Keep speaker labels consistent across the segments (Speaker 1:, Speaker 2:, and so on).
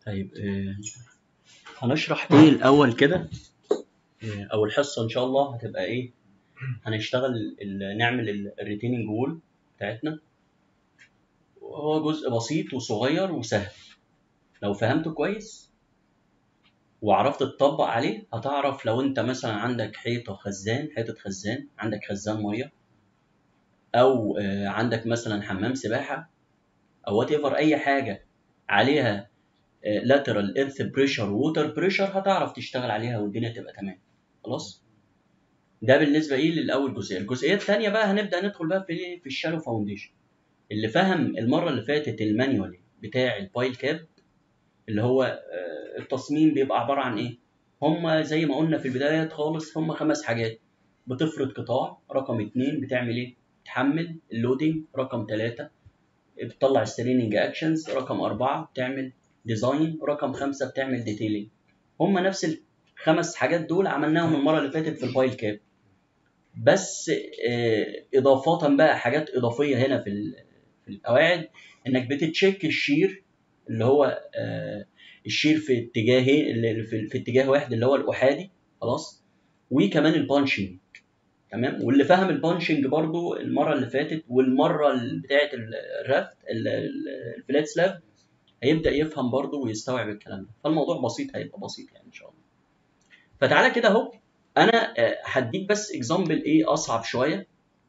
Speaker 1: طيب آه، هنشرح ايه الاول كده آه، او الحصه ان شاء الله هتبقى ايه هنشتغل ال- نعمل الريتيننج وول بتاعتنا وهو جزء بسيط وصغير وسهل لو فهمته كويس وعرفت تطبق عليه هتعرف لو انت مثلا عندك حيطه خزان حيطه خزان عندك خزان ميه او آه، عندك مثلا حمام سباحه او وات ايفر اي حاجه عليها لاترال ايرث بريشر ووتر بريشر هتعرف تشتغل عليها والدنيا تبقى تمام خلاص ده بالنسبه ايه للاول جزئيه الجزئيه الثانيه بقى هنبدا ندخل بقى في ايه في الشالو فاونديشن اللي فهم المره اللي فاتت المانيوال بتاع البايل كاب اللي هو آه، التصميم بيبقى عباره عن ايه هم زي ما قلنا في البدايات خالص هم خمس حاجات بتفرض قطاع رقم اتنين بتعمل ايه تحمل اللودنج رقم ثلاثة بتطلع ستريننج اكشنز رقم أربعة بتعمل ديزاين رقم خمسة بتعمل ديتيلينج هم نفس الخمس حاجات دول عملناهم المرة اللي فاتت في البايل كاب بس آه، إضافة بقى حاجات إضافية هنا في ال- في القواعد إنك بتتشيك الشير اللي هو آه، الشير في اتجاهين اللي في, في اتجاه واحد اللي هو الأحادي خلاص وكمان البانشنج تمام واللي فهم البانشنج برضو المرة اللي فاتت والمرة اللي بتاعت الرافت ال- ال- الفلات سلاب هيبدا يفهم برضه ويستوعب الكلام ده فالموضوع بسيط هيبقى بسيط يعني ان شاء الله فتعالى كده اهو انا آه، هديك بس اكزامبل ايه اصعب شويه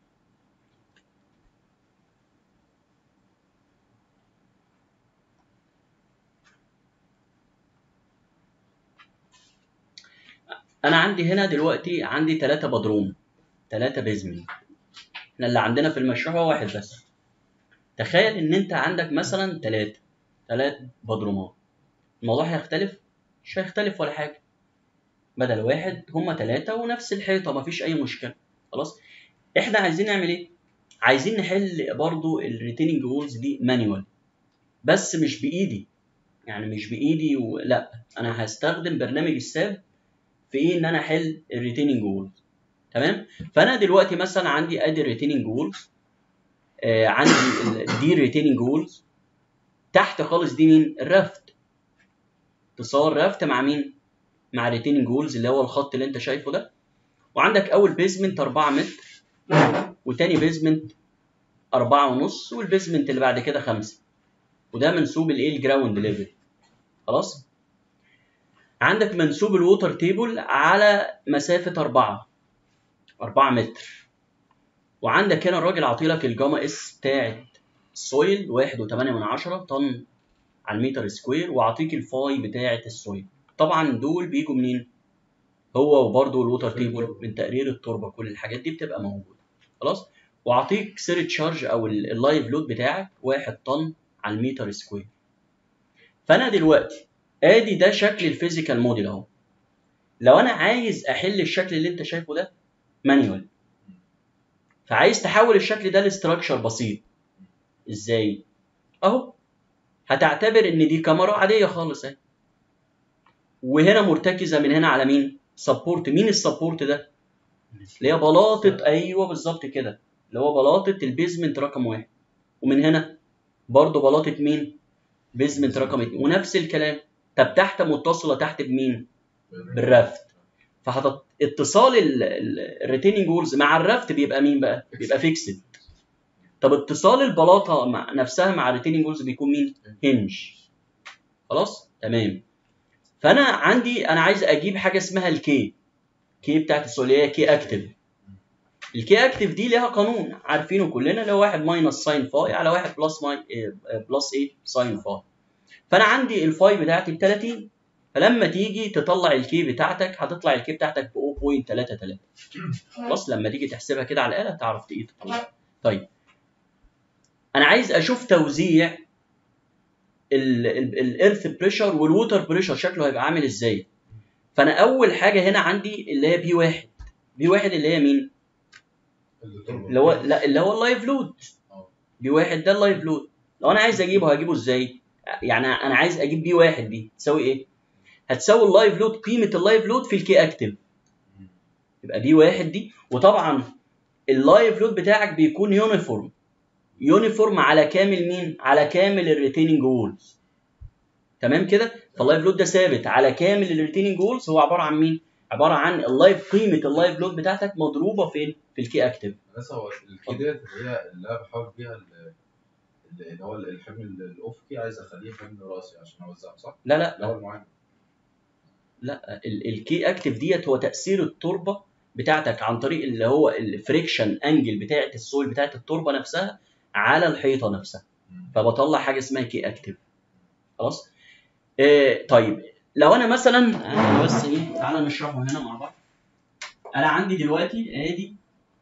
Speaker 1: انا عندي هنا دلوقتي عندي ثلاثة بدروم ثلاثة بيزمنت احنا اللي عندنا في المشروع هو واحد بس تخيل ان انت عندك مثلا ثلاثة ثلاث بدرومات الموضوع هيختلف مش هيختلف ولا حاجة بدل واحد هما ثلاثة ونفس الحيطة مفيش أي مشكلة خلاص احنا عايزين نعمل ايه؟ عايزين نحل برضو الريتيننج وولز دي مانيوال بس مش بإيدي يعني مش بإيدي و... لا أنا هستخدم برنامج الساب في إيه إن أنا أحل الريتيننج وولز تمام؟ فأنا دلوقتي مثلا عندي أدي الريتيننج وولز آه عندي ال- دي الريتيننج وولز تحت خالص دي مين؟ الرافت اتصال رافت مع مين؟ مع ريتيننج وولز اللي هو الخط اللي انت شايفه ده وعندك اول بيزمنت 4 متر وتاني بيزمنت 4 ونص والبيزمنت اللي بعد كده 5 وده منسوب الايه الجراوند ليفل خلاص عندك منسوب الووتر تيبل على مسافه 4 4 متر وعندك هنا الراجل عاطيلك الجاما اس بتاعت السويل 1.8 من عشرة طن على المتر سكوير وعاطيك الفاي بتاعت السويل طبعا دول بيجوا منين؟ هو وبرده الووتر تيبل من تقرير التربه كل الحاجات دي بتبقى موجوده خلاص واعطيك سير تشارج او ال- اللايف لود بتاعك 1 طن على المتر سكوير فانا دلوقتي ادي ده شكل الفيزيكال موديل اهو لو انا عايز احل الشكل اللي انت شايفه ده مانيوال فعايز تحول الشكل ده لاستراكشر بسيط ازاي اهو هتعتبر ان دي كاميرا عاديه خالص اهي وهنا مرتكزه من هنا على مين سبورت مين السبورت ده اللي هي بلاطه ايوه بالظبط كده اللي هو بلاطه البيزمنت رقم واحد ومن هنا برضه بلاطه مين بيزمنت رقم اتنين ونفس الكلام طب تحت متصله تحت بمين بالرافت فاتصال الريتيننج وولز مع الرافت بيبقى مين بقى بيبقى فيكسد طب اتصال البلاطه مع نفسها مع الريتيننج وولز بيكون مين هنج خلاص تمام فانا عندي انا عايز اجيب حاجه اسمها الكي كي بتاعت السوليه كي اكتف الكي اكتف دي ليها قانون عارفينه كلنا اللي هو 1 ماينس ساين فاي على 1 بلس ماي بلس ايه ساين فاي فانا عندي الفاي بتاعتي ب 30 فلما تيجي تطلع الكي بتاعتك هتطلع الكي بتاعتك ب 0.33 خلاص لما تيجي تحسبها كده على الاله تعرف ايه تطلع طيب انا عايز اشوف توزيع الايرث بريشر والووتر بريشر شكله هيبقى عامل ازاي فانا اول حاجه هنا عندي اللي هي بي واحد بي واحد اللي هي مين اللي هو لا اللي هو اللايف لود بي واحد ده اللايف لود لو انا عايز اجيبه هجيبه ازاي يعني انا عايز اجيب بي واحد دي تساوي ايه هتساوي اللايف لود قيمه اللايف لود في الكي اكتف يبقى بي واحد دي وطبعا اللايف لود بتاعك بيكون يونيفورم يونيفورم على كامل مين على كامل الريتيننج وولز تمام كده فاللايف لود ده ثابت على كامل الريتيننج جولز هو عباره عن مين عباره عن اللايف قيمه اللايف لود بتاعتك مضروبه فين في الكي اكتف
Speaker 2: بس هو الكي ديت اللي هي اللي انا بحاول بيها ال- اللي هو الحمل الافقي عايز اخليه حمل راسي عشان اوزعه صح؟
Speaker 1: لا لا
Speaker 2: اللي هو المعين
Speaker 1: لا ال- الكي اكتف ديت هو تاثير التربه بتاعتك عن طريق اللي هو الفريكشن انجل بتاعت السويل بتاعت التربه نفسها على الحيطه نفسها فبطلع حاجه اسمها كي اكتف خلاص آه طيب لو انا مثلا انا بس ايه تعالى نشرحه هنا مع بعض انا عندي دلوقتي ادي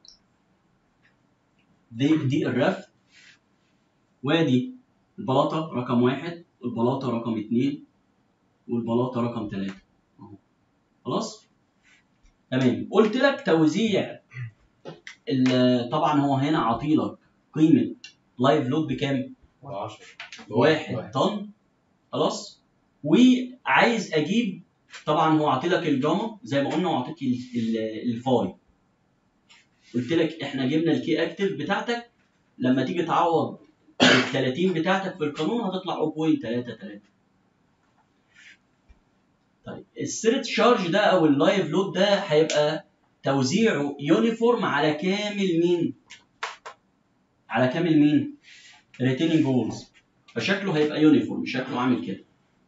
Speaker 1: دي دي الرف وادي البلاطه رقم واحد والبلاطه رقم اتنين والبلاطه رقم ثلاثه اهو خلاص تمام قلت لك توزيع ال- طبعا هو هنا عاطيلك قيمه لايف لود بكام؟
Speaker 2: 10
Speaker 1: واحد طن خلاص وعايز اجيب طبعا هو عاطيلك الجاما زي ما قلنا وعاطيك ال- ال- الفاي قلت لك احنا جبنا الكي اكتف بتاعتك لما تيجي تعوض ال 30 بتاعتك في القانون هتطلع 0.33 طيب السيرت شارج ده او اللايف لود ده هيبقى توزيعه يونيفورم على كامل مين؟ على كامل مين؟ ريتيننج جولز فشكله هيبقى يونيفورم شكله عامل كده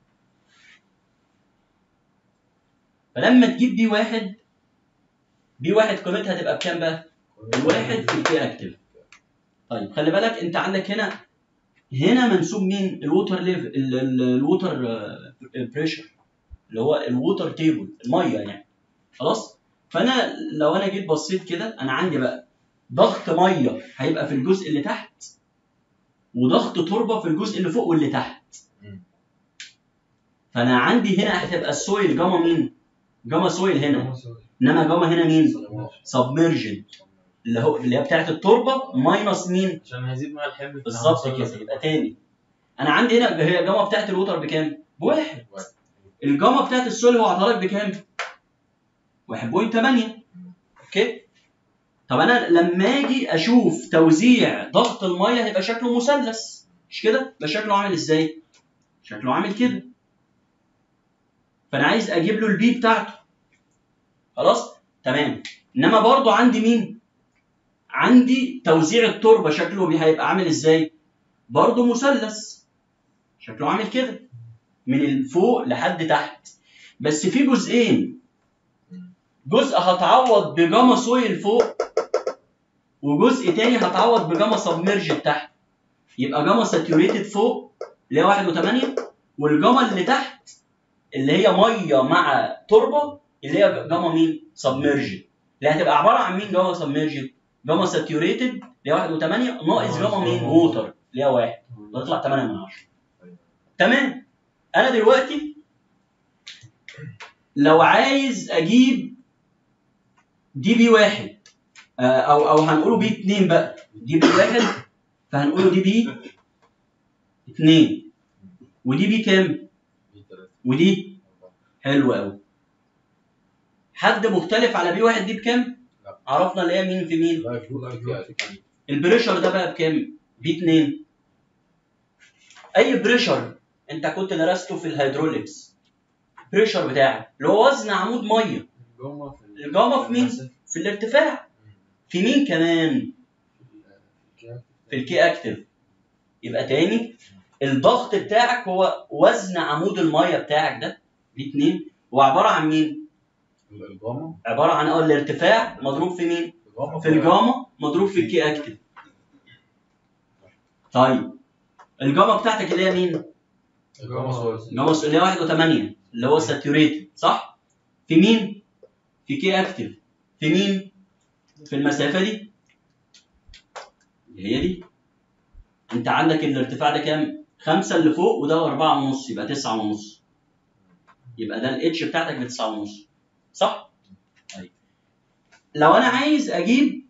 Speaker 1: فلما تجيب بي واحد بي واحد قيمتها تبقى بكام بقى؟ الواحد في الكي اكتف طيب خلي بالك انت عندك هنا هنا منسوب مين؟ الووتر ليفل ال- ال- الووتر بريشر اللي هو الووتر تيبل الميه يعني خلاص؟ فانا لو انا جيت بصيت كده انا عندي بقى ضغط ميه هيبقى في الجزء اللي تحت وضغط تربه في الجزء اللي فوق واللي تحت
Speaker 2: مم.
Speaker 1: فانا عندي هنا هتبقى السويل جاما مين؟ جاما سويل هنا انما جاما هنا مين؟ سبمرجن اللي هو اللي هي بتاعت التربه ماينس مين؟
Speaker 3: عشان هيزيد مع الحمل بتاع
Speaker 1: بالظبط
Speaker 3: المثلث.
Speaker 1: كده يبقى تاني انا عندي هنا هي جاما بتاعت الوتر بكام؟ بواحد
Speaker 2: واحد.
Speaker 1: الجاما بتاعت السول هو عطالك بكام؟ 1.8 اوكي طب انا لما اجي اشوف توزيع ضغط الميه هيبقى شكله مثلث مش كده؟ يبقى شكله عامل ازاي؟ شكله عامل كده فانا عايز اجيب له البي بتاعته خلاص؟ تمام انما برضو عندي مين؟ عندي توزيع التربه شكله بي- هيبقى عامل ازاي؟ برضو مثلث شكله عامل كده من الفوق لحد تحت بس في جزئين جزء هتعوض بجاما سويل فوق وجزء تاني هتعوض بجاما سبمرج تحت يبقى جاما ساتيوريتد فوق اللي هي 1 و8 والجاما اللي تحت اللي هي ميه مع تربه اللي هي جاما مين؟ سبمرج اللي هتبقى عباره عن مين جاما سبمرج؟ جاما ساتيوريتد اللي هي 1 و8 ناقص جاما مين؟ ووتر اللي هي 1 تطلع 8 من 10 تمام انا دلوقتي لو عايز اجيب دي بي واحد آه، او او هنقوله بي اتنين بقى دي بي واحد فهنقوله دي بي اتنين ودي بي كام؟ ودي حلو قوي حد مختلف على بي واحد دي بكام؟
Speaker 2: لا.
Speaker 1: عرفنا اللي هي مين في مين؟
Speaker 2: لا يفوت لا
Speaker 1: البريشر ده بقى بكام؟ بي 2 اي بريشر انت كنت درسته في الهيدروليكس بريشر بتاعك اللي هو وزن عمود ميه
Speaker 3: الجاما في ال-
Speaker 1: الجاما في مين؟
Speaker 3: المثل-
Speaker 1: في الارتفاع في مين كمان؟
Speaker 3: في ال-
Speaker 1: في الكي اكتف يبقى تاني الضغط بتاعك هو وزن عمود الميه بتاعك ده بي 2 هو عباره عن مين؟
Speaker 2: الجاما
Speaker 1: عباره عن اه الارتفاع مضروب في مين؟
Speaker 2: الجاما
Speaker 1: في الجاما مضروب في الكي اكتف طيب الجاما بتاعتك اللي هي مين؟
Speaker 2: الجاما سويل
Speaker 1: الجاما اللي هي 1 و8 اللي هو ساتوريتد صح؟ في مين؟ في كي اكتف في مين؟ في المسافه دي اللي هي دي انت عندك الارتفاع ده كام؟ خمسة اللي فوق وده أربعة ونص يبقى تسعة ونص يبقى ده الاتش بتاعتك بتسعة ونص صح؟ طيب لو أنا عايز أجيب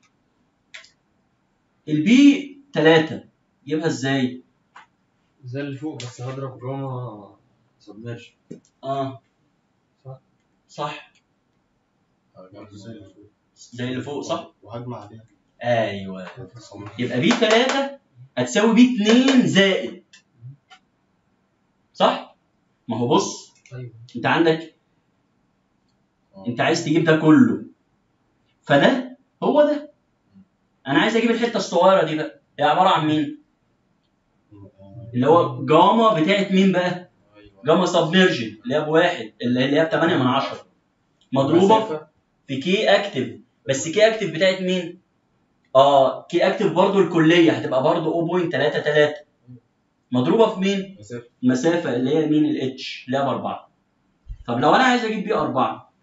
Speaker 1: البي 3 اجيبها ازاي؟
Speaker 3: زي اللي فوق بس هضرب جاما سبمرج
Speaker 1: اه
Speaker 3: صح.
Speaker 1: صح
Speaker 2: الجاما زي اللي فوق.
Speaker 1: زي اللي فوق صح؟
Speaker 4: وهجمع عليها
Speaker 1: ايوه يبقى بي 3 هتساوي بي 2 زائد صح؟ ما هو بص
Speaker 3: ايوه
Speaker 1: انت عندك
Speaker 2: آه.
Speaker 1: انت عايز تجيب ده كله فده هو ده انا عايز اجيب الحته الصغيره دي بقى هي عباره عن مين اللي هو جاما بتاعت مين بقى
Speaker 2: ايوه
Speaker 1: جاما سبميرجن اللي هي بواحد اللي اللي هي ب 8 من 10 مضروبه
Speaker 2: مسافة.
Speaker 1: في كي اكتف بس كي اكتف بتاعت مين اه كي اكتف برضو الكليه هتبقى برضو 0.33 مضروبه في مين
Speaker 2: مسافة
Speaker 1: المسافه اللي هي مين الاتش اللي هي باربعه طب لو انا عايز اجيب بيه اربعه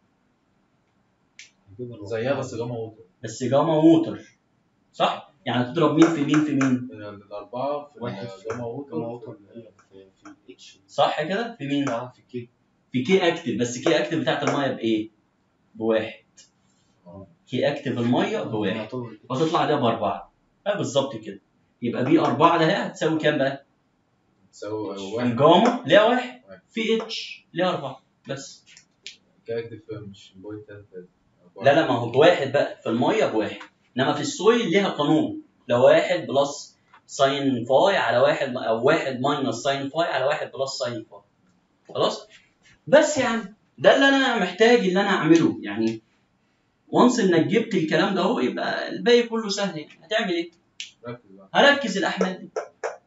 Speaker 2: زيها بس جاما ووتر
Speaker 1: بس جاما ووتر صح؟ يعني تضرب مين في مين في مين؟
Speaker 2: الأربعة في
Speaker 4: واحد
Speaker 2: جاما ووتر
Speaker 4: جاما ووتر اللي هي في في الاتش
Speaker 1: صح كده؟ في مين؟
Speaker 4: اه في كي
Speaker 1: في كي اكتف بس كي اكتف بتاعت الميه بايه؟ بواحد
Speaker 2: آه.
Speaker 1: كي اكتف الميه بواحد
Speaker 4: يعتبر
Speaker 1: فتطلع ده باربعه اه بالظبط كده يبقى بي اربعه ده هتساوي كام بقى؟
Speaker 2: تساوي واحد
Speaker 1: الجاما ليها واحد
Speaker 2: واحد.
Speaker 1: في اتش ليها اربعه بس
Speaker 2: كاكتف مش بوينت تلاتة
Speaker 1: لا لا ما هو بواحد بقى في الميه بواحد انما في السويل ليها قانون لو واحد بلس ساين فاي على واحد او واحد ماينس ساين فاي على واحد بلس ساين فاي خلاص بس يا عم ده اللي انا محتاج اللي انا اعمله يعني وانس انك جبت الكلام ده اهو يبقى الباقي كله سهل يعني هتعمل ايه؟
Speaker 2: ركز بقى
Speaker 1: هركز الاحمال دي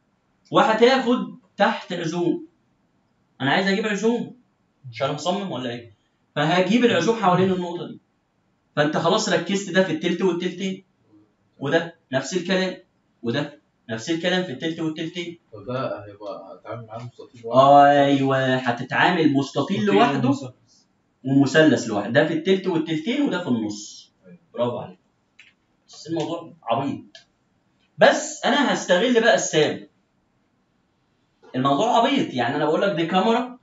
Speaker 1: وهتاخد تحت عزوم انا عايز اجيب عزوم عشان اصمم ولا ايه فهجيب العزوم حوالين النقطه دي فانت خلاص ركزت ده في التلت والتلتين وده نفس الكلام وده نفس الكلام في التلت والتلتين
Speaker 2: طب ده هيبقى هتعامل معاه مستطيل واحد
Speaker 1: ايوه هتتعامل مستطيل لوحده ومثلث لوحده ده في التلت والتلتين وده في النص
Speaker 2: أيوة.
Speaker 1: برافو عليك بس الموضوع عبيط بس انا هستغل بقى الساب الموضوع عبيط يعني انا بقول لك دي كاميرا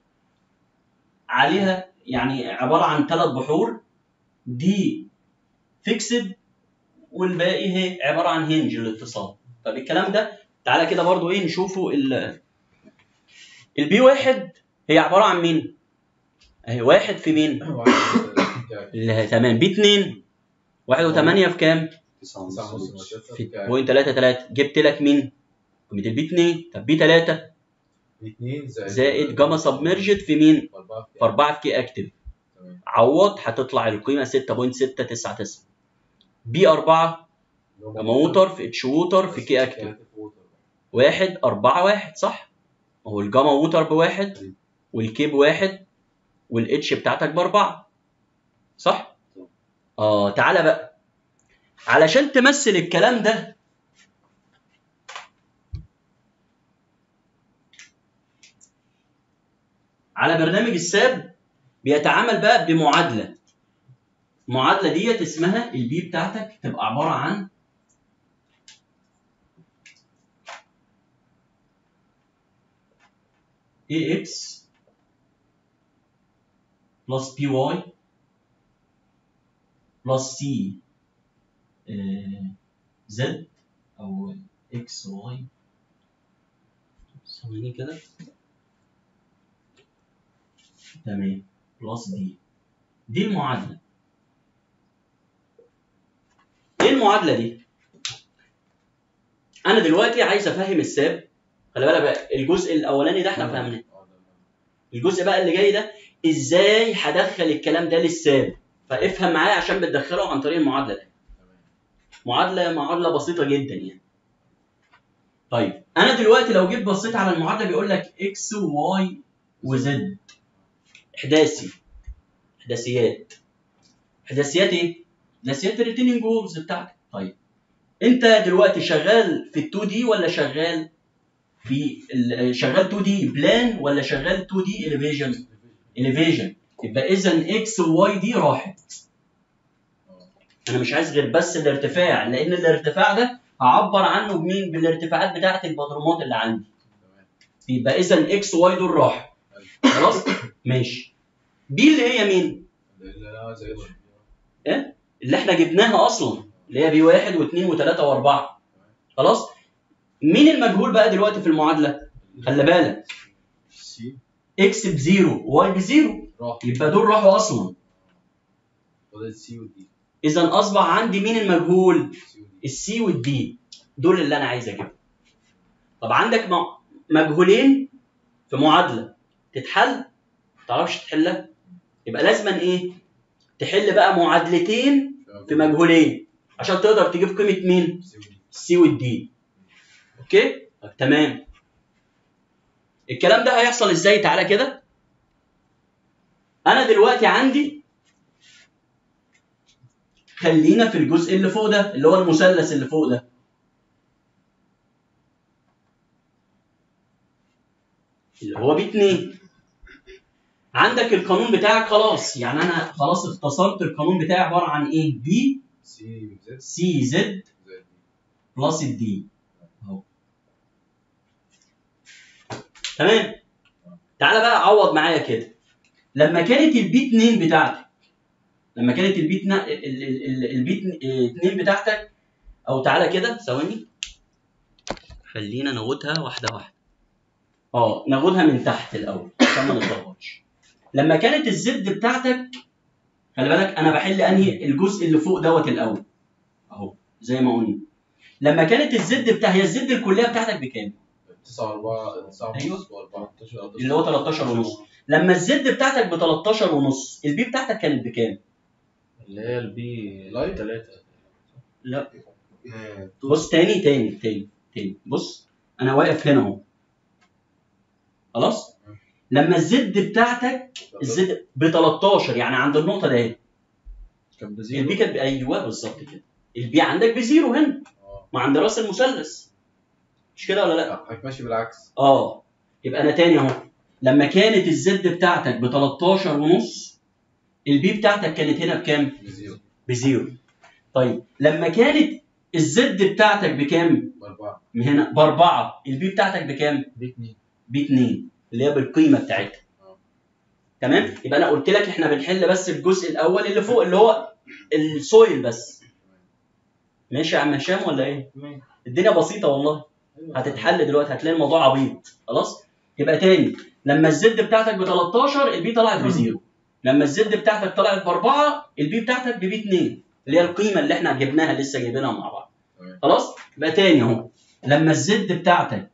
Speaker 1: عليها يعني عباره عن ثلاث بحور دي فيكسد والباقي هي عباره عن هنج الاتصال طب الكلام ده تعالى كده برضو ايه نشوفه ال البي واحد هي عباره عن مين؟ اهي واحد في مين؟
Speaker 2: واحد كاك-
Speaker 1: اللي تمام بي 2 واحد وثمانية في كام؟
Speaker 4: تسعة
Speaker 2: تسعة ونص
Speaker 4: ونص
Speaker 2: مسافة
Speaker 1: في
Speaker 2: كاك.
Speaker 1: بوينت 3 3 جبت لك مين؟ قيمة البي 2 طب بي 3
Speaker 2: اتنين زائد
Speaker 1: زائد جاما سبمرجد في مين؟
Speaker 2: أربعة في
Speaker 1: في 4 في كي اكتف
Speaker 2: تمام
Speaker 1: عوض هتطلع القيمة 6.699 بي 4 جاما ووتر في اتش ووتر في كي اكتف
Speaker 2: كاكتف ووتر.
Speaker 1: واحد أربعة واحد صح؟ ما هو الجاما ووتر بواحد والكي بواحد والاتش بتاعتك بأربعة صح؟ اه تعالى بقى علشان تمثل الكلام ده على برنامج الساب بيتعامل بقى بمعادلة المعادلة ديت اسمها البي بتاعتك تبقى عبارة عن ax plus by plus c آه، z او x y ثواني كده تمام بلس دي دي المعادلة ايه المعادلة دي؟ أنا دلوقتي عايز أفهم الساب خلي بالك بقى الجزء الأولاني ده احنا فهمناه
Speaker 2: آه، ده-
Speaker 1: الجزء بقى اللي جاي ده ازاي هدخل الكلام ده للساب فافهم معايا عشان بتدخله عن طريق المعادله دي
Speaker 2: تمام.
Speaker 1: معادله معادله بسيطه جدا يعني طيب انا دلوقتي لو جيت بصيت على المعادله بيقول لك اكس وواي وزد احداثي احداثيات احداثيات ايه احداثيات الريتيننج وولز بتاعتك طيب انت دلوقتي شغال في ال2 دي ولا شغال في ال- شغال 2 دي بلان ولا شغال 2 دي اليفيجن اليفيجن يبقى اذا اكس وواي دي راحت
Speaker 2: آه.
Speaker 1: انا مش عايز غير بس الارتفاع لان الارتفاع ده هعبر عنه بمين بالارتفاعات بتاعه البدرومات اللي عندي
Speaker 2: تمام
Speaker 1: يبقى اذا اكس وواي دول راحوا خلاص ماشي بي اللي هي مين
Speaker 2: اللي انا عايز اقول
Speaker 1: اللي احنا جبناها اصلا اللي هي بي واحد واثنين وثلاثه واربعه خلاص مين المجهول بقى دلوقتي في المعادله خلي بالك
Speaker 2: سي
Speaker 1: اكس بزيرو واي بزيرو
Speaker 2: راح
Speaker 1: يبقى دول راحوا اصلا
Speaker 2: فضل سي ودي
Speaker 1: اذا اصبح عندي مين المجهول
Speaker 2: سي ودي
Speaker 1: السي والدي دول اللي انا عايز اجيبهم طب عندك م- مجهولين في معادله تتحل ما تعرفش تحلها يبقى لازما ايه تحل بقى معادلتين في مجهولين عشان تقدر تجيب قيمه مين السي والدي اوكي طب تمام الكلام ده هيحصل ازاي تعالى كده انا دلوقتي عندي خلينا في الجزء اللي فوق ده اللي هو المثلث اللي فوق ده اللي هو بي 2 عندك القانون بتاعك خلاص يعني انا خلاص اختصرت القانون بتاعي عباره عن ايه بي
Speaker 2: سي زد
Speaker 1: سي زد
Speaker 2: زد
Speaker 1: بلس الدي اهو تمام تعالى بقى عوض معايا كده لما كانت البي 2 بتاعتك لما كانت البي 2 البي 2 بتاعتك او تعالى كده ثواني خلينا ناخدها واحده واحده اه ناخدها من تحت الاول عشان ما نتلخبطش لما كانت الزد بتاعتك خلي بالك انا بحل انهي الجزء اللي فوق دوت الاول اهو زي ما قلنا لما كانت الزد بتاع هي الزد الكليه بتاعتك بكام
Speaker 2: 9 4 9
Speaker 1: أيوة.
Speaker 2: ونص و14
Speaker 1: اللي هو 13 ونص لما الزد بتاعتك ب 13 ونص البي بتاعتك كانت بكام
Speaker 3: اللي هي البي
Speaker 2: لايت؟
Speaker 3: 3
Speaker 1: لا بص تاني تاني تاني تاني بص انا واقف هنا اهو خلاص لما الزد بتاعتك الزد ب 13 يعني عند النقطه ده اهي
Speaker 3: كان بزيرو
Speaker 1: البي كانت ايوه بالظبط كده البي عندك بزيرو هنا
Speaker 2: اه
Speaker 1: ما عند راس المثلث مش كده ولا لا؟
Speaker 2: حضرتك ماشي بالعكس
Speaker 1: اه يبقى انا تاني اهو لما كانت الزد بتاعتك ب 13 ونص البي بتاعتك كانت هنا بكام؟
Speaker 2: بزيرو
Speaker 1: بزيرو طيب لما كانت الزد بتاعتك بكام؟
Speaker 2: باربعه
Speaker 1: من هنا باربعه البي بتاعتك بكام؟
Speaker 3: بي 2
Speaker 1: ب 2 اللي هي بالقيمه بتاعتها
Speaker 2: آه.
Speaker 1: تمام؟ يبقى انا قلت لك احنا بنحل بس الجزء الاول اللي فوق اللي هو السويل بس ماشي يا عم هشام ولا ايه؟ الدنيا بسيطه والله هتتحل دلوقتي هتلاقي الموضوع عبيط خلاص يبقى تاني لما الزد بتاعتك ب 13 البي طلعت بزيرو لما الزد بتاعتك طلعت باربعه البي بتاعتك ببي 2 اللي هي القيمه اللي احنا جبناها لسه جايبينها مع بعض
Speaker 2: تمام.
Speaker 1: خلاص يبقى تاني اهو لما الزد بتاعتك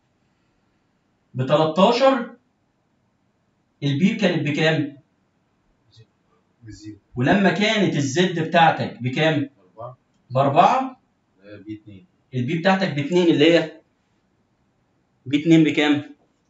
Speaker 1: ب 13 البي كانت بكام؟
Speaker 2: بزيرو
Speaker 1: ولما كانت الزد بتاعتك بكام؟
Speaker 2: اربعه
Speaker 1: باربعه
Speaker 2: بي 2
Speaker 1: البي بتاعتك باتنين اللي هي بي 2 بكام؟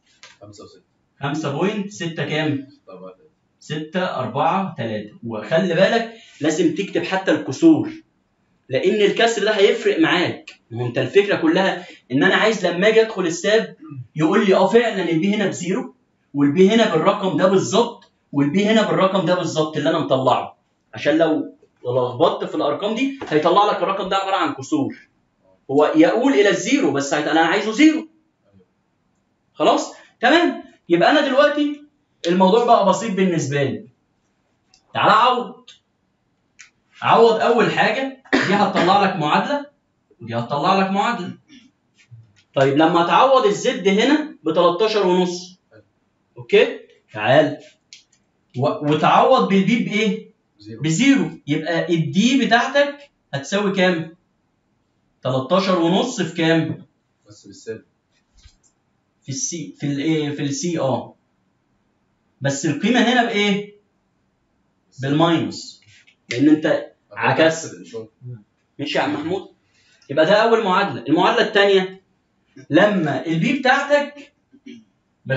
Speaker 2: 5 و6
Speaker 1: 5.6 كام؟
Speaker 2: طبعا
Speaker 1: 6 4 3 وخلي بالك لازم تكتب حتى الكسور لان الكسر ده هيفرق معاك ما هو انت الفكره كلها ان انا عايز لما اجي ادخل الساب يقول لي اه فعلا البي هنا بزيرو والبي هنا بالرقم ده بالظبط والبي هنا بالرقم ده بالظبط اللي انا مطلعه عشان لو لخبطت في الارقام دي هيطلع لك الرقم ده عباره عن كسور هو يقول الى الزيرو بس هيت- انا عايزه زيرو خلاص تمام يبقى انا دلوقتي الموضوع بقى بسيط بالنسبه لي تعالى عوض عوض اول حاجه دي هتطلع لك معادله ودي هتطلع لك معادله طيب لما تعوض الزد هنا ب 13 ونص اوكي تعال و... وتعوض بالبي بايه
Speaker 2: زيرو
Speaker 1: بزيرو يبقى الدي بتاعتك هتساوي كام 13 ونص في كام
Speaker 2: بس بالسالب
Speaker 1: في السي في الايه في السي اه بس القيمه هنا بايه بالماينس لان انت عكست. ماشي يا عم محمود يبقى ده اول معادله المعادله الثانيه لما البي بتاعتك ب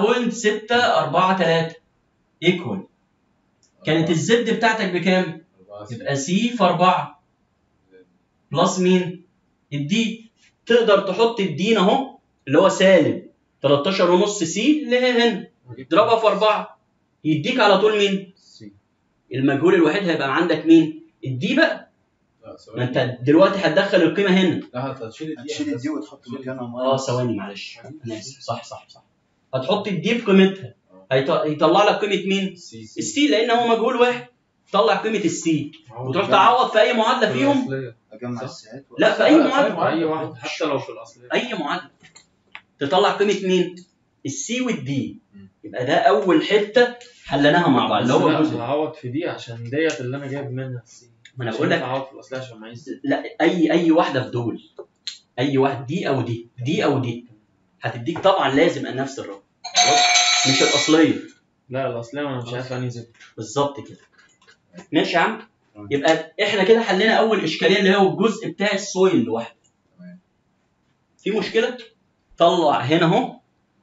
Speaker 1: 5.643 ايكوال كانت الزد بتاعتك بكام يبقى سي في 4 بلس مين الدي تقدر تحط الدين اهو اللي هو سالب 13 ونص سي اللي هي هنا اضربها في 4 يديك على طول مين
Speaker 2: سي
Speaker 1: المجهول الوحيد هيبقى عندك مين الدي بقى
Speaker 2: لا
Speaker 1: ما
Speaker 2: ثواني
Speaker 1: انت دلوقتي هتدخل القيمه هنا
Speaker 2: لا هت- هتشيل الدي
Speaker 5: هتشيل دي وتحط مكانها
Speaker 1: اه
Speaker 5: ماينس
Speaker 1: ثواني معلش انا اسف صح صح صح هتحط الدي بقيمتها هيط- هيطلع لك قيمه مين
Speaker 2: سي سي
Speaker 1: السي لان هو مجهول واحد طلع قيمه السي وتروح تعوض في اي معادله فيهم
Speaker 5: اجمع
Speaker 3: صح.
Speaker 5: الساعات
Speaker 1: لا في اي معادله
Speaker 3: اي واحد حتى لو في الاصليه
Speaker 1: اي معادله تطلع قيمه مين السي والدي
Speaker 2: مم.
Speaker 1: يبقى ده اول حته حليناها مع بعض اللي هو
Speaker 3: لا،
Speaker 1: الجزء
Speaker 3: هعوض في دي عشان ديت اللي انا جايب منها السي
Speaker 1: ما انا
Speaker 3: مش
Speaker 1: بقول لك
Speaker 3: هينفع اعوض في الاصليه عشان معيش
Speaker 1: لا اي اي واحده في دول اي واحد دي او دي دي او دي هتديك طبعا لازم نفس الرقم خلاص مش الاصليه
Speaker 3: لا الاصليه انا مش عارف انهي زد
Speaker 1: بالظبط كده ماشي يا عم يبقى احنا كده حلينا اول اشكاليه اللي هو الجزء بتاع السويل لوحده
Speaker 2: تمام.
Speaker 1: في مشكله طلع هنا اهو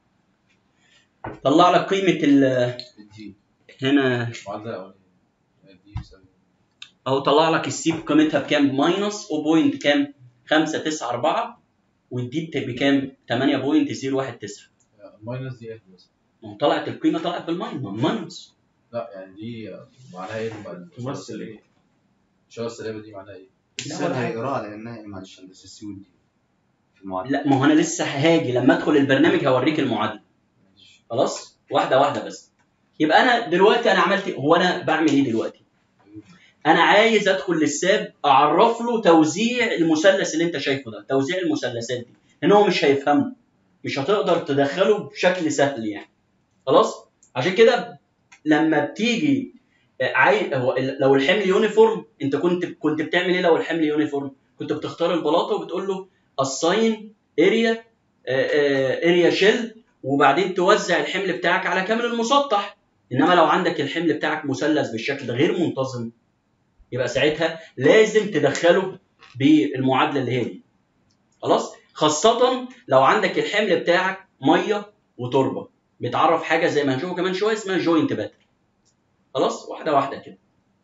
Speaker 1: طلع لك قيمه ال
Speaker 2: الدي
Speaker 1: هنا
Speaker 2: المعادله الاولانيه الدي يساوي
Speaker 1: اهو طلع لك السي بقيمتها بكام ماينس 0. كام 5 9 4 والدي بت- بكام 8.019
Speaker 2: الماينس دي ايه بس
Speaker 1: ما هو طلعت القيمه طلعت بالماينس
Speaker 2: لا يعني دي معناها ايه الم-
Speaker 3: تمثل ايه؟
Speaker 2: الشبكه السلبيه دي معناها ايه؟
Speaker 5: السر هيقراها لانها معلش هندسه السي والدي في المعادله
Speaker 1: لا ما هو انا لسه هاجي لما ادخل البرنامج هوريك المعادله
Speaker 2: ماشي
Speaker 1: خلاص واحده واحده بس يبقى انا دلوقتي انا عملت إيه؟ هو انا بعمل ايه دلوقتي انا عايز ادخل للساب اعرف له توزيع المثلث اللي انت شايفه ده توزيع المثلثات دي لان هو مش هيفهمه مش هتقدر تدخله بشكل سهل يعني خلاص عشان كده لما بتيجي آه، عاي... هو ال- لو الحمل يونيفورم انت كنت كنت بتعمل ايه لو الحمل يونيفورم كنت بتختار البلاطه وبتقول له الساين اريا اريا شيل وبعدين توزع الحمل بتاعك على كامل المسطح انما لو عندك الحمل بتاعك مثلث بالشكل ده غير منتظم يبقى ساعتها لازم تدخله بالمعادله اللي هي دي خلاص خاصه لو عندك الحمل بتاعك ميه وتربه بتعرف حاجه زي ما هنشوفه كمان شويه اسمها جوينت باتر خلاص واحده واحده كده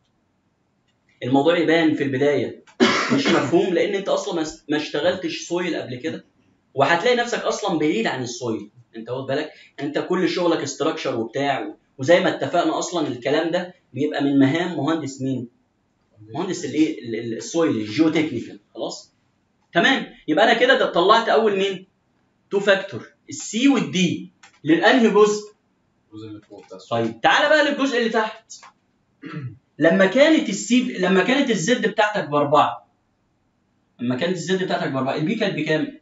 Speaker 1: الموضوع يبان في البدايه مش مفهوم لان انت اصلا ما است- ما اشتغلتش سويل قبل كده وهتلاقي نفسك اصلا بعيد عن السويل انت واخد بالك انت كل شغلك استراكشر وبتاع وزي ما اتفقنا اصلا الكلام ده بيبقى من مهام مهندس مين مهندس الايه ال- ال- السويل الجيو تكنيكال خلاص تمام يبقى انا كده ده طلعت اول مين تو فاكتور السي والدي للانهي جزء
Speaker 2: الجزء اللي فوق بتاع السؤال
Speaker 1: طيب تعالى بقى للجزء اللي تحت لما كانت السي لما كانت الزد بتاعتك باربعه لما كانت الزد بتاعتك باربعه البي كانت بكام؟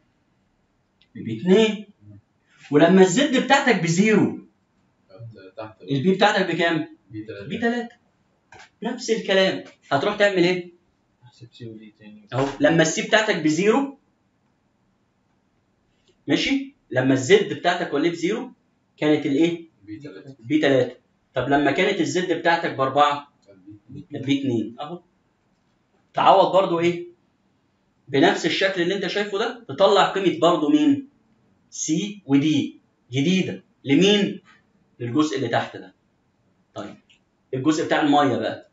Speaker 1: باثنين ولما الزد بتاعتك بزيرو
Speaker 2: كانت تحت
Speaker 1: البي بتاعتك بكام؟
Speaker 2: بي 3
Speaker 1: بي 3 نفس الكلام هتروح تعمل ايه؟
Speaker 3: احسب سي ودي تاني
Speaker 1: اهو لما السي بتاعتك بزيرو ماشي؟ لما الزد بتاعتك وليه بزيرو كانت الايه؟
Speaker 2: بي 3
Speaker 1: بي 3 طب لما كانت الزد بتاعتك باربعه
Speaker 2: كان بي
Speaker 1: كانت بي 2 اهو تعوض برضو ايه بنفس الشكل اللي انت شايفه ده تطلع قيمه برضو مين سي ودي جديده لمين للجزء اللي تحت ده طيب الجزء بتاع الميه بقى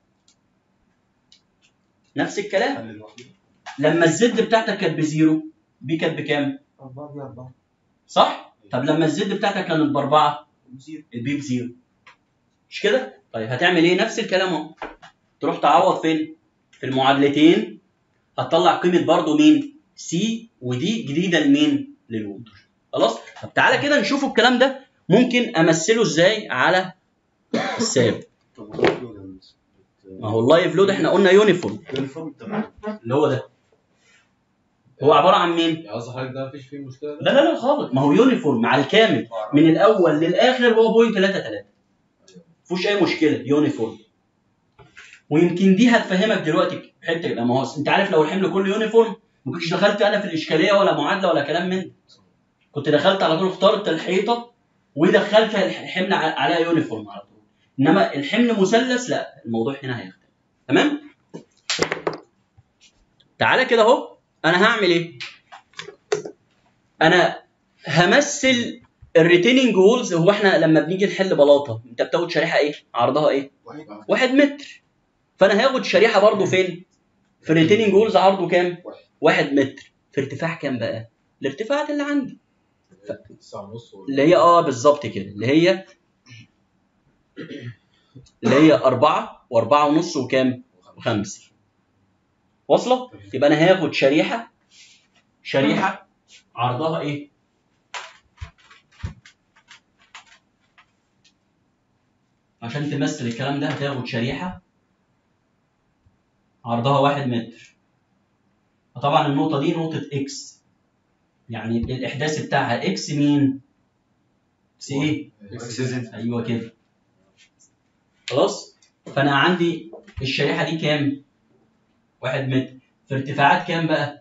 Speaker 1: نفس الكلام
Speaker 5: حل لوحده
Speaker 1: لما الزد بتاعتك كانت بزيرو بي كانت بكام
Speaker 5: 4 ب 4
Speaker 1: صح طب لما الزد بتاعتك كانت باربعه
Speaker 5: زيرو
Speaker 1: البي بزيرو مش كده؟ طيب هتعمل ايه؟ نفس الكلام اهو تروح تعوض فين؟ في المعادلتين هتطلع قيمة برضو مين؟ سي ودي جديدة لمين؟ للوتر خلاص؟ طب تعالى كده نشوف الكلام ده ممكن امثله ازاي على الساب
Speaker 5: طب والله لو ده بت-
Speaker 1: ما هو اللايف لود احنا قلنا يونيفورم
Speaker 5: يونيفورم تمام
Speaker 1: اللي هو ده هو عبارة عن مين؟
Speaker 2: يعني قصدي حضرتك ده مفيش فيه مشكله
Speaker 1: لا لا لا خالص ما هو يونيفورم على الكامل من الاول للاخر هو بوينت 3 3 مفيهوش اي مشكله يونيفورم ويمكن دي هتفهمك دلوقتي حته كده ما هو انت عارف لو الحمل كله يونيفورم ما كنتش دخلت انا في الاشكاليه ولا معادله ولا كلام من ده. كنت دخلت على طول اخترت الحيطه ودخلت الحمل ع- عليها يونيفورم على طول انما الحمل مثلث لا الموضوع هنا هيختلف تمام تعالى كده اهو انا هعمل ايه انا همثل الريتيننج وولز هو احنا لما بنيجي نحل بلاطه انت بتاخد شريحه ايه عرضها ايه
Speaker 5: واحد
Speaker 1: واحد متر فانا هاخد شريحه برضو فين في الريتيننج وولز عرضه كام
Speaker 5: واحد.
Speaker 1: واحد متر في ارتفاع كام بقى الارتفاعات اللي عندي
Speaker 2: تسعة ونص ولا-
Speaker 1: اللي هي اه بالظبط كده اللي هي اللي هي أربعة وأربعة ونص وكام؟ وخمسة واصلة؟ يبقى أنا هاخد شريحة شريحة عرضها إيه؟ عشان تمثل الكلام ده هتاخد شريحة عرضها واحد متر فطبعا النقطة دي نقطة إكس يعني الإحداث بتاعها إكس مين؟ إكس إيه؟
Speaker 5: اكس زد
Speaker 1: ايوه كده خلاص فانا عندي الشريحه دي كام واحد متر في ارتفاعات كام بقى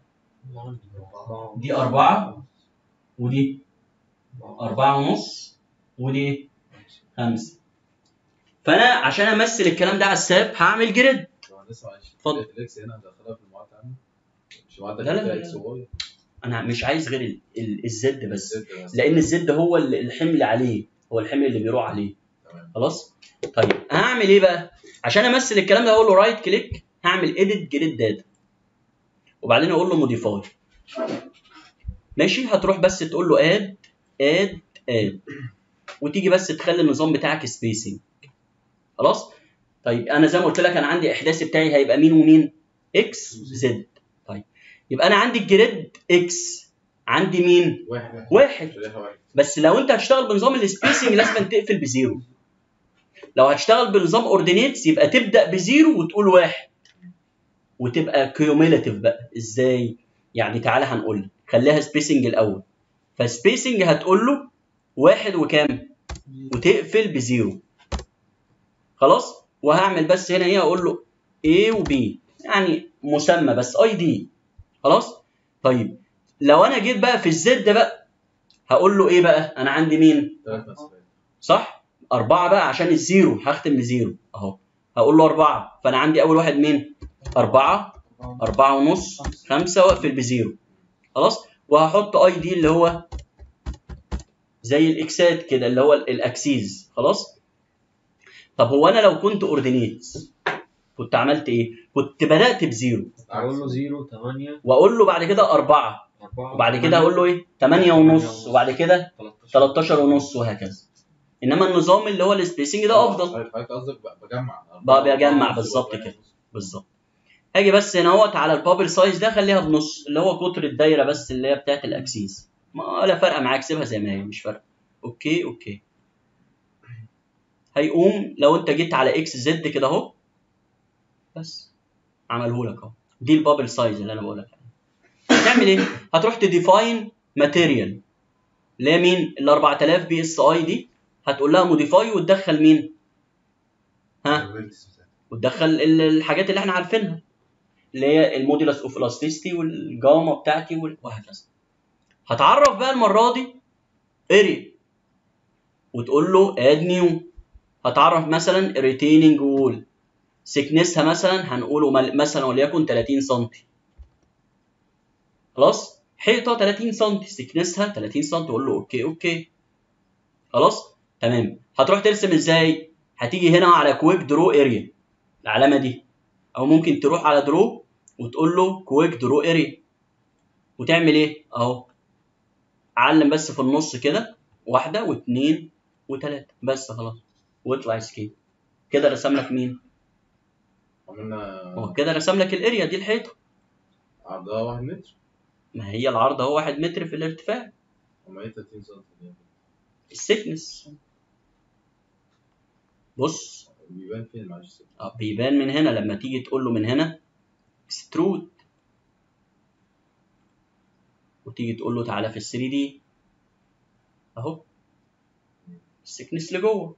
Speaker 1: دي أربعة ودي أربعة ونص ودي خمسه فانا عشان امثل الكلام ده على الساب هعمل جريد
Speaker 2: طب لسه معلش
Speaker 1: اتفضل.
Speaker 2: الاكس هنا هندخلها في المعادله عندي مش المعادله
Speaker 1: لا، لا،
Speaker 2: كده
Speaker 1: لا،
Speaker 2: اكس
Speaker 1: لا.
Speaker 2: وواي
Speaker 1: انا مش عايز غير ال- ال- الزد بس
Speaker 2: الزد بس.
Speaker 1: لان الزد هو ال- الحمل عليه هو الحمل اللي بيروح عليه
Speaker 2: تمام
Speaker 1: خلاص طيب هعمل ايه بقى عشان امثل الكلام ده اقول له رايت كليك هعمل اديت جريد داتا وبعدين اقول له موديفاي ماشي هتروح بس تقول له اد اد اد وتيجي بس تخلي النظام بتاعك سبيسنج خلاص طيب انا زي ما قلت لك انا عندي احداثي بتاعي هيبقى مين ومين اكس زد طيب يبقى انا عندي الجريد اكس عندي مين
Speaker 2: واحد
Speaker 1: واحد
Speaker 2: شريحه واحد
Speaker 1: بس لو انت هتشتغل بنظام السبيسنج لازم تقفل بزيرو لو هتشتغل بنظام اوردينيتس يبقى تبدا بزيرو وتقول واحد وتبقى كيوميلاتيف بقى ازاي يعني تعالى هنقول لك خليها سبيسنج الاول فسبيسنج هتقول له واحد وكام وتقفل بزيرو خلاص وهعمل بس هنا ايه اقول له A و B يعني مسمى بس اي دي خلاص طيب لو انا جيت بقى في الزد بقى هقول له ايه بقى انا عندي مين
Speaker 2: ثلاث مسافات
Speaker 1: صح أربعة بقى عشان الزيرو هختم بزيرو أهو هقول له أربعة فأنا عندي أول واحد مين؟ أربعة أربعة ونص خمسة وأقفل بزيرو خلاص وهحط أي دي اللي هو زي الإكسات كده اللي هو ال- الأكسيز خلاص طب هو أنا لو كنت أوردينيت كنت عملت إيه؟ كنت بدأت بزيرو
Speaker 3: اقول له 0 8
Speaker 1: وأقول له بعد كده أربعة
Speaker 3: 4
Speaker 1: وبعد كده هقول له إيه؟ تمانية ونص وبعد كده 13 ونص وهكذا انما النظام اللي هو السبيسنج ده افضل
Speaker 2: طيب حضرتك قصدك بقى بجمع
Speaker 1: بقى بجمع بالظبط كده. بالظبط هاجي بس هنا اهوت على البابل سايز ده خليها بنص اللي هو قطر الدايره بس اللي هي بتاعت الاكسيس ما ولا فارقه معاك سيبها زي ما هي مش فارقه اوكي اوكي هيقوم لو انت جيت على اكس زد كده اهو بس عمله لك اهو دي البابل سايز اللي انا بقول لك عليها هتعمل ايه هتروح تديفاين ماتيريال اللي هي مين ال 4000 بي اس اي دي هتقول لها موديفاي وتدخل مين ها
Speaker 5: الفيرتكس بتاعتي.
Speaker 1: وتدخل ال- الحاجات اللي احنا عارفينها اللي هي الموديلس اوف الاستيستي والجاما بتاعتي وال- وهكذا هتعرف بقى المره دي اري وتقول له اد نيو هتعرف مثلا ريتيننج وول سكنسها مثلا هنقوله مل- مثلا وليكن 30 سم خلاص حيطه 30 سم سكنسها 30 سم تقول له اوكي اوكي خلاص تمام هتروح ترسم ازاي هتيجي هنا على كويك درو اريا العلامه دي او ممكن تروح على درو وتقول له كويك درو اريا وتعمل ايه اهو علم بس في النص كده واحده واثنين وثلاثه بس خلاص واطلع اسكيب كده رسم لك مين هو
Speaker 2: عملنا
Speaker 1: كده رسم لك الاريا دي الحيطه
Speaker 2: عرضها واحد متر
Speaker 1: ما هي العرض اهو واحد متر في الارتفاع
Speaker 2: ومية 30 سم
Speaker 1: السكنس بص
Speaker 2: بيبان فين معلش سيب.
Speaker 1: آه، بيبان من هنا لما تيجي تقول له من هنا اكسترود وتيجي تقول له تعالى في ال 3 دي اهو السكنس لجوه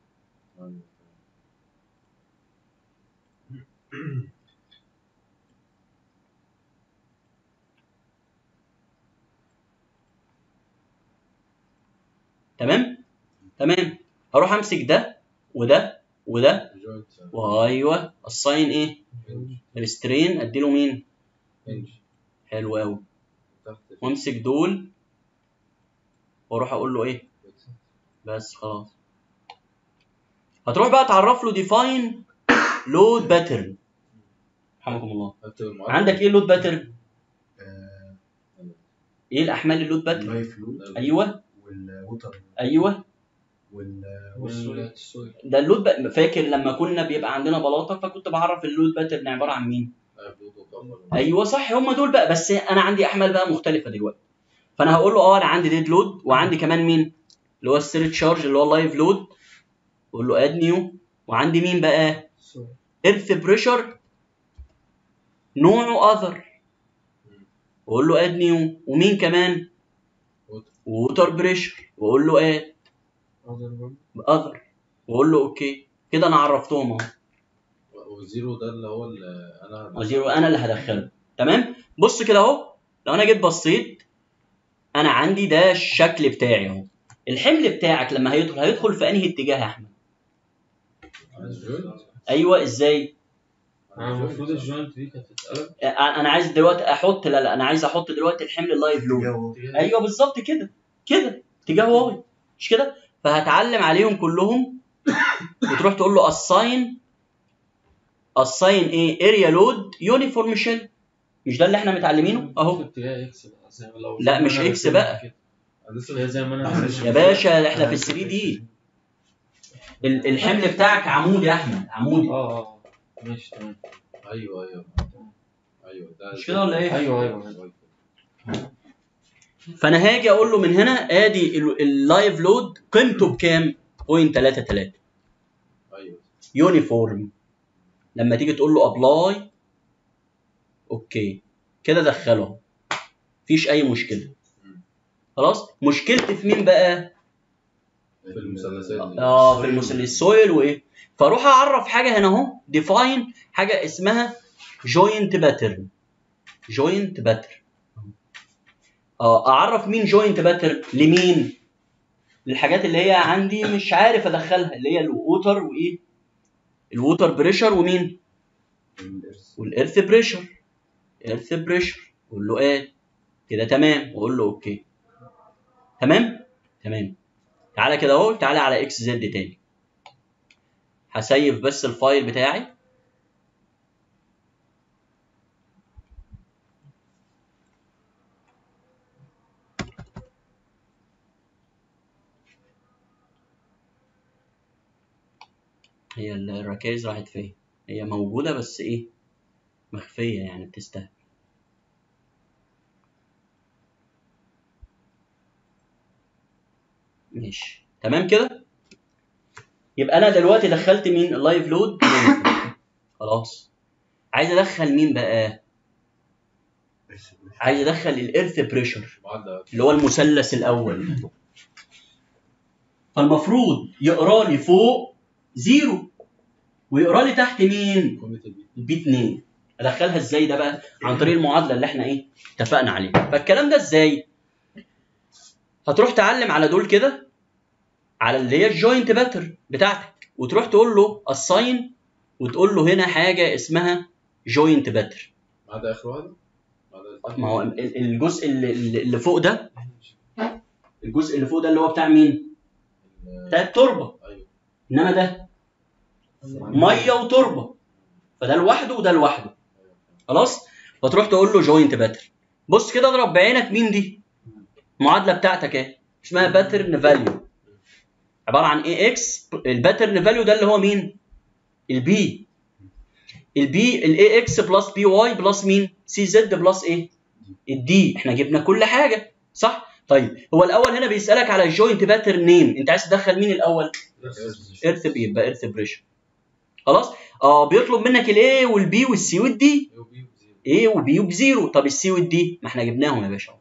Speaker 1: تمام تمام هروح امسك ده وده وده
Speaker 2: جوينت
Speaker 1: وايوه الساين ايه ريسترين اديله مين
Speaker 2: انج
Speaker 1: حلو قوي
Speaker 2: تحت
Speaker 1: وامسك دول واروح اقول له ايه بس خلاص هتروح بقى تعرف له ديفاين لود باترن رحمكم الله
Speaker 2: اكتب المعادلة.
Speaker 1: عندك ايه اللود باترن
Speaker 5: آه،
Speaker 1: ايه الاحمال اللود باترن
Speaker 5: اللايف لود
Speaker 1: ايوه
Speaker 5: والووتر
Speaker 1: ايوه
Speaker 5: وال
Speaker 3: والسويل
Speaker 1: ده اللود بقى فاكر لما كنا بيبقى عندنا بلاطه فكنت بعرف اللود باترن عباره عن مين
Speaker 2: لايف لود وكفر.
Speaker 1: ايوه صح هم دول بقى بس انا عندي احمال بقى مختلفه دلوقتي فانا هقول له اه انا عندي ديد لود وعندي كمان مين اللي هو السيرت شارج اللي هو اللايف لود اقول له اد نيو وعندي مين بقى
Speaker 3: السويل
Speaker 1: ايرث بريشر نوعه اذر واقول له اد نيو ومين كمان
Speaker 2: ووتر.
Speaker 1: ووتر بريشر واقول له اد
Speaker 3: أقدر برضه.
Speaker 1: اذر واقول له اوكي كده انا عرفتهم اهو
Speaker 2: والزيرو ده اللي هو اللي انا
Speaker 1: وزيرو انا اللي هدخله تمام بص كده اهو لو انا جيت بصيت انا عندي ده الشكل بتاعي اهو الحمل بتاعك لما هيدخل هيدخل في انهي اتجاه يا احمد
Speaker 2: الجوينت
Speaker 1: ايوه ازاي
Speaker 3: انا المفروض الجوينت دي كانت تتقلب
Speaker 1: انا أنا عايز دلوقتي احط لا لا انا عايز احط دلوقتي الحمل اللايف لود
Speaker 3: اتجاه-
Speaker 1: ايوه بالظبط كده كده اتجاه واي مش كده فهتعلم عليهم كلهم وتروح تقول له اساين اساين ايه اريا لود يونيفورم شيل مش ده اللي احنا متعلمينه اهو
Speaker 3: اتجاه اكس بقى زي ما لو
Speaker 1: لا،
Speaker 3: زي ما
Speaker 1: مش
Speaker 3: أنا
Speaker 1: إكس
Speaker 3: رسمت
Speaker 1: بقى.
Speaker 3: كده.
Speaker 2: انا لسه
Speaker 3: هي زي ما انا رسمت.
Speaker 1: يا باشا احنا في ال 3 دي ال- الحمل بتاعك عمود يا احمد عمودي
Speaker 3: اه اه ماشي تمام
Speaker 2: ايوه ايوه ايوه ده
Speaker 1: مش كده ولا ايه؟
Speaker 3: ايوه ايوه
Speaker 1: فانا هاجي اقول له من هنا ادي ال- اللايف لود قيمته بكام؟ 0.33
Speaker 2: ايوه
Speaker 1: يونيفورم لما تيجي تقول له ابلاي اوكي كده دخله مفيش اي مشكله خلاص مشكلتي في مين بقى
Speaker 2: في المثلثات دي.
Speaker 1: اه في المثلث السويل وايه فاروح اعرف حاجه هنا اهو ديفاين حاجه اسمها جوينت باترن جوينت باترن اه اعرف مين جوينت باترن لمين للحاجات اللي هي عندي مش عارف ادخلها اللي هي الووتر وايه الووتر بريشر ومين والارث بريشر ايرث بريشر قول له ايه كده تمام واقول له اوكي تمام تمام تعالى كده اهو تعالى على اكس زد تاني هسيف بس الفايل بتاعي هي الركائز راحت فين هي موجودة بس ايه مخفية يعني بتستهبل ماشي تمام كده يبقى انا دلوقتي دخلت مين اللايف لود خلاص عايز ادخل مين بقى عايز ادخل الارث بريشر
Speaker 2: معدل
Speaker 1: اللي هو المثلث الاول فالمفروض يقرا لي فوق زيرو ويقرا لي تحت مين
Speaker 2: قيمه البي
Speaker 1: البي 2 ادخلها ازاي ده بقى عن طريق المعادله اللي احنا ايه اتفقنا عليها فالكلام ده ازاي هتروح تعلم على دول كده على اللي هي الجوينت باتر بتاعتك وتروح تقول له الساين وتقول له هنا حاجه اسمها جوينت باتر
Speaker 2: ما عدا اخر واحده ما عدا التحت.
Speaker 1: ما هو ال- الجزء اللي, اللي فوق ده الجزء اللي فوق ده اللي هو بتاع مين
Speaker 2: ال-
Speaker 1: بتاع التربه
Speaker 2: ايوه
Speaker 1: انما ده ميه وتربه فده لوحده وده لوحده خلاص فتروح تقول له جوينت باتر بص كده اضرب بعينك مين دي المعادله بتاعتك اهي اسمها باترن فاليو عباره عن ايه اكس الباترن فاليو ده اللي هو مين البي البي الاي اكس بلس بي واي بلس مين سي زد بلس ايه الدي احنا جبنا كل حاجه صح طيب هو الاول هنا بيسالك على الجوينت باترن نيم انت عايز تدخل مين الاول ايرث بي يبقى ايرث بريشر خلاص اه بيطلب منك الاي والبي والسي والدي
Speaker 2: ايه وبي وزيرو.
Speaker 1: ايه وبي وبزيرو طب السي والدي ما احنا جبناهم يا باشا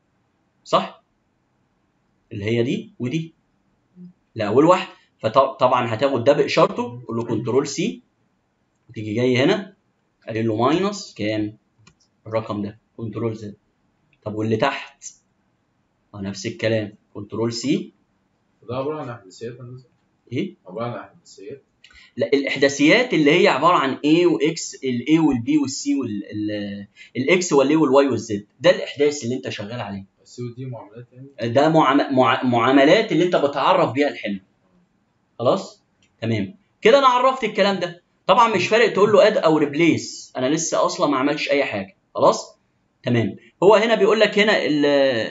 Speaker 1: صح اللي هي دي ودي لا اول واحد فطبعا هتاخد ده باشارته تقول له كنترول سي وتيجي جاي هنا قايل له ماينس كام الرقم ده كنترول زد طب واللي تحت اه نفس الكلام كنترول سي
Speaker 2: ده عباره عن احداثيات هندسه
Speaker 1: ايه
Speaker 2: عباره عن احداثيات
Speaker 1: لا الاحداثيات اللي هي عباره عن A واكس الاي والبي والسي والاكس والاي والواي والزد ده الاحداث اللي انت شغال عليه
Speaker 2: السي ودي معاملات يعني
Speaker 1: ده معام- مع- معاملات اللي انت بتعرف بيها الحلم خلاص تمام كده انا عرفت الكلام ده طبعا مش فارق تقول له اد او ريبليس انا لسه اصلا ما عملتش اي حاجه خلاص تمام هو هنا بيقول لك هنا ال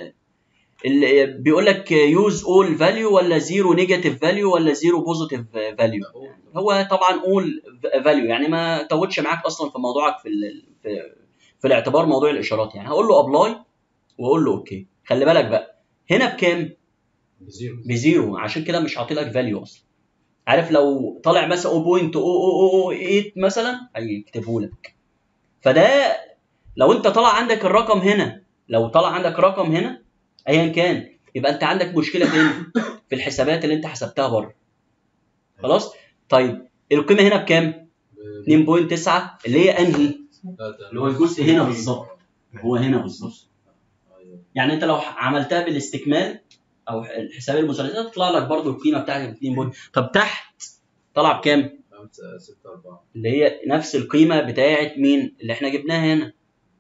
Speaker 1: ال بيقول لك يوز اول فاليو ولا زيرو نيجاتيف فاليو ولا زيرو بوزيتيف فاليو هو طبعا اول فاليو يعني ما توتش معاك اصلا في موضوعك في ال في, في الاعتبار موضوع الاشارات يعني هقول له ابلاي واقول له اوكي خلي بالك بقى هنا بكام
Speaker 2: بزيرو
Speaker 1: بزيرو عشان كده مش هعطي لك فاليو اصلا عارف لو طالع مثلا 0.008 مثلا هيكتبه لك فده لو انت طلع عندك الرقم هنا لو طلع عندك رقم هنا ايا كان يبقى انت عندك مشكله فين في الحسابات اللي انت حسبتها بره خلاص طيب القيمه هنا بكام 2.9 اللي هي انهي اللي هو الجزء هنا بالظبط هو هنا بالظبط
Speaker 2: ايوه
Speaker 1: يعني انت لو عملتها بالاستكمال او حساب المثلثات تطلع لك برضو القيمه بتاعت ال 2 بوينت طب تحت طلع بكام؟
Speaker 2: خمسة ستة أربعة
Speaker 1: اللي هي نفس القيمه بتاعت مين اللي احنا جبناها هنا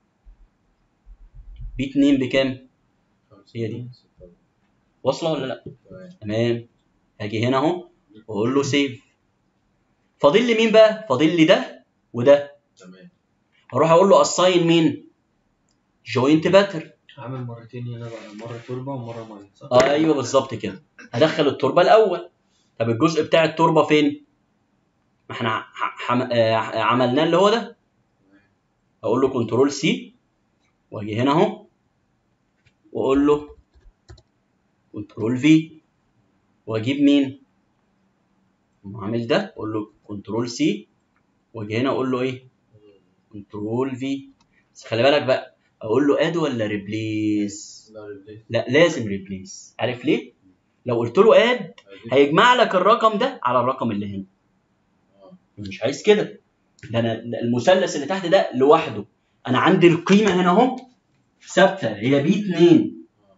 Speaker 1: بي 2 بكام؟
Speaker 2: خمسة
Speaker 1: هي دي.
Speaker 2: ستة أربعة
Speaker 1: واصله ولا لا؟
Speaker 2: تمام
Speaker 1: تمام هاجي هنا اهو واقول له سيف فاضل لي مين بقى؟ فاضل لي ده وده
Speaker 2: تمام
Speaker 1: هروح اقول له اساين مين؟ جوينت باتر
Speaker 3: عامل مرتين هنا بقى مرة تربة ومرة مية صح؟
Speaker 1: اه ايوه بالظبط كده هدخل التربه الاول طب الجزء بتاع التربه فين؟ ما احنا ح- حم... آه، عملناه اللي هو ده اقول له كنترول سي واجي هنا اهو واقول له كنترول في واجيب مين؟ أقوم عامل ده اقول له كنترول سي واجي هنا اقول له ايه؟ كنترول في بس خلي بالك بقى اقول له اد ولا ريبليس؟
Speaker 2: لا ريبليس
Speaker 1: لا لازم ريبليس عارف ليه؟ لو قلت له اد هيجمع لك الرقم ده على الرقم اللي هنا
Speaker 2: آه.
Speaker 1: مش عايز كده ده انا ده المثلث اللي تحت ده لوحده انا عندي القيمه هنا اهو ثابته هي بي 2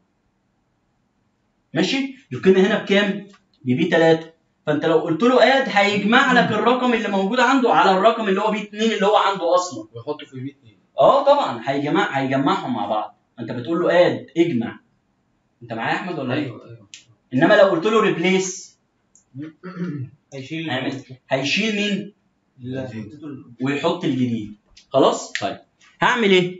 Speaker 1: ماشي القيمه هنا بكام؟ بي 3 فانت لو قلت له اد هيجمع لك الرقم اللي موجود عنده على الرقم اللي هو بي 2 اللي هو عنده اصلا
Speaker 2: ويحطوا في بي اتنين
Speaker 1: اه طبعا هيجمع هيجمعهم مع بعض انت بتقول له اد اجمع انت معايا يا احمد ولا ايه؟
Speaker 3: ايوه ايوه
Speaker 1: انما لو قلت له ريبليس
Speaker 3: هيشيل
Speaker 1: هيعمل هيشيل مين؟
Speaker 3: لا
Speaker 1: ويحط الجديد خلاص طيب هعمل ايه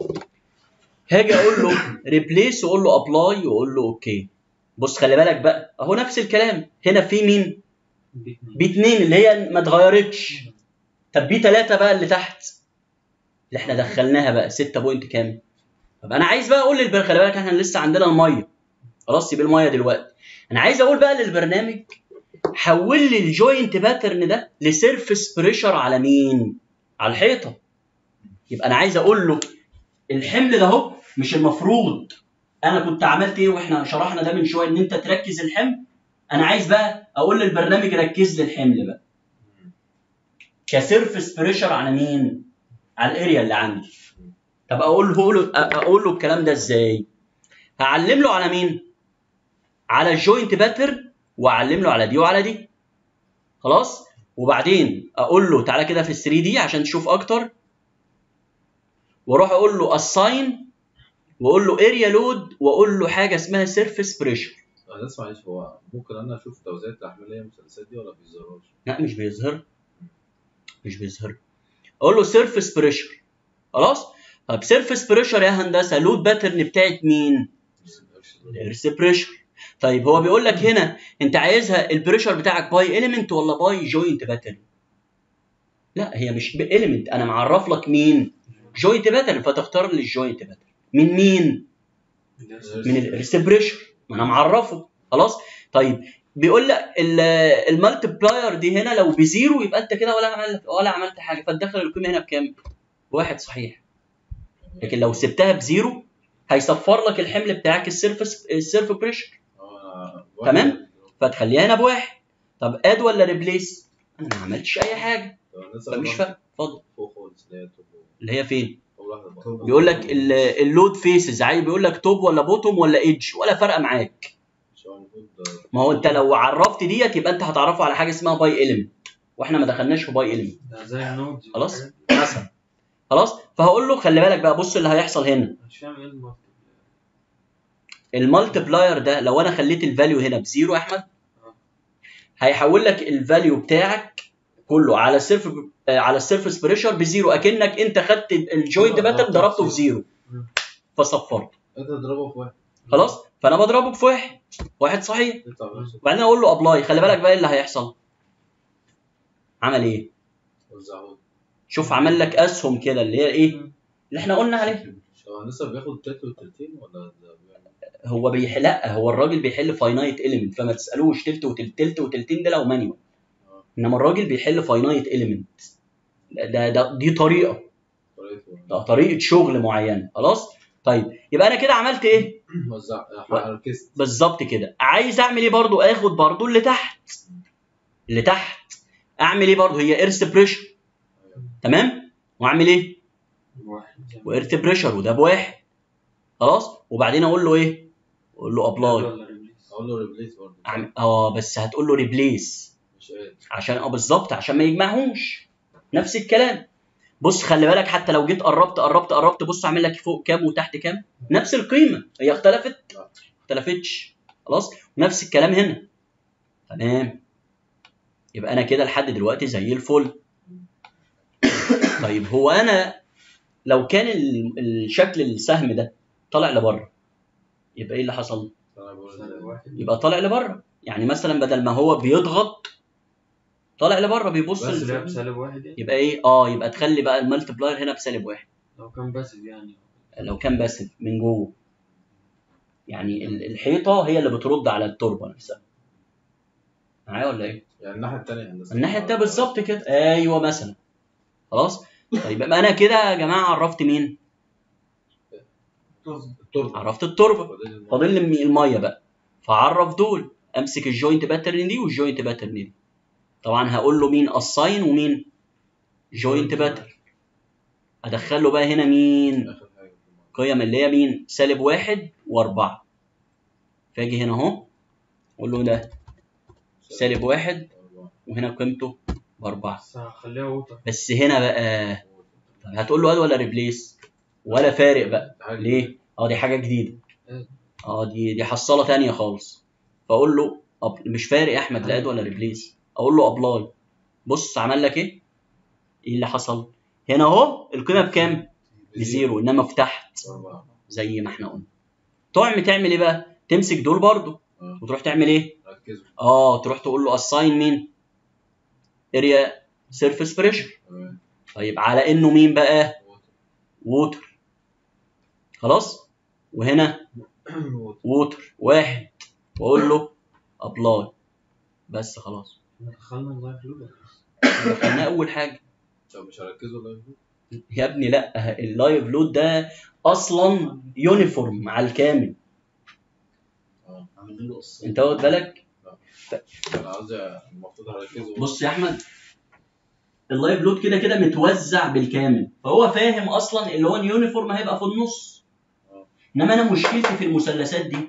Speaker 1: هاجي اقول له ريبليس واقول له ابلاي واقول له اوكي بص خلي بالك بقى اهو نفس الكلام هنا في مين بي 2 اللي هي ما اتغيرتش طب بي 3 بقى اللي تحت اللي احنا دخلناها بقى 6 بوينت كام طب انا عايز بقى اقول للبرنامج خلي بالك احنا لسه عندنا الميه خلاص سيب الميه دلوقتي انا عايز اقول بقى للبرنامج حول لي الجوينت باترن ده لسيرفيس بريشر على مين على الحيطه يبقى انا عايز اقول له الحمل ده اهو مش المفروض انا كنت عملت ايه واحنا شرحنا ده من شويه ان انت تركز الحمل انا عايز بقى اقول للبرنامج ركز لي الحمل بقى كسيرفيس بريشر على مين على الاريا اللي عندي طب اقول له اقول له الكلام ده ازاي هعلم له على مين على الجوينت باتر واعلم له على دي وعلى دي خلاص وبعدين اقول له تعالى كده في ال 3 دي عشان تشوف اكتر واروح اقول له اساين واقول له اريا لود واقول له حاجه اسمها سيرفيس بريشر
Speaker 2: انا لسه معلش هو ممكن انا اشوف توزيع الاحماليه المثلثات دي ولا بيظهرهاش؟
Speaker 1: لا مش بيظهر مش بيظهر اقول له سيرفيس بريشر خلاص طب سيرفيس بريشر يا هندسه لود باترن بتاعت مين الارث بريشر طيب هو بيقول لك هنا انت عايزها البريشر بتاعك باي اليمنت ولا باي جوينت باترن لا هي مش باليمنت انا معرف لك مين جوينت باترن فتختار لي الجوينت باترن من مين من الارث بريشر ما انا معرفه خلاص طيب بيقول لك المالتبلاير دي هنا لو بزيرو يبقى انت كده ولا عملت ولا عملت حاجه فتدخل القيمه هنا بكام؟ واحد صحيح لكن لو سبتها بزيرو هيصفر لك الحمل بتاعك السيرفس السيرف بريشر
Speaker 2: اه
Speaker 1: تمام؟ فتخليها هنا بواحد طب اد ولا ريبليس؟ انا ما عملتش اي حاجه فمش فارق اتفضل
Speaker 2: فوق خالص اللي هي توب
Speaker 1: اللي هي فين؟
Speaker 2: اول واحده بقى.
Speaker 1: بيقول لك ال- اللود فيسز عايز بيقول لك توب ولا بوتوم ولا ايدج ولا فارقه معاك
Speaker 2: مش هو المفروض
Speaker 1: ما هو انت لو عرفت ديت يبقى انت هتعرفه على حاجه اسمها باي اليمنت واحنا ما دخلناش في باي اليمنت
Speaker 3: ده زي النود
Speaker 1: خلاص مثلا خلاص فهقول له خلي بالك بقى بص اللي هيحصل هنا
Speaker 3: مش فاهم ايه المالتي
Speaker 1: المالتبلاير ده لو انا خليت الفاليو هنا بزيرو يا احمد هيحول لك الفاليو بتاعك كله على السيرف آه، على السيرفس بريشر بزيرو اكنك انت خدت الجوينت باترن ضربته في زيرو
Speaker 3: مم.
Speaker 1: فصفرت
Speaker 2: انت تضربه في واحد
Speaker 1: خلاص فانا بضربه في واحد واحد صحيح
Speaker 2: يطلع بنفسه
Speaker 1: وبعدين اقول له ابلاي خلي بالك بقى إيه اللي هيحصل عمل ايه
Speaker 2: وزعه
Speaker 1: شوف عمل لك اسهم كده اللي هي ايه اللي احنا قلنا عليه
Speaker 2: هو لسه بياخد التلت والتلتين ولا ده بيعمل
Speaker 1: هو بيحل لا هو الراجل بيحل فاينايت اليمنت فما تسالوش تلت وتلت تلت وتلتين ده لو مانيوال
Speaker 2: آه.
Speaker 1: انما الراجل بيحل فاينايت اليمنت ده ده دي طريقه
Speaker 2: طريقته
Speaker 1: ده طريقه شغل معينه خلاص طيب يبقى انا كده عملت ايه
Speaker 2: وزع ركزت
Speaker 1: بالظبط كده عايز اعمل ايه برضو اخد برضو اللي تحت اللي تحت اعمل ايه برضو هي ايرث بريشر تمام واعمل ايه
Speaker 3: واحد زي ما-
Speaker 1: وايرث بريشر وده بواحد خلاص وبعدين اقول له ايه اقول له ابلاي
Speaker 3: ولا ريبليس
Speaker 2: اقول له ريبليس برضه
Speaker 1: عم- اه بس هتقول له ريبليس
Speaker 2: مش قادر
Speaker 1: عشان اه بالظبط عشان ما يجمعهمش نفس الكلام بص خلي بالك حتى لو جيت قربت قربت قربت بص اعمل لك فوق كام وتحت كام نفس القيمه هي اختلفت
Speaker 2: لا.
Speaker 1: اختلفتش خلاص نفس الكلام هنا تمام يبقى انا كده لحد دلوقتي زي الفل طيب هو انا لو كان ال- الشكل السهم ده طالع لبره يبقى ايه اللي حصل
Speaker 2: انا بقول
Speaker 3: سالب
Speaker 2: ازاي
Speaker 3: واحد
Speaker 1: يبقى طالع لبره يعني مثلا بدل ما هو بيضغط طالع لبره بيبص
Speaker 3: بس
Speaker 1: ل-
Speaker 3: لعب سالب واحد يعني
Speaker 1: يبقى ايه اه يبقى تخلي بقى المالتبلاير هنا بسالب واحد
Speaker 3: لو كان باسف يعني
Speaker 1: لو كان باسف من جوه يعني ال- الحيطه هي اللي بترد على التربه نفسها معايا ولا ايه؟
Speaker 2: يعني الناحيه الثانيه هندسه
Speaker 1: الناحيه التانيه بالظبط كده ايوه مثلا خلاص طيب يبقى انا كده يا جماعه عرفت مين؟
Speaker 2: التربه
Speaker 1: عرفت التربه
Speaker 2: فاضل المية.
Speaker 1: فاضل لي الميه بقى فعرف دول امسك الجوينت باترن دي والجوينت باترن دي طبعا هقول له مين الساين ومين جوينت باترن ادخل له بقى هنا مين
Speaker 2: اخر حاجه
Speaker 1: قيم اللي هي مين سالب واحد واربعة فاجي هنا اهو اقول له ده سالب واحد وهنا قيمته باربعة
Speaker 3: بس هخليها ووتر
Speaker 1: بس هنا بقى طب هتقول له اد ولا ريبليس ولا فارق بقى ليه؟ اه دي حاجة جديدة اه دي دي حصالة تانية خالص فاقول له أب... مش فارق يا احمد لا اد ولا ريبليس اقول له ابلاي بص عمل لك ايه؟ ايه اللي حصل؟ هنا اهو القيمة بكام؟ بزيرو انما في تحت
Speaker 2: أربعة.
Speaker 1: زي ما احنا قلنا تعمل تعمل ايه بقى؟ تمسك دول برضو
Speaker 2: آه.
Speaker 1: وتروح تعمل ايه؟
Speaker 2: ركزوا
Speaker 1: اه تروح تقول له اساين مين؟ اريا سيرفيس بريشر
Speaker 2: تمام
Speaker 1: طيب على انه مين بقى؟ ووتر خلاص؟ وهنا ووتر واحد واقول له ابلاي بس خلاص
Speaker 3: احنا دخلنا اللايف لود
Speaker 1: دخلناه اول حاجه
Speaker 2: طب مش هركزوا ولا إيه؟
Speaker 1: يا ابني لا اللايف لود ده اصلا يونيفورم على الكامل
Speaker 5: عاملين له قصه
Speaker 1: انت واخد بالك
Speaker 2: انا قصدي المفروض هركزوا
Speaker 1: بص يا احمد اللايف لود كده كده متوزع بالكامل فهو فاهم اصلا اللي هو اليونيفورم هيبقى في النص انما انا مشكلتي في المثلثات دي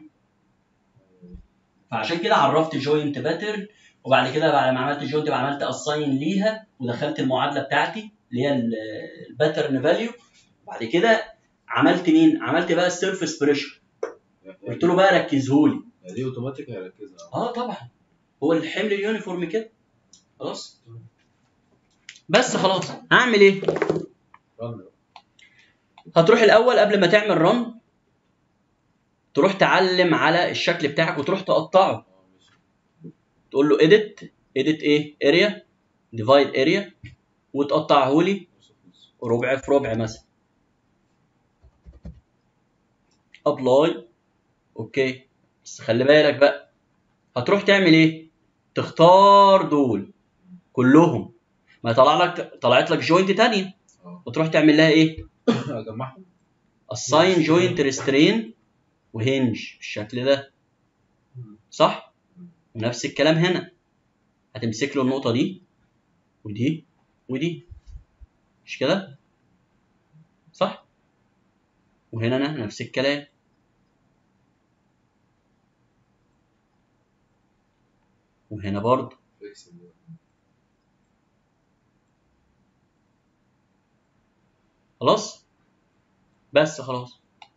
Speaker 1: فعشان كده عرفت جوينت باترن وبعد كده بعد ما عملت جوينت بقى عملت اساين ليها ودخلت المعادله بتاعتي اللي هي الباترن فاليو وبعد كده عملت مين؟ عملت بقى السيرفيس بريشر قلت له بقى ركزهولي
Speaker 2: يعني دي اوتوماتيك هيركزها
Speaker 1: اه طبعا هو الحمل اليونيفورم كده خلاص بس خلاص هعمل ايه؟
Speaker 2: رن
Speaker 1: هتروح الاول قبل ما تعمل رن تروح تعلم على الشكل بتاعك وتروح تقطعه
Speaker 2: اه ماشي
Speaker 1: تقول له edit edit ايه اريا ديفايد اريا وتقطعه لي
Speaker 2: نص في نص.
Speaker 1: ربع في ربع مثلا ابلاي اوكي بس خلي بالك بقى هتروح تعمل ايه تختار دول كلهم ما يطلع لك طلعت لك جوينت تانية
Speaker 2: اه
Speaker 1: وتروح تعمل لها ايه
Speaker 2: اجمعهم
Speaker 1: assign joint restrain وهنج بالشكل ده صح ونفس الكلام هنا هتمسك له النقطة دي ودي ودي مش كده صح وهنا أنا نفس الكلام وهنا برضه
Speaker 2: فيكس دي.
Speaker 1: خلاص بس خلاص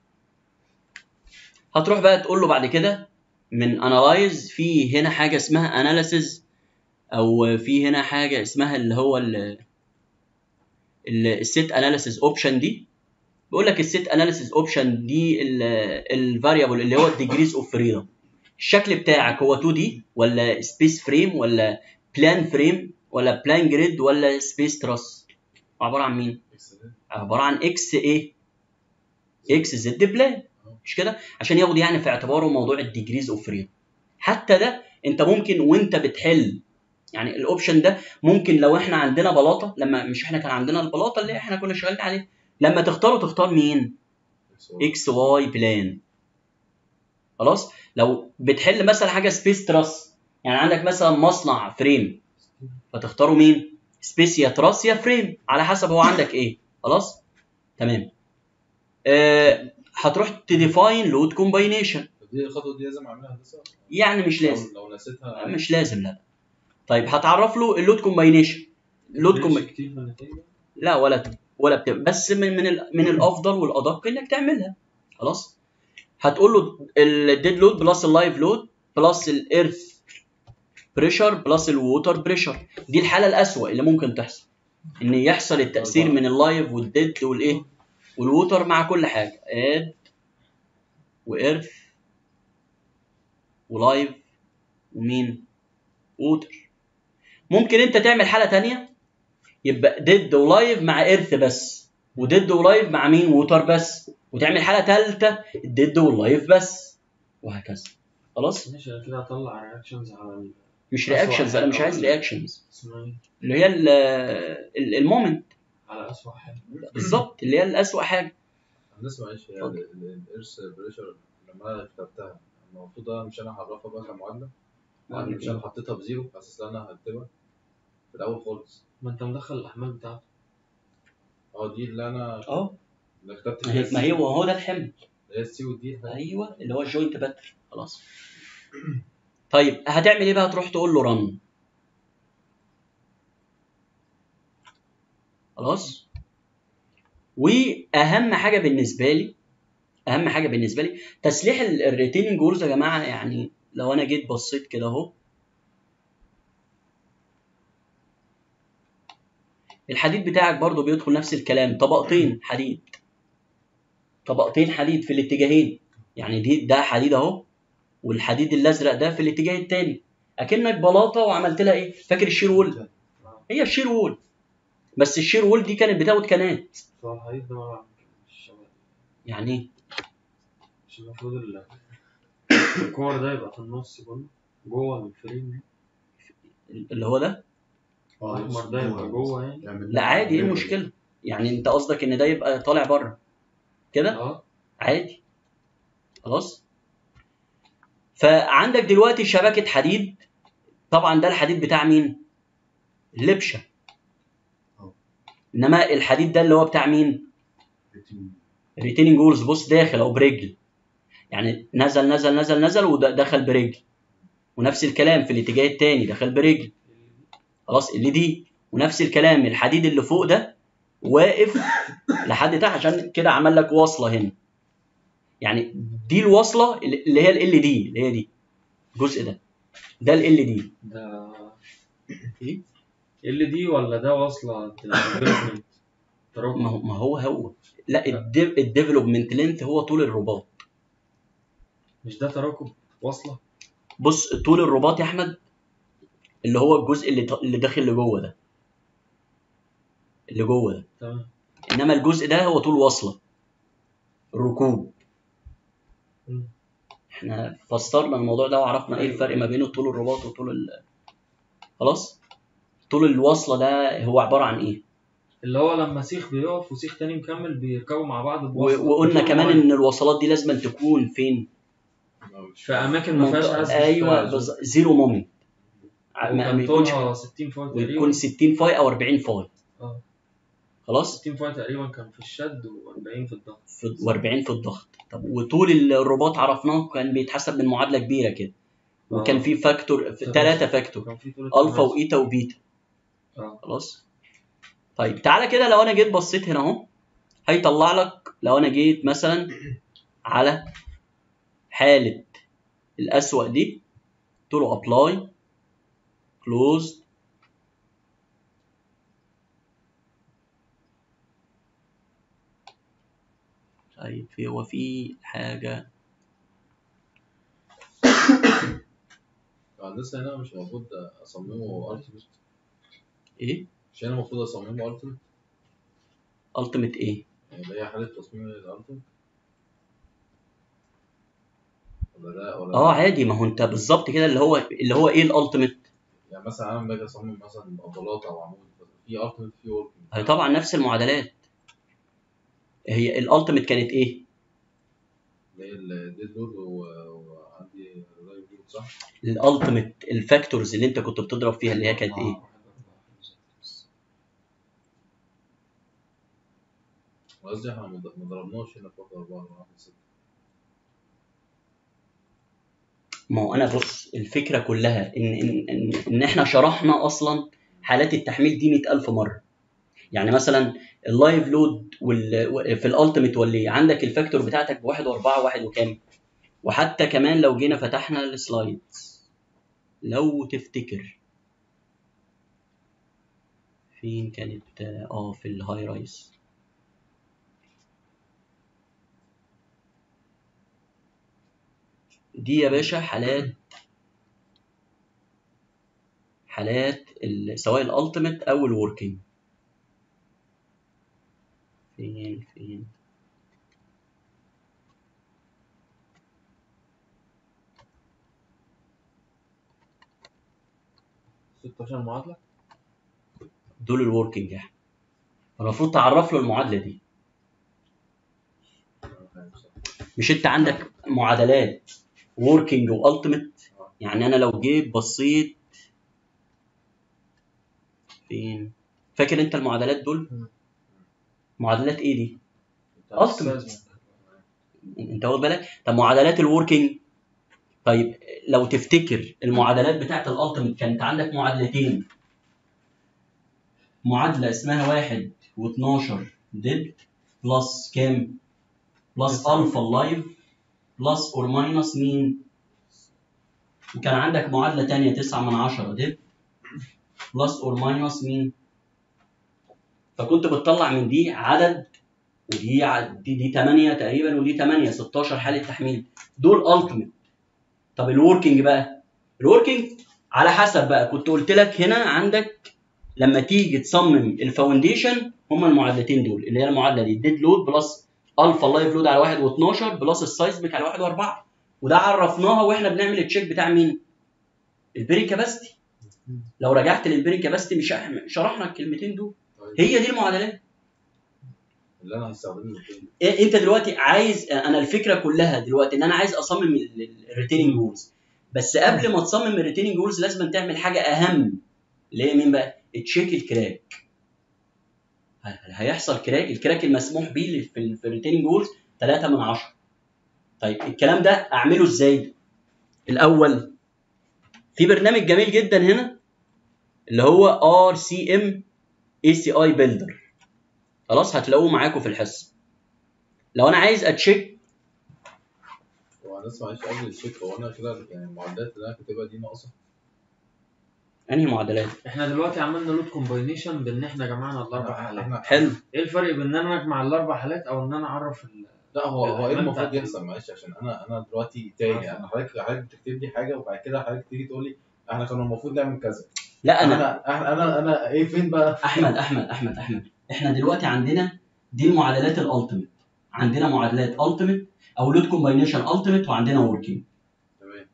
Speaker 1: هتروح بقى تقول له بعد كده من انالايز في هنا حاجه اسمها اناليسز او في هنا حاجه اسمها اللي هو ال السيت اناليسز اوبشن دي بيقول لك السيت اناليسز اوبشن دي الفاريبل اللي هو الديجريز اوف فريدم الشكل بتاعك هو 2 دي ولا سبيس فريم ولا بلان فريم ولا بلان جريد ولا سبيس تراس عباره عن مين
Speaker 2: فيكس دي.
Speaker 1: عباره عن اكس ايه اكس زد بلان مش كده عشان ياخد يعني في اعتباره موضوع الديجريز اوف فريدم حتى ده انت ممكن وانت بتحل يعني الاوبشن ده ممكن لو احنا عندنا بلاطه لما مش احنا كان عندنا البلاطه اللي احنا كنا شغالين عليها لما تختاره تختار مين
Speaker 2: فيكس واي.
Speaker 1: اكس واي بلان خلاص لو بتحل مثلا حاجه سبيس تراس يعني عندك مثلا مصنع فريم فتختاره مين سبيس يا تراس يا فريم على حسب هو عندك ايه خلاص تمام آه هتروح تديفاين لود كومباينيشن
Speaker 2: دي الخطوه دي لازم اعملها هندسه
Speaker 1: يعني مش لازم
Speaker 2: لو, لو نسيتها
Speaker 1: مش لازم لا طيب هتعرف له اللود كومباينيشن اللود
Speaker 3: ليش
Speaker 1: كومباينيشن
Speaker 3: كتير في النتيجة
Speaker 1: لا ولا ت- ولا بتبقى بس من من ال- من الافضل والادق انك تعملها خلاص هتقول له الديد لود بلس اللايف لود بلس الايرث بريشر بلس الووتر بريشر دي الحاله الاسوأ اللي ممكن تحصل ان يحصل التاثير من اللايف والديد والايه والووتر مع كل حاجه اد وايرث ولايف ومين ووتر ممكن انت تعمل حاله تانية يبقى ديد ولايف مع ايرث بس وديد ولايف مع مين ووتر بس وتعمل حاله ثالثه الديد واللايف بس وهكذا خلاص
Speaker 3: ماشي انا كده هطلع رياكشنز على ال-
Speaker 1: مش
Speaker 3: أسوأ
Speaker 1: رياكشنز انا
Speaker 3: حاجة
Speaker 1: مش عايز
Speaker 3: أو-
Speaker 1: رياكشنز
Speaker 3: اسمها ايه؟
Speaker 1: اللي هي ال- ال- المومنت
Speaker 3: على اسوأ حاجة
Speaker 1: بالظبط اللي هي الاسوأ حاجه
Speaker 2: هندسه معلش هي
Speaker 1: اتفضل.
Speaker 2: ال- ال- الارث بريشر لما انا كتبتها المفروض انا مش انا هعرفها بقى كمعادله يعني مش انا حطيتها بزيرو على اساس ان انا هكتبها في الاول خالص
Speaker 3: ما انت مدخل الاحمال بتاعته
Speaker 2: اه دي اللي انا
Speaker 1: اه
Speaker 2: اللي كتبت
Speaker 1: ما هي ما هي وهو ده الحمل
Speaker 2: اللي هي السي ودي
Speaker 1: ايوه اللي هو الجوينت باتر خلاص طيب هتعمل ايه بقى تروح تقول له رن خلاص واهم حاجه بالنسبه لي اهم حاجه بالنسبه لي تسليح الريتيننج جولز يا جماعه يعني لو انا جيت بصيت كده اهو الحديد بتاعك برضو بيدخل نفس الكلام طبقتين حديد طبقتين حديد في الاتجاهين يعني دي ده حديد اهو والحديد الازرق ده في الاتجاه التاني اكنك بلاطه وعملت لها ايه فاكر الشير وول هي الشير وول بس الشير وول دي كانت بتاخد كنات
Speaker 3: فهو الحديد ده ما مش
Speaker 1: يعني ايه
Speaker 3: مش المفروض ال- الكور ده يبقى في النص كله جوه الفريم دي
Speaker 1: اللي هو ده
Speaker 3: الاحمر ده يبقى جوه يعني
Speaker 1: لا عادي ايه المشكله يعني انت قصدك ان ده يبقى طالع بره كده
Speaker 3: اه
Speaker 1: عادي خلاص فعندك دلوقتي شبكه حديد طبعا ده الحديد بتاع مين اللبشه
Speaker 5: أه.
Speaker 1: انما الحديد ده اللي هو بتاع مين ريتيننج وولز بص داخل او برجل يعني نزل نزل نزل نزل ودخل برجل ونفس الكلام في الاتجاه التاني دخل برجل خلاص اللي دي ونفس الكلام الحديد اللي فوق ده واقف لحد تحت عشان كده عمل لك وصله هنا يعني دي الوصله اللي هي ال دي اللي هي دي الجزء ده ده ال دي
Speaker 3: ده
Speaker 1: ايه
Speaker 3: ال دي ولا ده واصله development؟
Speaker 1: ما
Speaker 3: تراكم
Speaker 1: هو ما هو هو لا الديفلوبمنت لينث هو طول الرباط
Speaker 3: مش ده تراكم واصله
Speaker 1: بص طول الرباط يا احمد اللي هو الجزء اللي اللي داخل لجوه ده اللي جوه ده
Speaker 3: تمام
Speaker 1: انما الجزء ده هو طول وصله الركوب
Speaker 3: مم.
Speaker 1: احنا فسرنا الموضوع ده وعرفنا ايه الفرق ما بين طول الرباط وطول ال... خلاص طول الوصله ده هو عباره عن ايه
Speaker 3: اللي هو لما سيخ بيقف وسيخ تاني مكمل بيركبوا مع بعض
Speaker 1: و...
Speaker 3: بوصلة.
Speaker 1: وقلنا
Speaker 3: بطول
Speaker 1: كمان
Speaker 3: معين.
Speaker 1: ان الوصلات دي لازم تكون فين
Speaker 3: في اماكن ما فيهاش
Speaker 1: منطقة-
Speaker 3: عزل
Speaker 1: ايوه
Speaker 3: فيها
Speaker 1: بز... زيرو مومنت ما ما
Speaker 3: وكان
Speaker 1: يكونش
Speaker 3: طولها 60 فاي
Speaker 1: ويكون
Speaker 3: تقريبا
Speaker 1: 60 فاي او 40 فاي
Speaker 3: اه
Speaker 1: خلاص
Speaker 3: 60 فاي تقريبا كان في الشد و40 في الضغط
Speaker 1: في و40 في الضغط طب وطول الرباط عرفناه كان بيتحسب من معادله كبيره كده وكان
Speaker 3: آه.
Speaker 1: في فاكتور
Speaker 3: طب
Speaker 1: ثلاثه فاكتور
Speaker 3: كان في طول
Speaker 1: الفا
Speaker 3: التناسب.
Speaker 1: وايتا وبيتا
Speaker 3: اه
Speaker 1: خلاص طيب تعالى كده لو انا جيت بصيت هنا اهو هيطلع لك لو انا جيت مثلا على حاله الاسوأ دي قلت له ابلاي كلوزد طيب في هو في حاجه
Speaker 2: الهندسه هنا مش المفروض اصممه التيميت
Speaker 1: ايه
Speaker 2: مش انا المفروض اصممه التيميت
Speaker 1: التيميت ايه
Speaker 2: يعني اللي هي حاله تصميم الالتيميت ولا ده ولا
Speaker 1: اه
Speaker 2: ده؟
Speaker 1: عادي ما هو انت بالظبط كده اللي هو اللي هو ايه الالتيميت
Speaker 2: يعني مثلا انا لما باجي اصمم مثلا بلاطه او عمود في التيميت في ورك
Speaker 1: هي طبعا نفس المعادلات هي الالتيميت كانت ايه
Speaker 2: اللي هي الديد لود وعندي لايف لود صح؟
Speaker 1: الالتيميت الفاكتورز اللي انت كنت بتضرب فيها اللي هي كانت ايه
Speaker 2: قصدي احنا ما ض- ما ضربناش هنا في واحد أربعة ولا واحد ستة
Speaker 1: ما هو انا بص الفكره كلها ان ان ان, إن احنا شرحنا اصلا حالات التحميل دي 100000 مره يعني مثلا اللايف لود وال... في الالتيميت واللي عندك الفاكتور بتاعتك بواحد واربعه واحد وكام وحتى كمان لو جينا فتحنا السلايدز لو تفتكر فين كانت اه في الهاي رايس دي يا باشا حالات حالات ال- سواء الالتيميت او الوركينج فين فين
Speaker 2: 16 معادله
Speaker 1: دول الوركينج يعني المفروض تعرف له المعادله دي مش انت عندك معادلات وركينج والتيميت يعني انا لو جيت بصيت فين فاكر انت المعادلات دول
Speaker 3: مم.
Speaker 1: معادلات ايه دي
Speaker 2: بتاع
Speaker 1: Ultimate.
Speaker 2: السيزميك.
Speaker 1: انت واخد بالك طب معادلات الوركينج طيب لو تفتكر المعادلات بتاعت الالتيميت كانت عندك معادلتين معادله اسمها واحد و12 ديد بلس كام بلس الفا لايف بلس اور ماينس مين وكان عندك معادله تانية 9 من 10 ديد بلس اور ماينس مين فكنت بتطلع من دي عدد ودي ع- دي دي 8 تقريبا ودي 8 16 حاله تحميل دول التيميت طب الوركينج بقى الوركينج على حسب بقى كنت قلت لك هنا عندك لما تيجي تصمم الفاونديشن هما المعادلتين دول اللي هي المعادله دي الديد لود بلس الفا لايف لود على 1 و12 بلس السايزميك على 1 و4 وده عرفناها واحنا بنعمل التشيك بتاع مين؟ البيري كاباستي لو رجعت للبيري كاباستي مش شرحنا الكلمتين دول
Speaker 2: طيب.
Speaker 1: هي دي المعادلات
Speaker 2: اللي انا هستخدمه فين؟
Speaker 1: إيه انت دلوقتي عايز انا الفكره كلها دلوقتي ان انا عايز اصمم الريتيننج رولز بس قبل ما تصمم الريتيننج رولز لازم تعمل حاجه اهم اللي هي مين بقى؟ تشيك الكراك ه- هيحصل كراك الكراك المسموح بيه اللي في ال- في الريتيننج رولز 3 من 10 طيب الكلام ده اعمله ازاي؟ الاول في برنامج جميل جدا هنا اللي هو ار سي ام اي سي اي بيلدر خلاص هتلاقوه معاكم في الحصه لو انا عايز اتشيك
Speaker 2: هو انا لسه معلش قبل الشيك هو انا كده يعني المعدات اللي انا كاتبها دي ناقصه
Speaker 1: انهي معادلات
Speaker 3: احنا دلوقتي عملنا لود كومباينيشن بان احنا جمعنا الاربع حالات
Speaker 2: احنا
Speaker 1: حلو
Speaker 3: ايه الفرق بين ان انا اجمع الاربع حالات او ان انا اعرف ال...
Speaker 2: لا هو هو ايه
Speaker 3: الأحمال
Speaker 2: المفروض
Speaker 3: بتاعت-
Speaker 2: يحصل معلش عشان انا انا دلوقتي تايه انا حضرتك حضرتك بتكتب لي حاجه وبعد كده حضرتك تيجي تقول لي احنا كنا المفروض نعمل كذا
Speaker 1: لا انا
Speaker 2: انا انا انا, أنا ايه فين بقى؟
Speaker 1: احمد احمد احمد احمد احنا دلوقتي عندنا دي المعادلات الالتيميت عندنا معادلات التيميت او لود كومباينيشن التيميت وعندنا وركينج
Speaker 2: تمام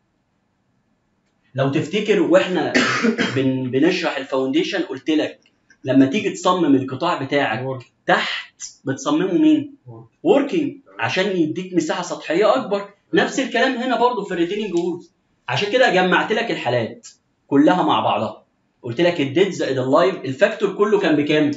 Speaker 1: لو تفتكر واحنا بن بنشرح الفاونديشن قلت لك لما تيجي تصمم القطاع بتاعك تحت بتصممه مين؟ وركينج عشان يديك مساحه سطحيه اكبر نفس الكلام هنا برضو في الريتيننج وولز عشان كده جمعت لك الحالات كلها مع بعضها قلت لك الديد زائد اللايف الفاكتور كله كان بكام؟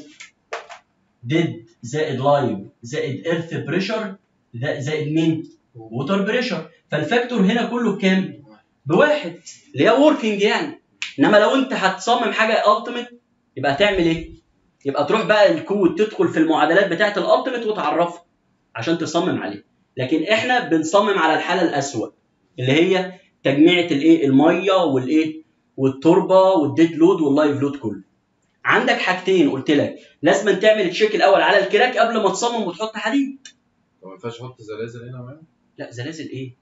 Speaker 1: ديد زائد لايف زائد ايرث بريشر زائد مين؟ ووتر بريشر فالفاكتور هنا كله بكام؟ بواحد اللي هي وركينج يعني انما لو انت هتصمم حاجه التيميت يبقى هتعمل ايه؟ يبقى تروح بقى الكود تدخل في المعادلات بتاعه الالتيميت وتعرفها عشان تصمم عليه لكن احنا بنصمم على الحاله الاسوأ اللي هي تجميعة الايه الميه والايه والتربه والديد لود واللايف لود كله عندك حاجتين قلت لك لازم تعمل تشيك الاول على الكراك قبل ما تصمم وتحط حديد
Speaker 2: طب ما ينفعش احط زلازل هنا معايا؟
Speaker 1: لا زلازل ايه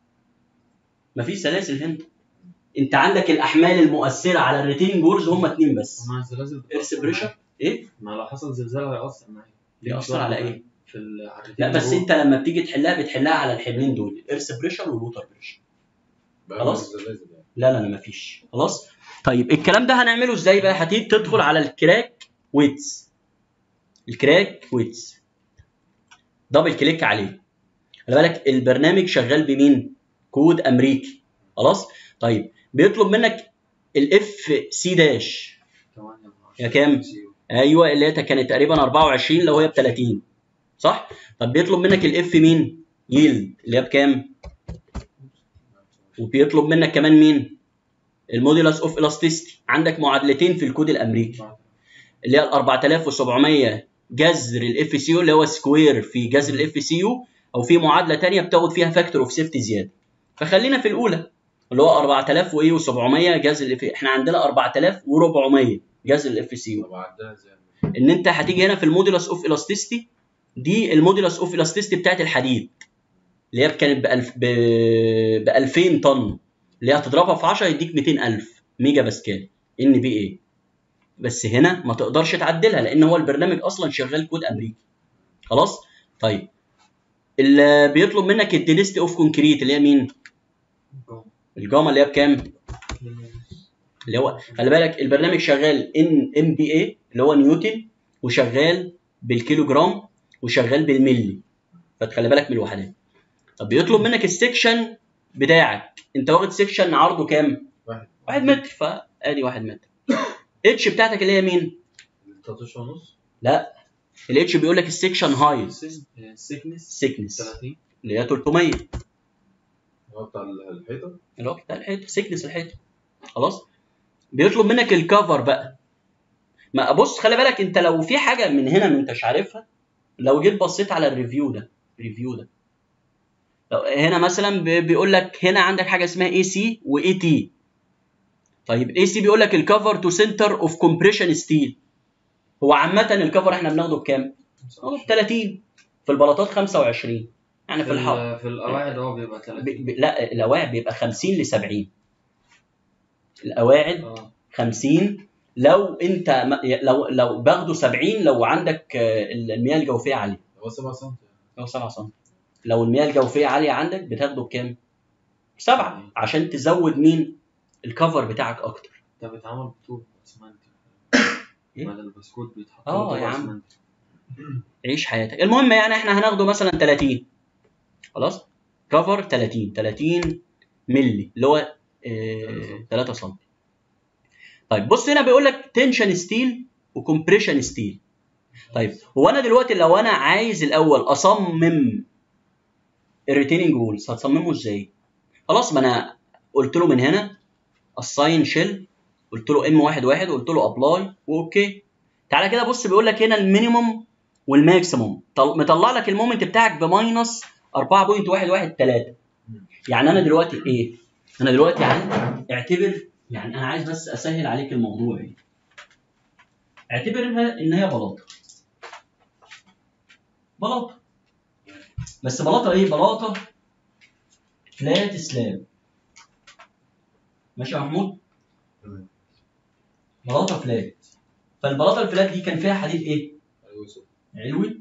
Speaker 1: مفيش سلاسل هنا انت عندك الاحمال المؤثره على الريتيننج وولز هم اتنين بس
Speaker 3: مع الزلازل
Speaker 1: ايرث بريشر ايه
Speaker 3: ما لو حصل زلزال هيأثر معايا
Speaker 1: بيأثر على ايه
Speaker 3: في ال- على
Speaker 1: لا بس
Speaker 3: الريتين
Speaker 1: انت لما بتيجي تحلها بتحلها على الحملين دول الايرث بريشر والووتر بريشر
Speaker 2: بقى
Speaker 1: خلاص.
Speaker 2: زلازل يعني
Speaker 1: لا لا لا مفيش خلاص طيب الكلام ده هنعمله ازاي بقى هتيجي تدخل على الكراك ويتس الكراك ويتس دبل كليك عليه خلي بالك البرنامج شغال بمين كود امريكي خلاص طيب بيطلب منك الاف سي داش
Speaker 3: تمانية من عشرة.
Speaker 1: يا كام؟ ايوه اللي هي كانت تقريبا 24 لو هي ب 30 صح طب بيطلب منك الاف مين يلد اللي هي بكام وبيطلب منك كمان مين الموديولس اوف الاستيستي عندك معادلتين في الكود الامريكي اللي هي ال 4700 جذر الاف سي يو اللي هو سكوير في جذر الاف سي يو او في معادله تانية بتاخد فيها فاكتور اوف سيفتي زياده فخلينا في الاولى اللي هو 4000 وايه و700 جذر الاف احنا عندنا 4400 جذر الاف سي يو
Speaker 2: طب عدها ازاي
Speaker 1: ان انت هتيجي هنا في المودولس اوف الاستيستي دي المودولس اوف الاستيستي بتاعت الحديد اللي هي كانت ب 1000 ب 2000 طن اللي هي هتضربها في 10 يديك 200000 ميجا باسكال ان بي اي بس هنا ما تقدرش تعدلها لان هو البرنامج اصلا شغال كود امريكي خلاص طيب اللي بيطلب منك الدينستي اوف كونكريت اللي هي مين الجاما اللي هي بكام اللي هو خلي بالك البرنامج شغال ان ام بي اي اللي هو نيوتن وشغال بالكيلو جرام وشغال بالملي فتخلي بالك من الوحدات طب بيطلب منك السكشن بتاعك انت واخد سكشن عرضه كام؟
Speaker 2: واحد.
Speaker 1: واحد متر فادي واحد متر اتش بتاعتك اللي هي مين؟
Speaker 2: 13 ونص
Speaker 1: الاتش بيقول لك السكشن هايت
Speaker 3: سيكنس
Speaker 1: سيكنس
Speaker 3: 30
Speaker 1: اللي هي 300
Speaker 2: هو بتاع الحيطه
Speaker 1: اللي هو بتاع الحيطه سيكنس الحيطه خلاص بيطلب منك الكفر بقى ما بص خلي بالك انت لو في حاجه من هنا ما انتش عارفها لو جيت بصيت على الريفيو ده الريفيو ده لو هنا مثلا بي- بيقول لك هنا عندك حاجه اسمها اي سي واي تي طيب الاي سي بيقول لك الكفر تو سنتر اوف كومبريشن ستيل هو عامه الكفر احنا بناخده بكام؟ بناخده ب 30 في البلاطات 25 يعني في الحر
Speaker 3: ال- في القواعد هو بيبقى
Speaker 1: ب...
Speaker 3: 30
Speaker 1: ب... لا القواعد بيبقى 50 ل 70 القواعد
Speaker 3: اه
Speaker 1: 50 لو انت م- لو لو باخده 70 لو عندك آه، المياه الجوفيه عاليه
Speaker 2: هو 7 سم
Speaker 1: لو 7 سم لو المياه الجوفيه عاليه عندك بتاخده بكام؟ 7 عشان تزود مين؟ الكفر بتاعك اكتر
Speaker 3: ده بيتعمل بطوب اسمنت
Speaker 1: إيه؟
Speaker 3: بدل البسكوت بيتحط
Speaker 1: آه
Speaker 3: له
Speaker 1: يا
Speaker 3: طوب
Speaker 1: عم.
Speaker 3: أسمنت.
Speaker 1: عيش حياتك المهم يعني احنا هناخده مثلا 30 خلاص كفر 30 30 ملي اللي هو آه 3 سم طيب بص هنا بيقول لك تنشن ستيل وكمبريشن ستيل طيب هو انا دلوقتي لو انا عايز الاول اصمم الريتيننج وولز هتصممه ازاي خلاص ما انا قلت له من هنا الساين شيل قلت له ام واحد واحد قلت له ابلاي واوكي تعالى كده بص بيقول لك هنا المينيموم والماكسيموم طل... مطلع لك المومنت بتاعك بماينس 4.113 يعني انا دلوقتي ايه انا دلوقتي عندي اعتبر يعني انا عايز بس اسهل عليك الموضوع يعني اعتبرها ان هي بلاطه بلاطه بس بلاطه ايه بلاطه فلات سلاب ماشي يا محمود
Speaker 5: تمام.
Speaker 1: بلاطه فلات فالبلاطه الفلات دي كان فيها حديد ايه
Speaker 2: ايوه يوسف
Speaker 1: علوي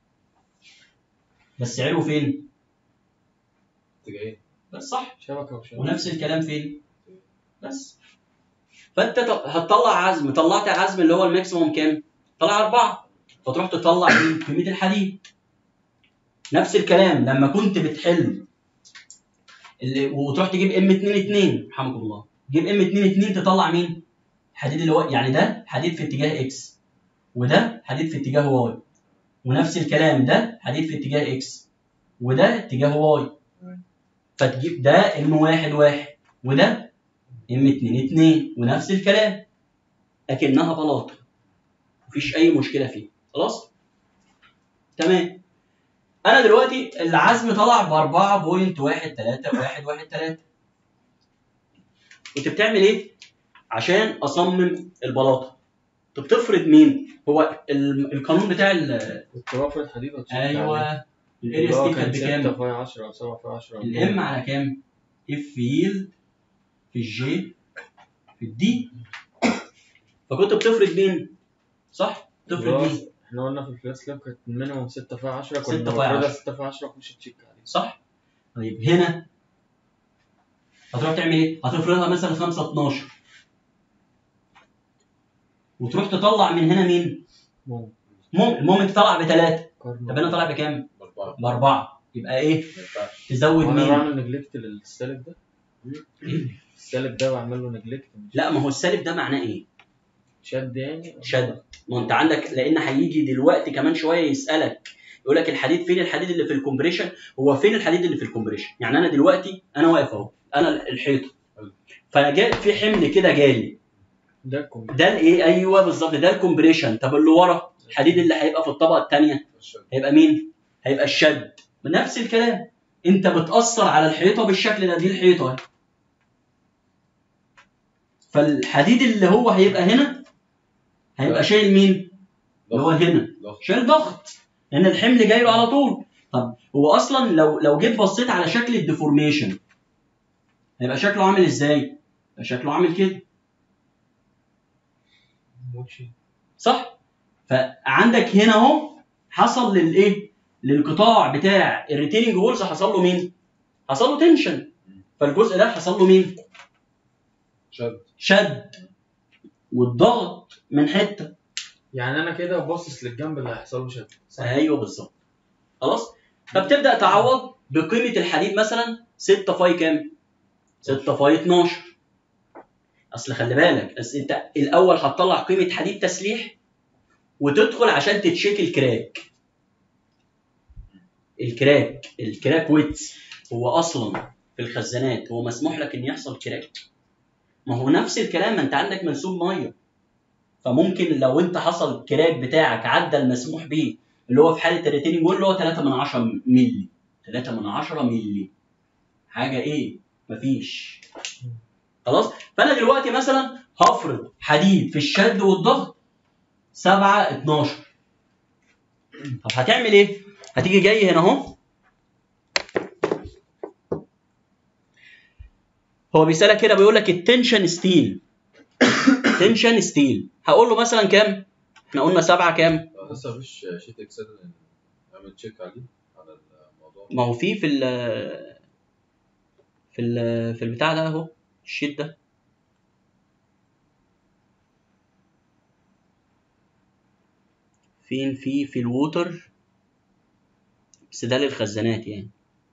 Speaker 1: بس علو فين
Speaker 2: اتجاهين
Speaker 1: بس صح
Speaker 3: شبكه وشبكه
Speaker 1: ونفس الكلام فين بس فانت ط- هتطلع عزم طلعت عزم اللي هو الماكسيموم كام طلع أربعة فتروح تطلع مين كمية الحديد نفس الكلام لما كنت بتحل اللي وتروح تجيب ام 2 2 رحمكم الله تجيب ام 2 2 تطلع مين الحديد اللي هو يعني ده حديد في اتجاه اكس وده حديد في اتجاه واي ونفس الكلام ده حديد في اتجاه اكس وده اتجاه واي فتجيب ده ام واحد واحد وده ام 2 2 ونفس الكلام لكنها بلاطه مفيش اي مشكله فيه خلاص تمام انا دلوقتي العزم طلع ب 4.13113 كنت بتعمل ايه عشان اصمم البلاطه كنت بتفرض مين هو ال- القانون بتاع ال-
Speaker 3: كنت رافع حديد وتشيك عليه.
Speaker 1: ايوه الاريا
Speaker 3: اللي هو
Speaker 1: ستيك كانت
Speaker 3: كان
Speaker 1: بكام
Speaker 3: 6 في 10 او 7 في 10
Speaker 1: الام على كام؟ اف يلد في الجي في الدي فكنت بتفرض مين؟ صح؟ تفرض مين؟
Speaker 3: احنا قلنا في الفلاش سلاب كانت مينيموم 6 في 10
Speaker 1: 6
Speaker 3: كنا
Speaker 1: في 10.
Speaker 3: بنفرضها 6 في 10 وخش تشيك عليه
Speaker 1: صح؟ طيب هنا هتروح تعمل ايه؟ هتفرضها مثلا 5 12 وتروح تطلع من هنا مين؟
Speaker 3: ممكن
Speaker 1: مم المومنت طلع بثلاثة
Speaker 3: قارن
Speaker 1: طب انا طالع بكام؟
Speaker 2: باربعه
Speaker 1: بأربعة يبقى ايه؟
Speaker 2: ما ينفعش
Speaker 1: تزود
Speaker 3: وانا
Speaker 1: مين؟
Speaker 3: بعمل نجلكت للسالب ده السالب ده بعمل له نجلكت
Speaker 1: لا ما هو السالب ده معناه ايه؟
Speaker 3: شد يعني
Speaker 1: شد ما انت عندك لان هيجي دلوقتي كمان شويه يسالك يقول لك الحديد فين الحديد اللي في الكومبريشن هو فين الحديد اللي في الكومبريشن يعني انا دلوقتي انا واقف اهو انا الحيطه
Speaker 2: حلو.
Speaker 1: فجاء في حمل كده جالي
Speaker 3: ده الكم
Speaker 1: ده الايه ايوه بالظبط ده الكومبريشن طب اللي ورا الحديد اللي هيبقى في الطبقه الثانيه
Speaker 2: الشد.
Speaker 1: هيبقى مين هيبقى الشد بنفس الكلام انت بتاثر على الحيطه بالشكل ده دي الحيطه اهي. فالحديد اللي هو هيبقى هنا هيبقى
Speaker 2: لا.
Speaker 1: شايل مين اللي هو هنا
Speaker 2: ضغط.
Speaker 1: شايل ضغط لان الحمل جاي له على طول طب هو اصلا لو لو جيت بصيت على شكل الديفورميشن هيبقى شكله عامل ازاي هيبقى شكله عامل كده
Speaker 3: موتشي
Speaker 1: صح فعندك هنا اهو حصل للايه للقطاع بتاع الريتيننج وولز حصل له مين حصل له تنشن فالجزء ده حصل له مين
Speaker 2: شد
Speaker 1: شد والضغط من حته
Speaker 3: يعني انا كده باصص للجنب اللي هيحصل له شد
Speaker 1: ايوه بالظبط خلاص فبتبدا تعوض بقيمه الحديد مثلا 6 فاي كام 6 فاي 12 اصل خلي بالك اصل انت الاول هتطلع قيمه حديد تسليح وتدخل عشان تتشيك الكراك الكراك الكراك ويتس هو اصلا في الخزانات هو مسموح لك ان يحصل كراك ما هو نفس الكلام ما انت عندك منسوب ميه فممكن لو انت حصل كراك بتاعك عدى المسموح بيه اللي هو في حاله الريتيننج وول اللي هو 3 من 10 مللي 3 من 10 مللي حاجه ايه مفيش خلاص فانا دلوقتي مثلا هفرض حديد في الشد والضغط 7 12 طب هتعمل ايه هتيجي جاي هنا اهو هو بيسالك كده بيقول لك التنشن ستيل تنشن ستيل هقول له مثلا كام احنا قلنا 7 كام
Speaker 2: لسه مفيش شيت اكسل نعمل تشيك عليه على الموضوع
Speaker 1: ما هو في في ال في ال في البتاع ده اهو الشيت ده فين في في الووتر بس ده للخزانات يعني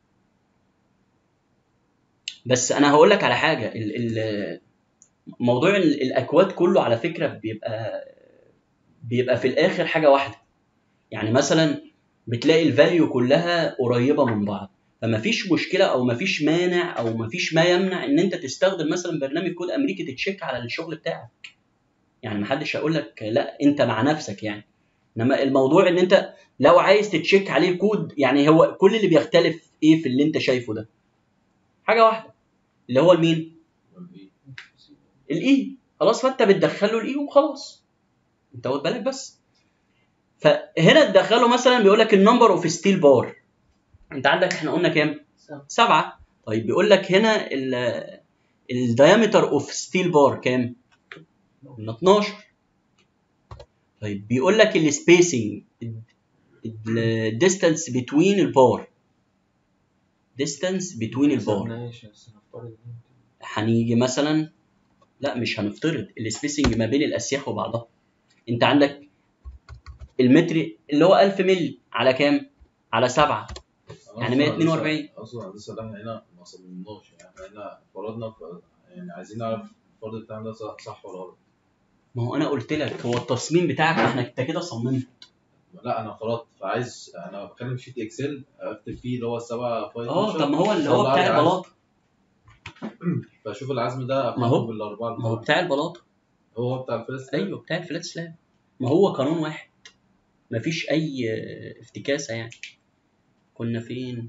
Speaker 1: بس انا هقول لك على حاجه ال ال موضوع ال- الاكواد كله على فكره بيبقى بيبقى في الاخر حاجه واحده يعني مثلا بتلاقي الفاليو كلها قريبه من بعض فما فيش مشكله او ما فيش مانع او ما فيش ما يمنع ان انت تستخدم مثلا برنامج كود امريكي تتشيك على الشغل بتاعك يعني ما حدش هيقول لك لا انت مع نفسك يعني انما الموضوع ان انت لو عايز تتشيك عليه الكود يعني هو كل اللي بيختلف ايه في اللي انت شايفه ده حاجه واحده اللي هو المين
Speaker 2: والإيه؟
Speaker 1: الاي خلاص فانت بتدخل له الاي وخلاص انت واخد بالك بس فهنا تدخله مثلا بيقول لك النمبر اوف ستيل بار انت عندك احنا قلنا كام
Speaker 4: سبعة.
Speaker 1: سبعة طيب بيقول لك هنا الدايمتر اوف ستيل بار كام قلنا 12 طيب بيقول لك السبيسنج الديستانس بتوين البار ديستانس بتوين البار
Speaker 3: ماشي بس نفترض إن أنت-
Speaker 1: هنيجي مثلا لا مش هنفترض السبيسنج ما بين الاسياخ وبعضها انت عندك المتر اللي هو 1000 مللي على كام على سبعة يعني
Speaker 2: أصلاً
Speaker 1: 142.
Speaker 2: لسه- اصلا لسه ده احنا هنا ما صممناش يعني احنا هنا فرضنا ف... يعني عايزين نعرف الفرض بتاعنا ده صح, صح ولا غلط
Speaker 1: ما هو انا قلت لك هو التصميم بتاعك احنا انت كده صممت
Speaker 2: لا انا فرضت فعايز انا بتكلم شيت اكسل اكتب فيه اللي هو السبعة فايل
Speaker 1: اه طب ما هو اللي هو
Speaker 2: طلع
Speaker 1: بتاع
Speaker 2: لي عزم.
Speaker 1: البلاطه
Speaker 2: فاشوف العزم ده
Speaker 1: ما هو-
Speaker 2: أفهمه بالاربعه
Speaker 1: ما هو بتاع البلاطه
Speaker 2: هو بتاع الفيرست
Speaker 1: ايوه بتاع الفلات سلاب ما هو قانون واحد مفيش اي افتكاسه يعني كنا فين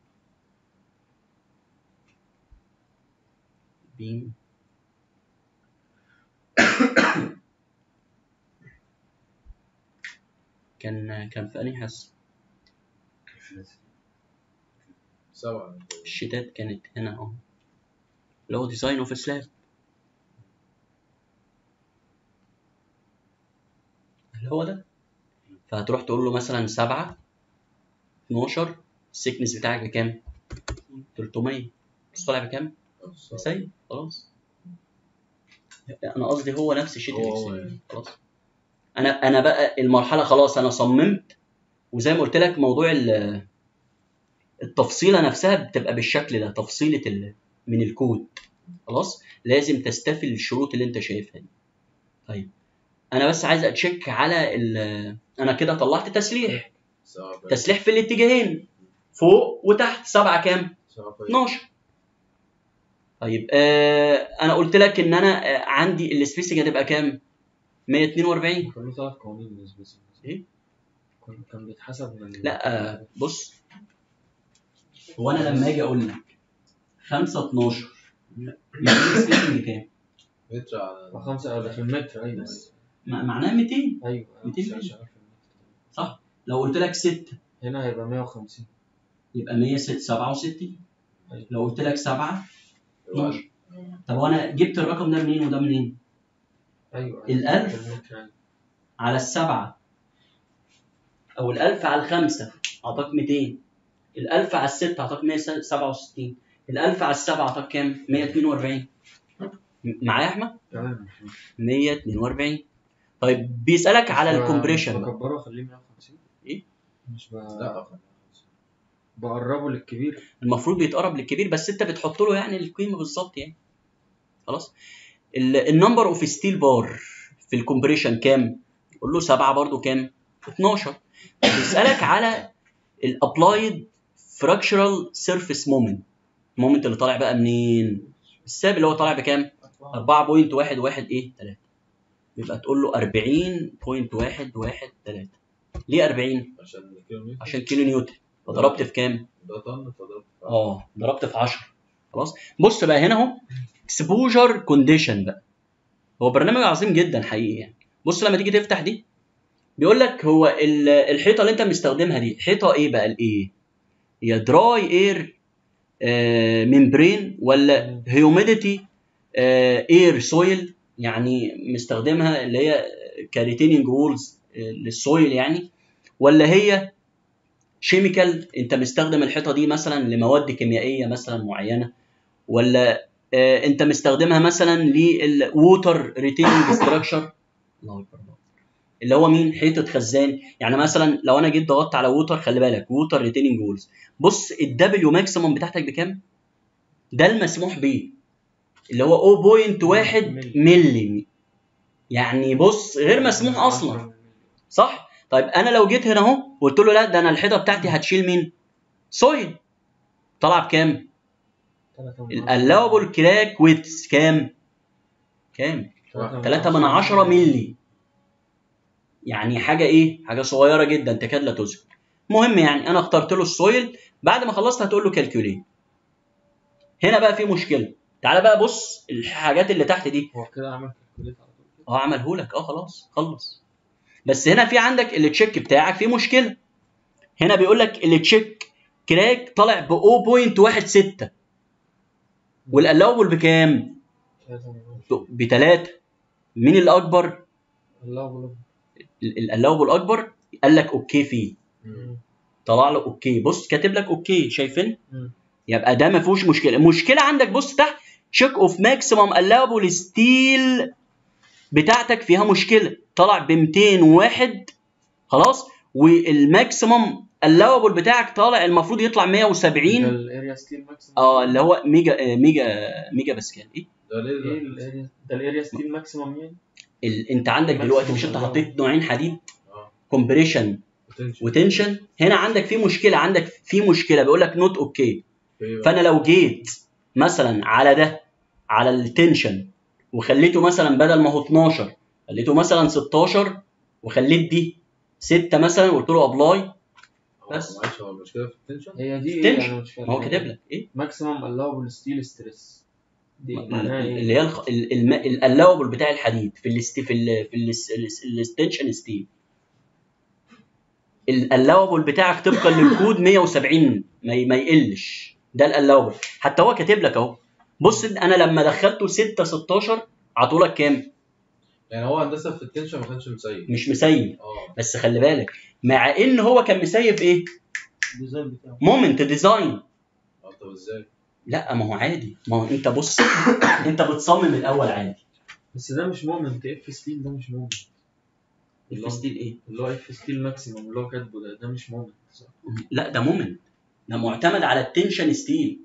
Speaker 1: بيم كان كان في انهي حصه
Speaker 2: سبعة
Speaker 1: الشتات كانت هنا اهو اللي هو ديزاين اوف سلاب اللي هو ده فهتروح تقول له مثلا 7 12 السكنس بتاعك بكام 300 بس طالع بكام سيء خلاص انا قصدي هو نفس الشيت
Speaker 2: هو- هو
Speaker 1: الاكسل
Speaker 2: يعني.
Speaker 1: خلاص انا انا بقى المرحله خلاص انا صممت وزي ما قلت لك موضوع ال- التفصيله نفسها بتبقى بالشكل ده تفصيله ال- من الكود خلاص لازم تستفل الشروط اللي انت شايفها دي طيب انا بس عايز اتشيك على ال- انا كده طلعت تسليح
Speaker 2: سبعة فايل
Speaker 1: تسليح في الاتجاهين فوق وتحت سبعة كام
Speaker 2: سبعة فايل
Speaker 1: 12 طيب آه انا قلت لك ان انا آه عندي السبيسنج هتبقى كام 142
Speaker 3: كان له ثلاث قوانين بالنسبة لي
Speaker 1: إيه؟
Speaker 3: كان كان بيتحسب من
Speaker 1: لا آه بص هو انا لما اجي اقول لك 5 12 يعني السبيسنج كام
Speaker 2: متر على
Speaker 3: خمسة ده في المتر أيوة
Speaker 1: مع- معناها 200
Speaker 3: أيوة
Speaker 1: 200
Speaker 3: مش
Speaker 1: متر.
Speaker 3: عارف المتر.
Speaker 1: صح لو قلت لك 6
Speaker 3: هنا هيبقى 150
Speaker 1: يبقى 167
Speaker 3: أيوة.
Speaker 1: لو قلت لك 7
Speaker 2: يبقى
Speaker 1: 12 طب وانا جبت الرقم ده منين وده منين
Speaker 3: أيوة
Speaker 1: الألف؟
Speaker 3: في المتر أيوة.
Speaker 1: على السبعة أو الألف على الخمسة أعطاك 200 الألف على الستة أعطاك 167 الألف على السبعة أعطاك كام؟ 142 م- معايا يا أحمد؟
Speaker 3: تمام
Speaker 1: 142 طيب بيسألك على
Speaker 3: ب-
Speaker 1: الكومبريشن بقى.
Speaker 3: بكبره أخليه 150
Speaker 1: إيه؟
Speaker 3: مش ب...
Speaker 2: لا
Speaker 3: بقربه للكبير
Speaker 1: المفروض بيتقرب للكبير بس أنت بتحط له يعني القيمة بالظبط يعني خلاص النمبر اوف ستيل بار في الكومبريشن كام؟ قول له 7 برضو كام؟ 12 بيسألك على الابلايد فراكشرال سيرفيس مومنت المومنت اللي طالع بقى منين؟ الساب اللي هو طالع بكام؟ 4.113 ايه 3 يبقى تقول له 40.113 ليه 40
Speaker 2: عشان الكيلو متر
Speaker 1: عشان كيلو نيوتن فضربت في كام
Speaker 2: ده طن فضربت في
Speaker 1: اه ضربت في 10 خلاص بص بقى هنا اهو اكسبوجر كونديشن بقى هو برنامج عظيم جدا حقيقي يعني بص لما تيجي تفتح دي بيقول لك هو ال- الحيطه اللي انت مستخدمها دي حيطه ايه بقى الايه هي دراي اير ممبرين ولا هيوميديتي اير سويل يعني مستخدمها اللي هي كاريتينينج وولز للسويل يعني ولا هي شيميكال انت مستخدم الحيطه دي مثلا لمواد كيميائيه مثلا معينه ولا آه، انت مستخدمها مثلا للووتر ريتيننج ستراكشر الله اكبر الله. اللي هو مين حيطه خزان يعني مثلا لو انا جيت ضغطت على ووتر خلي بالك ووتر ريتيننج وولز بص الدبليو ماكسيموم بتاعتك بكام ده المسموح بيه اللي هو 0.1 ملي يعني بص غير مسموح اصلا صح طيب انا لو جيت هنا اهو وقلت له لا ده انا الحيطه بتاعتي هتشيل مين سويل طلع بكام الالاوبل كراك ويتس كام كام 3 من 10 ملي يعني حاجه ايه حاجه صغيره جدا تكاد لا تذكر المهم يعني انا اخترت له السويل بعد ما خلصت هتقول له كالكوليت هنا بقى في مشكله تعالى بقى بص الحاجات اللي تحت دي
Speaker 3: هو كده عمل كالكوليت على طول
Speaker 1: اه عمله لك اه خلاص خلص بس هنا في عندك التشيك بتاعك فيه مشكله هنا بيقول لك التشيك كراك طالع ب 0.16 والالاوبل بكام؟
Speaker 3: ثلاثة من عشرة.
Speaker 1: ب 3 مين اللي اكبر؟
Speaker 3: الله أكبر.
Speaker 1: الالاوبل اكبر قال لك اوكي فيه
Speaker 3: مم.
Speaker 1: طلع له اوكي بص كاتب لك اوكي شايفين؟
Speaker 3: مم.
Speaker 1: يبقى ده ما فيهوش مشكله المشكله عندك بص تحت تشيك اوف ماكسيمم الاوبل ستيل بتاعتك فيها مشكله طلع ب 201 خلاص والماكسيمم الاوبل بتاعك طالع المفروض يطلع
Speaker 3: ده
Speaker 1: 170
Speaker 3: الاريا ستيل ماكسيمم
Speaker 1: اه اللي هو ميجا آه، ميجا ميجا باسكال ايه
Speaker 2: ده ليه
Speaker 3: ايه
Speaker 2: ده؟
Speaker 3: الاريا ده الاريا ستيل ماكسيمم يعني
Speaker 1: ال... انت عندك دلوقتي مش انت حطيت نوعين حديد
Speaker 2: اه
Speaker 1: كومبريشن
Speaker 2: potential.
Speaker 1: وتنشن هنا عندك في مشكله عندك في مشكله بيقول لك نوت اوكي
Speaker 2: في بقى.
Speaker 1: فانا لو جيت مثلا على ده على التنشن وخليته مثلا بدل ما هو 12 خليته مثلا 16 وخليت دي 6 مثلا وقلت له ابلاي
Speaker 2: هو
Speaker 1: بس.
Speaker 2: معلش هو المشكله في التنشن
Speaker 3: هي دي
Speaker 1: تنشن.
Speaker 3: ايه انا مش فاهم
Speaker 1: ما هو كاتب لك ايه
Speaker 3: ماكسيمم الاوبل ستيل ستريس دي معناها ايه
Speaker 1: اللي هي الخ... ال- الم... الالاوبل بتاع الحديد في الاست... في ال... في الاس- الاس- الاستنشن ستيل الالاوبل بتاعك طبقا للكود 170 ما, ي... ما يقلش ده الالاوبل حتى هو كاتب لك اهو بص انا لما دخلته 6 16 عطولك كام
Speaker 2: يعني هو هندسه في التنشن ما كانش مسيب
Speaker 1: مش مسيب
Speaker 2: اه
Speaker 1: بس خلي بالك مع ان هو كان مسيب ايه
Speaker 4: الديزاين بتاعه
Speaker 1: مومنت ديزاين
Speaker 2: اه طب ازاي؟
Speaker 1: لا ما هو عادي ما هو انت بص انت بتصمم الاول عادي
Speaker 3: بس ده مش مومنت اف ستيل ده مش مومنت
Speaker 1: اف ستيل ايه
Speaker 3: اللي هو اف ستيل ماكسيمم اللي هو كاتبه ده ده مش مومنت صح
Speaker 1: لا ده مومنت ده معتمد على التنشن ستيل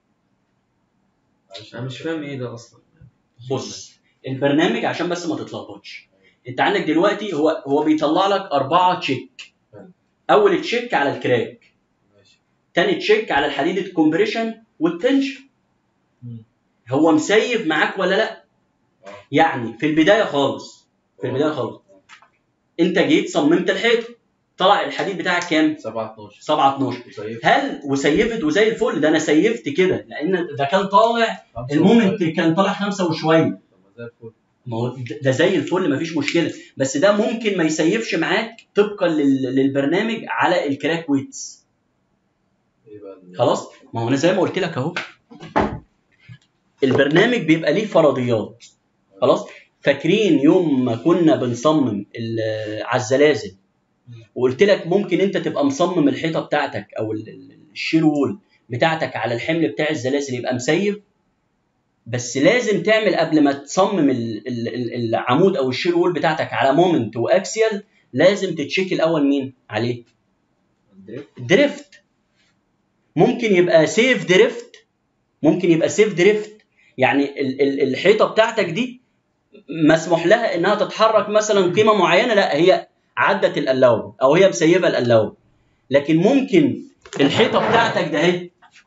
Speaker 2: معلش
Speaker 3: انا مش فاهم ايه ده اصلا
Speaker 1: بص البرنامج عشان بس ما تتلخبطش انت عندك دلوقتي هو هو بيطلع لك اربعه تشيك اول تشيك على الكراك
Speaker 2: ماشي
Speaker 1: تاني تشيك على الحديد الكومبريشن والتنشن
Speaker 3: مم.
Speaker 1: هو مسيب معاك ولا لا
Speaker 2: اه
Speaker 1: يعني في البدايه خالص في البدايه خالص انت جيت صممت الحيطه طلع الحديد بتاعك كام
Speaker 2: 7 12
Speaker 1: 7 12
Speaker 2: وسيفت
Speaker 1: هل وسيفت وزي الفل ده انا سيفت كده لان ده كان طالع
Speaker 2: خمسة
Speaker 1: المومنت
Speaker 2: وشوية.
Speaker 1: كان طالع خمسة وشويه
Speaker 2: طب ما زي الفل
Speaker 1: ما هو ده- ده زي الفل مفيش مشكله بس ده ممكن ما يسيفش معاك طبقا لل- للبرنامج على الكراك ويتس
Speaker 2: ايه بقى ال-
Speaker 1: خلاص ما هو انا زي ما قلت لك اهو البرنامج بيبقى ليه فرضيات خلاص فاكرين يوم ما كنا بنصمم ال- على الزلازل وقلت لك ممكن انت تبقى مصمم الحيطه بتاعتك او ال- ال- الشير وول بتاعتك على الحمل بتاع الزلازل يبقى مسيف بس لازم تعمل قبل ما تصمم ال- ال- ال- العمود او الشير وول بتاعتك على مومنت واكسيال لازم تتشيك الاول مين عليه
Speaker 2: الدريفت
Speaker 1: دريفت ممكن يبقى سيف دريفت ممكن يبقى سيف دريفت يعني ال- ال- الحيطه بتاعتك دي مسموح لها انها تتحرك مثلا قيمه معينه لا هي عدت الالاو او هي مسيبه الالاو لكن ممكن الحيطه بتاعتك ده اهي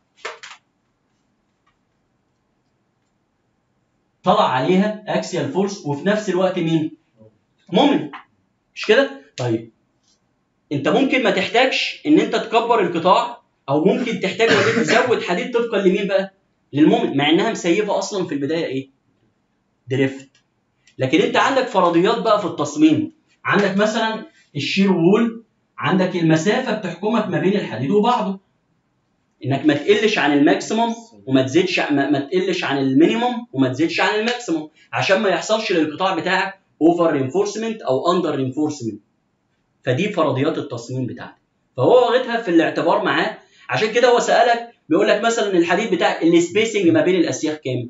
Speaker 1: طلع عليها اكسيال فورس وفي نفس الوقت مين؟ مومنت مش كده؟ طيب انت ممكن ما تحتاجش ان انت تكبر القطاع او ممكن تحتاج ان انت تزود حديد طبقا لمين بقى؟ للمومنت مع انها مسيبه اصلا في البدايه ايه؟ دريفت لكن انت عندك فرضيات بقى في التصميم عندك مثلا الشير وول عندك المسافه بتحكمك ما بين الحديد وبعضه انك ما تقلش عن الماكسيموم وما تزيدش ما, ما تقلش عن المينيموم وما تزيدش عن الماكسيموم عشان ما يحصلش للقطاع بتاعك اوفر رينفورسمنت او اندر رينفورسمنت فدي فرضيات التصميم بتاعتك فهو واخدها في الاعتبار معاه عشان كده هو سالك بيقول لك مثلا الحديد بتاع السبيسنج ما بين الاسياخ كام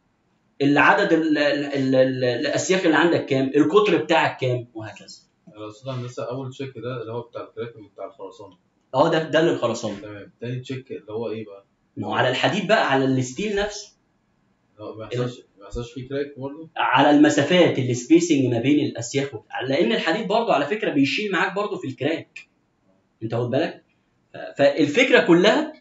Speaker 1: العدد ال- ال- ال- ال- الاسياخ اللي عندك كام القطر بتاعك كام وهكذا
Speaker 2: لو استاذ هندسه اول تشيك ده اللي هو بتاع الكراك بتاع الخرسانه
Speaker 1: اه ده ده للخرسانه
Speaker 2: تمام تاني تشيك اللي هو ايه بقى؟
Speaker 1: ما هو على الحديد بقى على الستيل نفسه
Speaker 2: اللي هو ما يحصلش ما يحصلش فيه كراك برضه
Speaker 1: على المسافات السبيسنج ما بين الاسياخ وبتاع. لان الحديد برضه على فكره بيشيل معاك برضه في الكراك انت واخد بالك ف- فالفكره كلها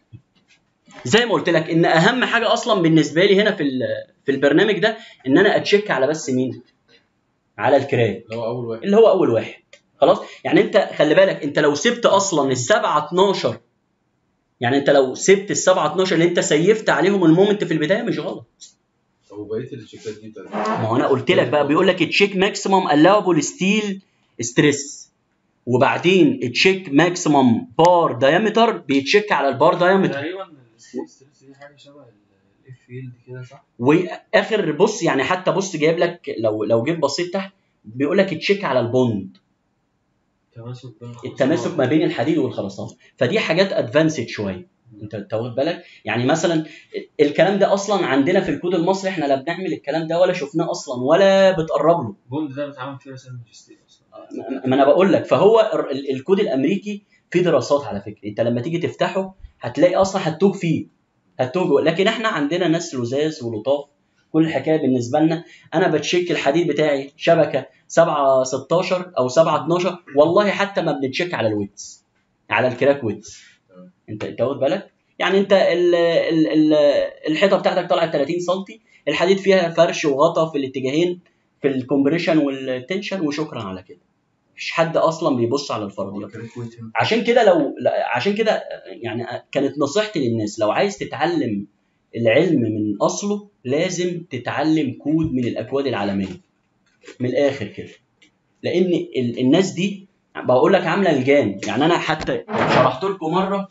Speaker 1: زي ما قلت لك ان اهم حاجه اصلا بالنسبه لي هنا في ال- في البرنامج ده ان انا اتشيك على بس مين على الكراك
Speaker 2: اللي هو اول واحد
Speaker 1: اللي هو اول واحد خلاص يعني انت خلي بالك انت لو سبت اصلا السبعة 12 يعني انت لو سبت السبعة 12 اللي انت سيفت عليهم المومنت في البدايه مش غلط
Speaker 2: طب وبقيه التشيكات دي بتاعت
Speaker 1: ما هو انا قلت لك بقى بيقول لك تشيك ماكسيمم الاوبل ستيل ستريس وبعدين تشيك ماكسيمم بار دايمتر بيتشيك على البار دايمتر
Speaker 3: تقريبا الستريس دي حاجه شبه الاف فيلد كده صح؟
Speaker 1: واخر بص يعني حتى بص جايب لك لو لو جيت بصيت تحت بيقول لك تشيك على البوند
Speaker 3: التماسك بين الخرسانة
Speaker 1: التماسك ما بين الحديد والخرسانه فدي حاجات ادفانسد شويه انت انت واخد بالك يعني مثلا الكلام ده اصلا عندنا في الكود المصري احنا لا بنعمل الكلام ده ولا شفناه اصلا ولا بتقرب له
Speaker 3: البوند ده بيتعمل فيه مثلا ماجستير اصلا
Speaker 1: ما ما انا بقول لك فهو ال- ال- الكود الامريكي فيه دراسات على فكره انت لما تيجي تفتحه هتلاقي اصلا هتوه فيه هتوه جوه لكن احنا عندنا ناس لزاز ولطاف كل الحكايه بالنسبه لنا انا بتشيك الحديد بتاعي شبكه 7 16 او 7 12 والله حتى ما بنتشيك على الويتس على الكراك ويتس
Speaker 2: تمام.
Speaker 1: انت انت واخد بالك يعني انت ال ال ال الحيطه بتاعتك طلعت 30 سم الحديد فيها فرش وغطا في الاتجاهين في الكومبريشن والتنشن وشكرا على كده مفيش حد اصلا بيبص على الفرضيات عشان كده لو لا- عشان كده يعني كانت نصيحتي للناس لو عايز تتعلم العلم من اصله لازم تتعلم كود من الاكواد العالميه من الاخر كده لان ال- الناس دي بقول لك عامله لجان يعني انا حتى شرحت لكم مره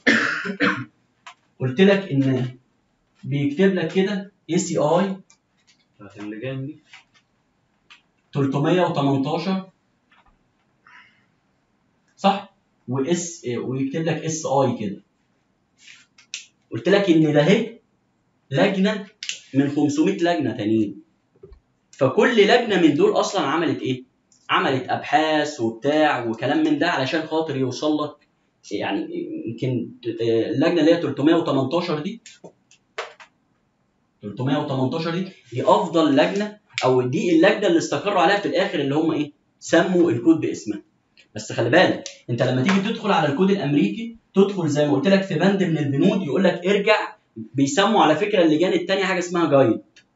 Speaker 1: قلت لك ان بيكتب لك كده اي سي اي
Speaker 3: بتاعت اللجان دي
Speaker 1: 318 صح واس ويكتب لك اس اي كده قلت لك ان ده اهي لجنه من 500 لجنه تانيين فكل لجنه من دول اصلا عملت ايه عملت ابحاث وبتاع وكلام من ده علشان خاطر يوصل لك يعني يمكن اللجنه اللي هي 318 دي 318 دي دي افضل لجنه او دي اللجنه اللي استقروا عليها في الاخر اللي هم ايه سموا الكود باسمها بس خلي بالك انت لما تيجي تدخل على الكود الامريكي تدخل زي ما قلت لك في بند من البنود يقول لك ارجع بيسموا على فكره اللجان الثانيه حاجه اسمها جايد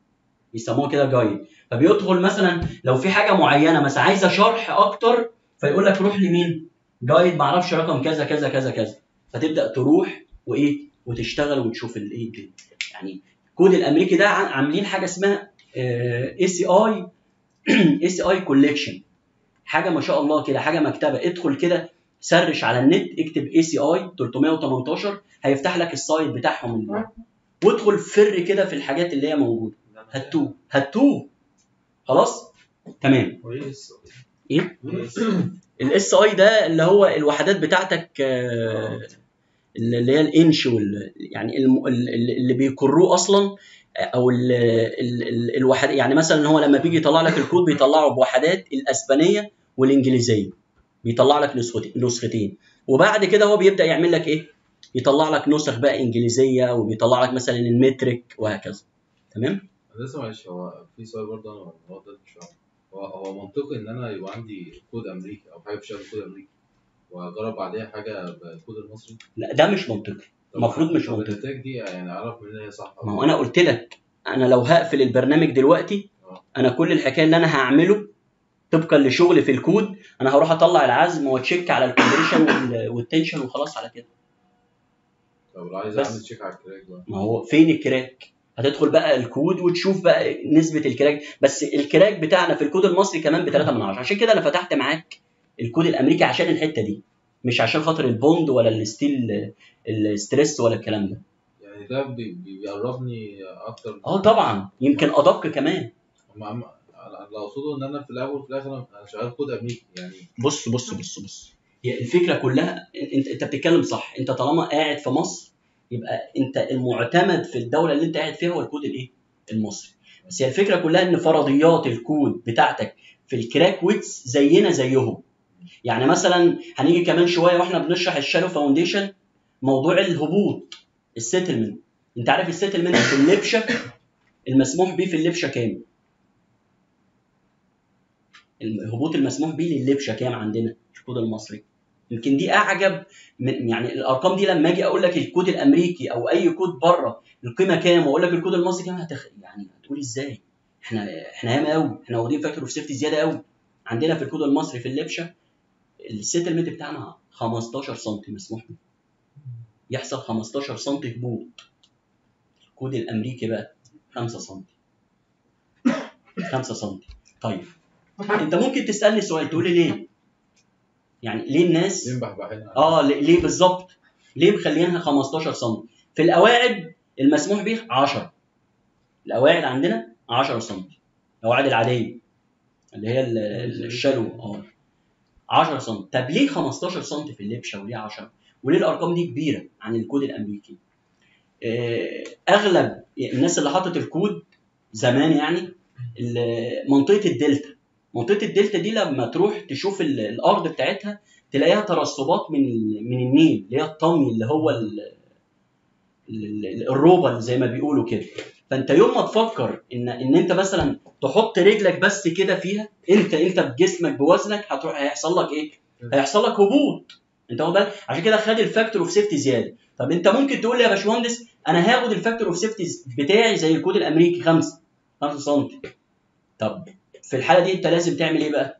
Speaker 1: بيسموها كده جايد فبيدخل مثلا لو في حاجه معينه مثلا عايزه شرح اكتر فيقول لك روح لمين جايد معرفش رقم كذا كذا كذا كذا فتبدا تروح وايه وتشتغل وتشوف الايه الدنيا. يعني الكود الامريكي ده عن- عاملين حاجه اسمها اي سي اي اي سي اي كوليكشن حاجه ما شاء الله كده حاجه مكتبه ادخل كده سرش على النت اكتب اي سي اي 318 هيفتح لك السايت بتاعهم اللي وادخل فر كده في الحاجات اللي هي موجوده هتوه هتوه خلاص تمام
Speaker 3: كويس
Speaker 1: ايه الاس اي ده اللي هو الوحدات بتاعتك آه، اللي هي الانش وال يعني الم- ال- ال- اللي بيكروه اصلا آه، او ال ال ال الوحد يعني مثلا هو لما بيجي يطلع لك الكود بيطلعه بوحدات الاسبانيه والانجليزيه بيطلع لك نسختين نسختين وبعد كده هو بيبدا يعمل لك ايه يطلع لك نسخ بقى انجليزيه وبيطلع لك مثلا المترك وهكذا تمام
Speaker 2: انا لسه معلش هو في سؤال برضه انا هو ده مش فاهم هو هو منطقي ان انا يبقى عندي كود امريكي او حاجه بشكل كود امريكي واجرب عليها حاجه بالكود المصري
Speaker 1: لا ده مش منطقي
Speaker 2: طب-
Speaker 1: المفروض مش
Speaker 2: طب
Speaker 1: منطقي.
Speaker 2: النتائج دي يعني اعرف منين هي صح أو
Speaker 1: ما هو انا قلت لك انا لو هقفل البرنامج دلوقتي انا كل الحكايه اللي انا هعمله طبقا لشغل في الكود انا هروح اطلع العزم واتشيك على الكومبريشن وال- والتنشن وخلاص على كده
Speaker 2: طب لو عايز
Speaker 1: بس.
Speaker 2: اعمل تشيك على الكراك بقى
Speaker 1: ما هو فين الكراك هتدخل بقى الكود وتشوف بقى نسبه الكراك بس الكراك بتاعنا في الكود المصري كمان ب 3 من 10 عشان كده انا فتحت معاك الكود الامريكي عشان الحته دي مش عشان خاطر البوند ولا الستيل الستريس ولا الكلام ده
Speaker 2: يعني ده بي- بي- بيقربني اكتر
Speaker 1: اه طبعا يمكن ادق كمان
Speaker 2: هم هم انا اللي اقصده ان انا في الاول وفي الاخر انا شغال كود امريكي يعني
Speaker 1: بص بص بص بص هي الفكره كلها انت انت بتتكلم صح انت طالما قاعد في مصر يبقى انت المعتمد في الدوله اللي انت قاعد فيها هو الكود الايه المصري بس هي الفكره كلها ان فرضيات الكود بتاعتك في الكراك ويتس زينا زيهم يعني مثلا هنيجي كمان شويه واحنا بنشرح الشالو فاونديشن موضوع الهبوط السيتلمنت انت عارف السيتلمنت في اللبشه المسموح بيه في اللبشه كام الهبوط المسموح بيه لللبشه كام عندنا في الكود المصري يمكن دي اعجب من يعني الارقام دي لما اجي اقول لك الكود الامريكي او اي كود بره القيمه كام واقول لك الكود المصري كام هتخ... يعني هتقول ازاي احنا احنا ياما قوي احنا واخدين فاكتور اوف سيفتي زياده قوي عندنا في الكود المصري في اللبشه السيتلمنت بتاعنا 15 سم مسموح بيه يحصل 15 سم هبوط الكود الامريكي بقى 5 سم 5 سم طيب انت ممكن تسالني سؤال تقول لي ليه يعني ليه الناس
Speaker 2: ليه مبحبحين
Speaker 1: اه ليه ليه بالظبط ليه مخلينها 15 سم في القواعد المسموح به 10 القواعد عندنا 10 سم القواعد العاديه اللي هي ال- ال- الشالو اه 10 سم طب ليه 15 سم في اللبشه وليه 10 وليه الارقام دي كبيره عن الكود الامريكي آه، اغلب الناس اللي حطت الكود زمان يعني ال- منطقه الدلتا منطقه الدلتا دي لما تروح تشوف ال- الارض بتاعتها تلاقيها ترسبات من ال- من النيل اللي هي الطمي اللي هو ال- ال- ال- الروبل زي ما بيقولوا كده فانت يوم ما تفكر ان ان انت مثلا تحط رجلك بس كده فيها انت انت بجسمك بوزنك هتروح هيحصل لك ايه؟ هيحصل لك هبوط انت واخد بالك؟ عشان كده خد الفاكتور اوف سيفتي زياده طب انت ممكن تقول لي يا باشمهندس انا هاخد الفاكتور اوف سيفتي بتاعي زي الكود الامريكي 5 5 سم طب في الحاله دي انت لازم تعمل ايه بقى؟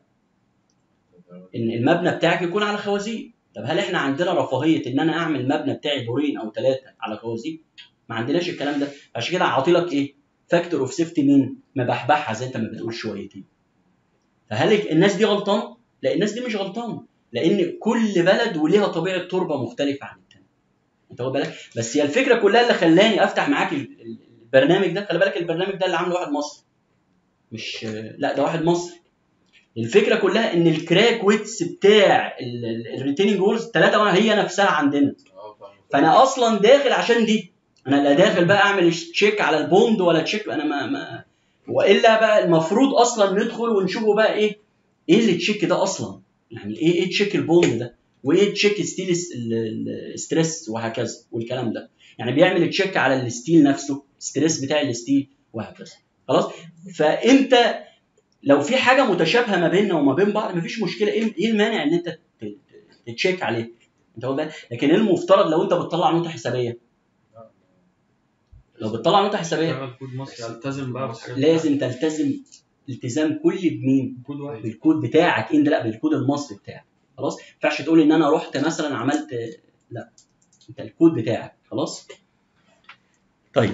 Speaker 1: ان المبنى بتاعك يكون على خوازيق طب هل احنا عندنا رفاهيه ان انا اعمل مبنى بتاعي دورين او ثلاثه على خوازيق ما عندناش الكلام ده عشان كده عاطيلك ايه فاكتور اوف سيفتي مين مبحبحها زي انت ما بتقول شويتين فهل الناس دي غلطانه لا الناس دي مش غلطانه لان كل بلد وليها طبيعه تربه مختلفه عن التاني انت واخد بالك بس هي الفكره كلها اللي خلاني افتح معاك ال- ال- البرنامج ده خلي بالك البرنامج ده اللي عامله واحد مصري مش لا ده واحد مصري الفكره كلها ان الكراك ويتس بتاع الريتيننج وولز ثلاثه هي نفسها عندنا
Speaker 2: اه فاهم
Speaker 1: فانا اصلا داخل عشان دي انا لا داخل بقى اعمل تشيك على البوند ولا تشيك انا ما, ما والا بقى المفروض اصلا ندخل ونشوفه بقى ايه ايه اللي تشيك ده اصلا يعني ايه ايه تشيك البوند ده وايه تشيك ستيل س- ال- ال- ستريس وهكذا والكلام ده يعني بيعمل تشيك على الستيل نفسه ستريس بتاع الستيل وهكذا خلاص فانت لو في حاجه متشابهه ما بيننا وما بين بعض مفيش مشكله ايه إيه المانع ان انت ت- ت- تتشيك عليه انت واخد بالك لكن ايه المفترض لو انت بتطلع نوتة حسابيه لو بتطلع نوتة حسابيه
Speaker 3: اشتغل كود مصري التزم بقى بالحاجات
Speaker 1: لازم تلتزم التزام كلي بمين؟
Speaker 3: كود واحد
Speaker 1: بالكود بتاعك انت لا بالكود المصري بتاعك خلاص ما ينفعش تقول ان انا رحت مثلا عملت لا انت الكود بتاعك خلاص طيب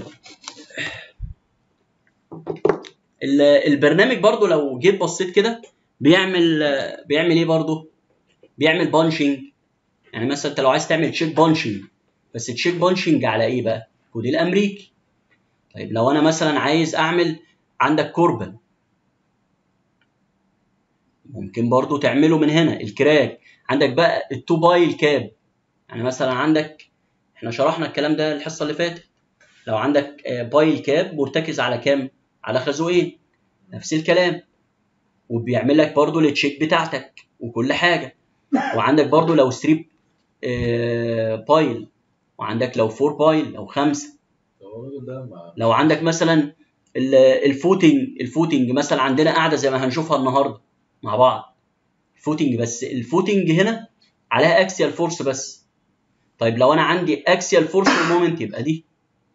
Speaker 1: ال- البرنامج برضو لو جيت بصيت كده بيعمل بيعمل ايه برضو بيعمل بانشنج يعني مثلا انت لو عايز تعمل تشيك بانشنج بس تشيك بانشنج على ايه بقى كود الامريكي طيب لو انا مثلا عايز اعمل عندك كوربل ممكن برضو تعمله من هنا الكراك عندك بقى التو بايل كاب يعني مثلا عندك احنا شرحنا الكلام ده الحصه اللي فاتت لو عندك آه، بايل كاب مرتكز على كام على خازوقين نفس الكلام وبيعمل لك برضو التشيك بتاعتك وكل حاجه وعندك برضو لو ستريب آه، بايل وعندك لو فور بايل او خمسه
Speaker 2: هو الراجل ده ما
Speaker 1: لو عندك مثلا ال- الفوتنج الفوتنج مثلا عندنا قاعده زي ما هنشوفها النهارده مع بعض الفوتنج بس الفوتنج هنا عليها اكسيال فورس بس طيب لو انا عندي اكسيال فورس ومومنت يبقى دي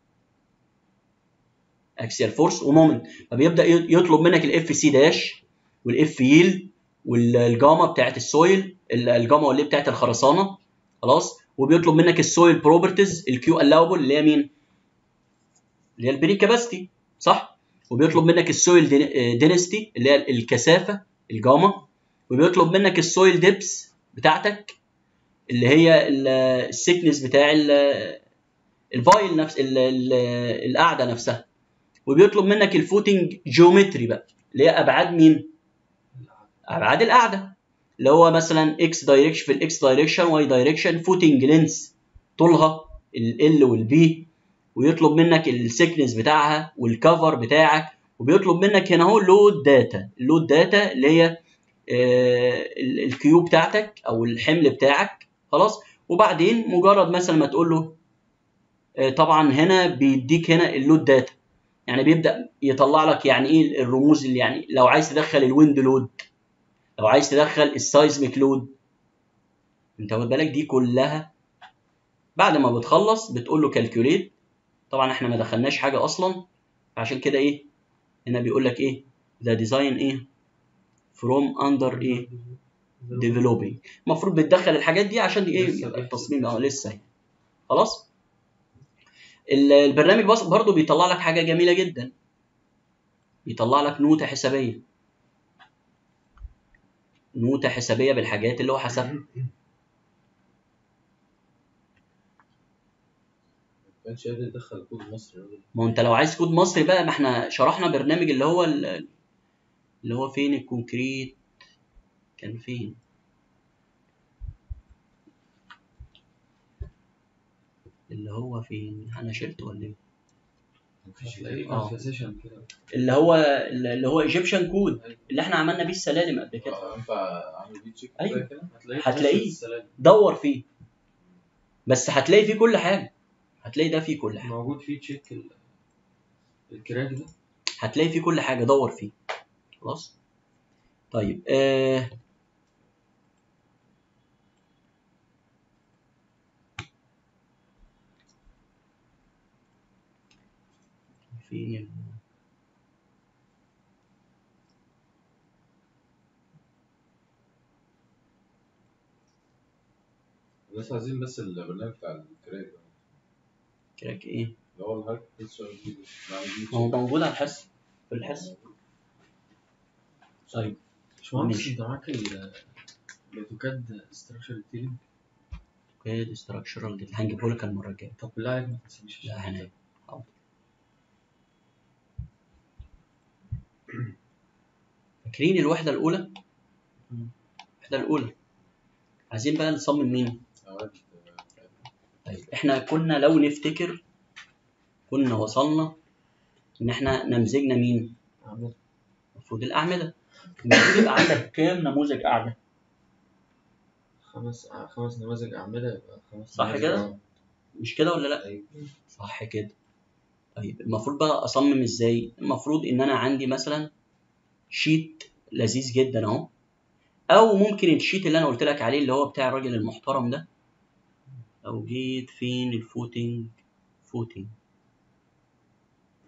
Speaker 1: اكسيال فورس ومومنت فبيبدا ي- يطلب منك الاف سي داش والاف ييل والجاما بتاعت السويل ال- الجاما اللي بتاعت الخرسانه خلاص وبيطلب منك السويل بروبرتيز الكيو الاوبل اللي هي مين؟ اللي هي البري كاباسيتي صح؟ وبيطلب منك السويل دينستي اللي هي الكثافه الجاما وبيطلب منك السويل ديبس بتاعتك اللي هي السيكنس بتاع ال- الفايل نفس ال- ال- القاعده نفسها وبيطلب منك الفوتنج جيومتري بقى اللي هي ابعاد مين؟ ابعاد القاعده اللي هو مثلا اكس دايركشن في الاكس دايركشن واي دايركشن فوتنج لينس طولها ال والبي ويطلب منك السيكنس بتاعها والكفر بتاعك وبيطلب منك هنا اهو لود داتا اللود داتا اللي هي آه، ال- الكيو بتاعتك او الحمل بتاعك خلاص وبعدين مجرد مثلا ما تقول له آه، طبعا هنا بيديك هنا اللود داتا يعني بيبدا يطلع لك يعني ايه الرموز اللي يعني لو عايز تدخل الويند لود لو عايز تدخل السايزميك لود انت واخد بالك دي كلها بعد ما بتخلص بتقول له كالكوليت طبعا احنا ما دخلناش حاجه اصلا عشان كده ايه هنا بيقول لك ايه ذا ديزاين ايه فروم اندر ايه ديفلوبينج المفروض بتدخل الحاجات دي عشان دي ايه
Speaker 3: لسه
Speaker 1: يبقى
Speaker 3: بيحصل.
Speaker 1: التصميم اه لسه يعني. خلاص ال- البرنامج بس برضه بيطلع لك حاجه جميله جدا بيطلع لك نوتة حسابيه نوتة حسابيه بالحاجات اللي هو حسبها
Speaker 2: ما كانش قادر يدخل كود مصري الراجل
Speaker 1: ما هو انت لو عايز كود مصري بقى ما احنا شرحنا برنامج اللي هو ال- اللي هو فين الكونكريت كان فين اللي هو فين انا شلته ولا ايه
Speaker 3: هتلاقيه
Speaker 1: آه.
Speaker 3: كان في سيشن كده
Speaker 1: اللي هو اللي هو ايجيبشن كود اللي احنا عملنا بيه السلالم قبل كده
Speaker 2: آه، ينفع اعمل بيه تشيك
Speaker 1: أيوة.
Speaker 2: زي كده
Speaker 3: هتلاقيه
Speaker 1: هتلاقيه.
Speaker 3: في السلام
Speaker 1: دور فيه بس هتلاقي فيه كل حاجه هتلاقي ده فيه كل حاجه
Speaker 3: موجود فيه تشيك ال- الكراك ده
Speaker 1: هتلاقي فيه كل حاجه دور فيه خلاص طيب آه فين ال-
Speaker 2: الناس عايزين بس البرنامج بتاع الكراك ده
Speaker 1: كراك ايه
Speaker 2: اللي هو الهاك لسه جديد بعمل بيه
Speaker 1: ما هو
Speaker 2: تشيك.
Speaker 1: موجود على الحس في الحس طيب
Speaker 3: مش مهندس
Speaker 1: ماشي.
Speaker 3: انت معاك ال- الاوتوكاد ستراكشر تيلينج
Speaker 1: اوكي ستراكشرال هنجيبه لك المره الجايه
Speaker 3: طب بالله عليك ما تنسانيش
Speaker 1: لا هنا حاضر فاكرين الوحده الاولى
Speaker 3: مم.
Speaker 1: الوحده الاولى عايزين بقى نصمم مين
Speaker 2: أوقات،
Speaker 1: طيب احنا كنا لو نفتكر كنا وصلنا ان احنا نمزجنا مين
Speaker 3: عمل
Speaker 1: المفروض الاعمده المفروض يبقى عندك كام نموذج قاعده
Speaker 3: خمس خمس نماذج أعمدة يبقى خمس
Speaker 1: صح
Speaker 3: نماذج
Speaker 1: كده؟
Speaker 3: أعمدة.
Speaker 1: مش كده ولا لا
Speaker 2: أيوة.
Speaker 1: صح كده طيب المفروض بقى اصمم ازاي المفروض ان انا عندي مثلا شيت لذيذ جدا اهو او ممكن الشيت اللي انا قلت لك عليه اللي هو بتاع الراجل المحترم ده لو جيت فين الفوتنج فوتنج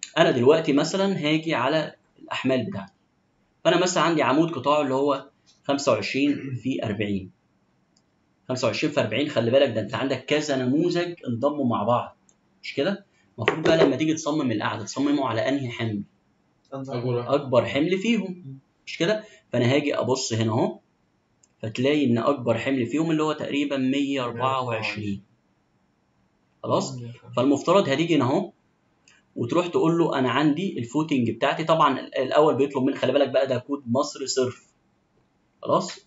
Speaker 1: انا دلوقتي مثلا هاجي على الاحمال بتاعتي فانا مثلا عندي عمود قطاعه اللي هو 25 في 40 25 في 40 خلي بالك ده انت عندك كذا نموذج انضموا مع بعض مش كده المفروض بقى لما تيجي تصمم القعده تصممه على انهي حمل
Speaker 2: اكبر واحد
Speaker 1: اكبر حمل فيهم مش كده فانا هاجي ابص هنا اهو فتلاقي ان اكبر حمل فيهم اللي هو تقريبا 124 خلاص فالمفترض هتيجي هنا اهو وتروح تقول له انا عندي الفوتنج بتاعتي طبعا الاول بيطلب منك خلي بالك بقى ده كود مصر صرف خلاص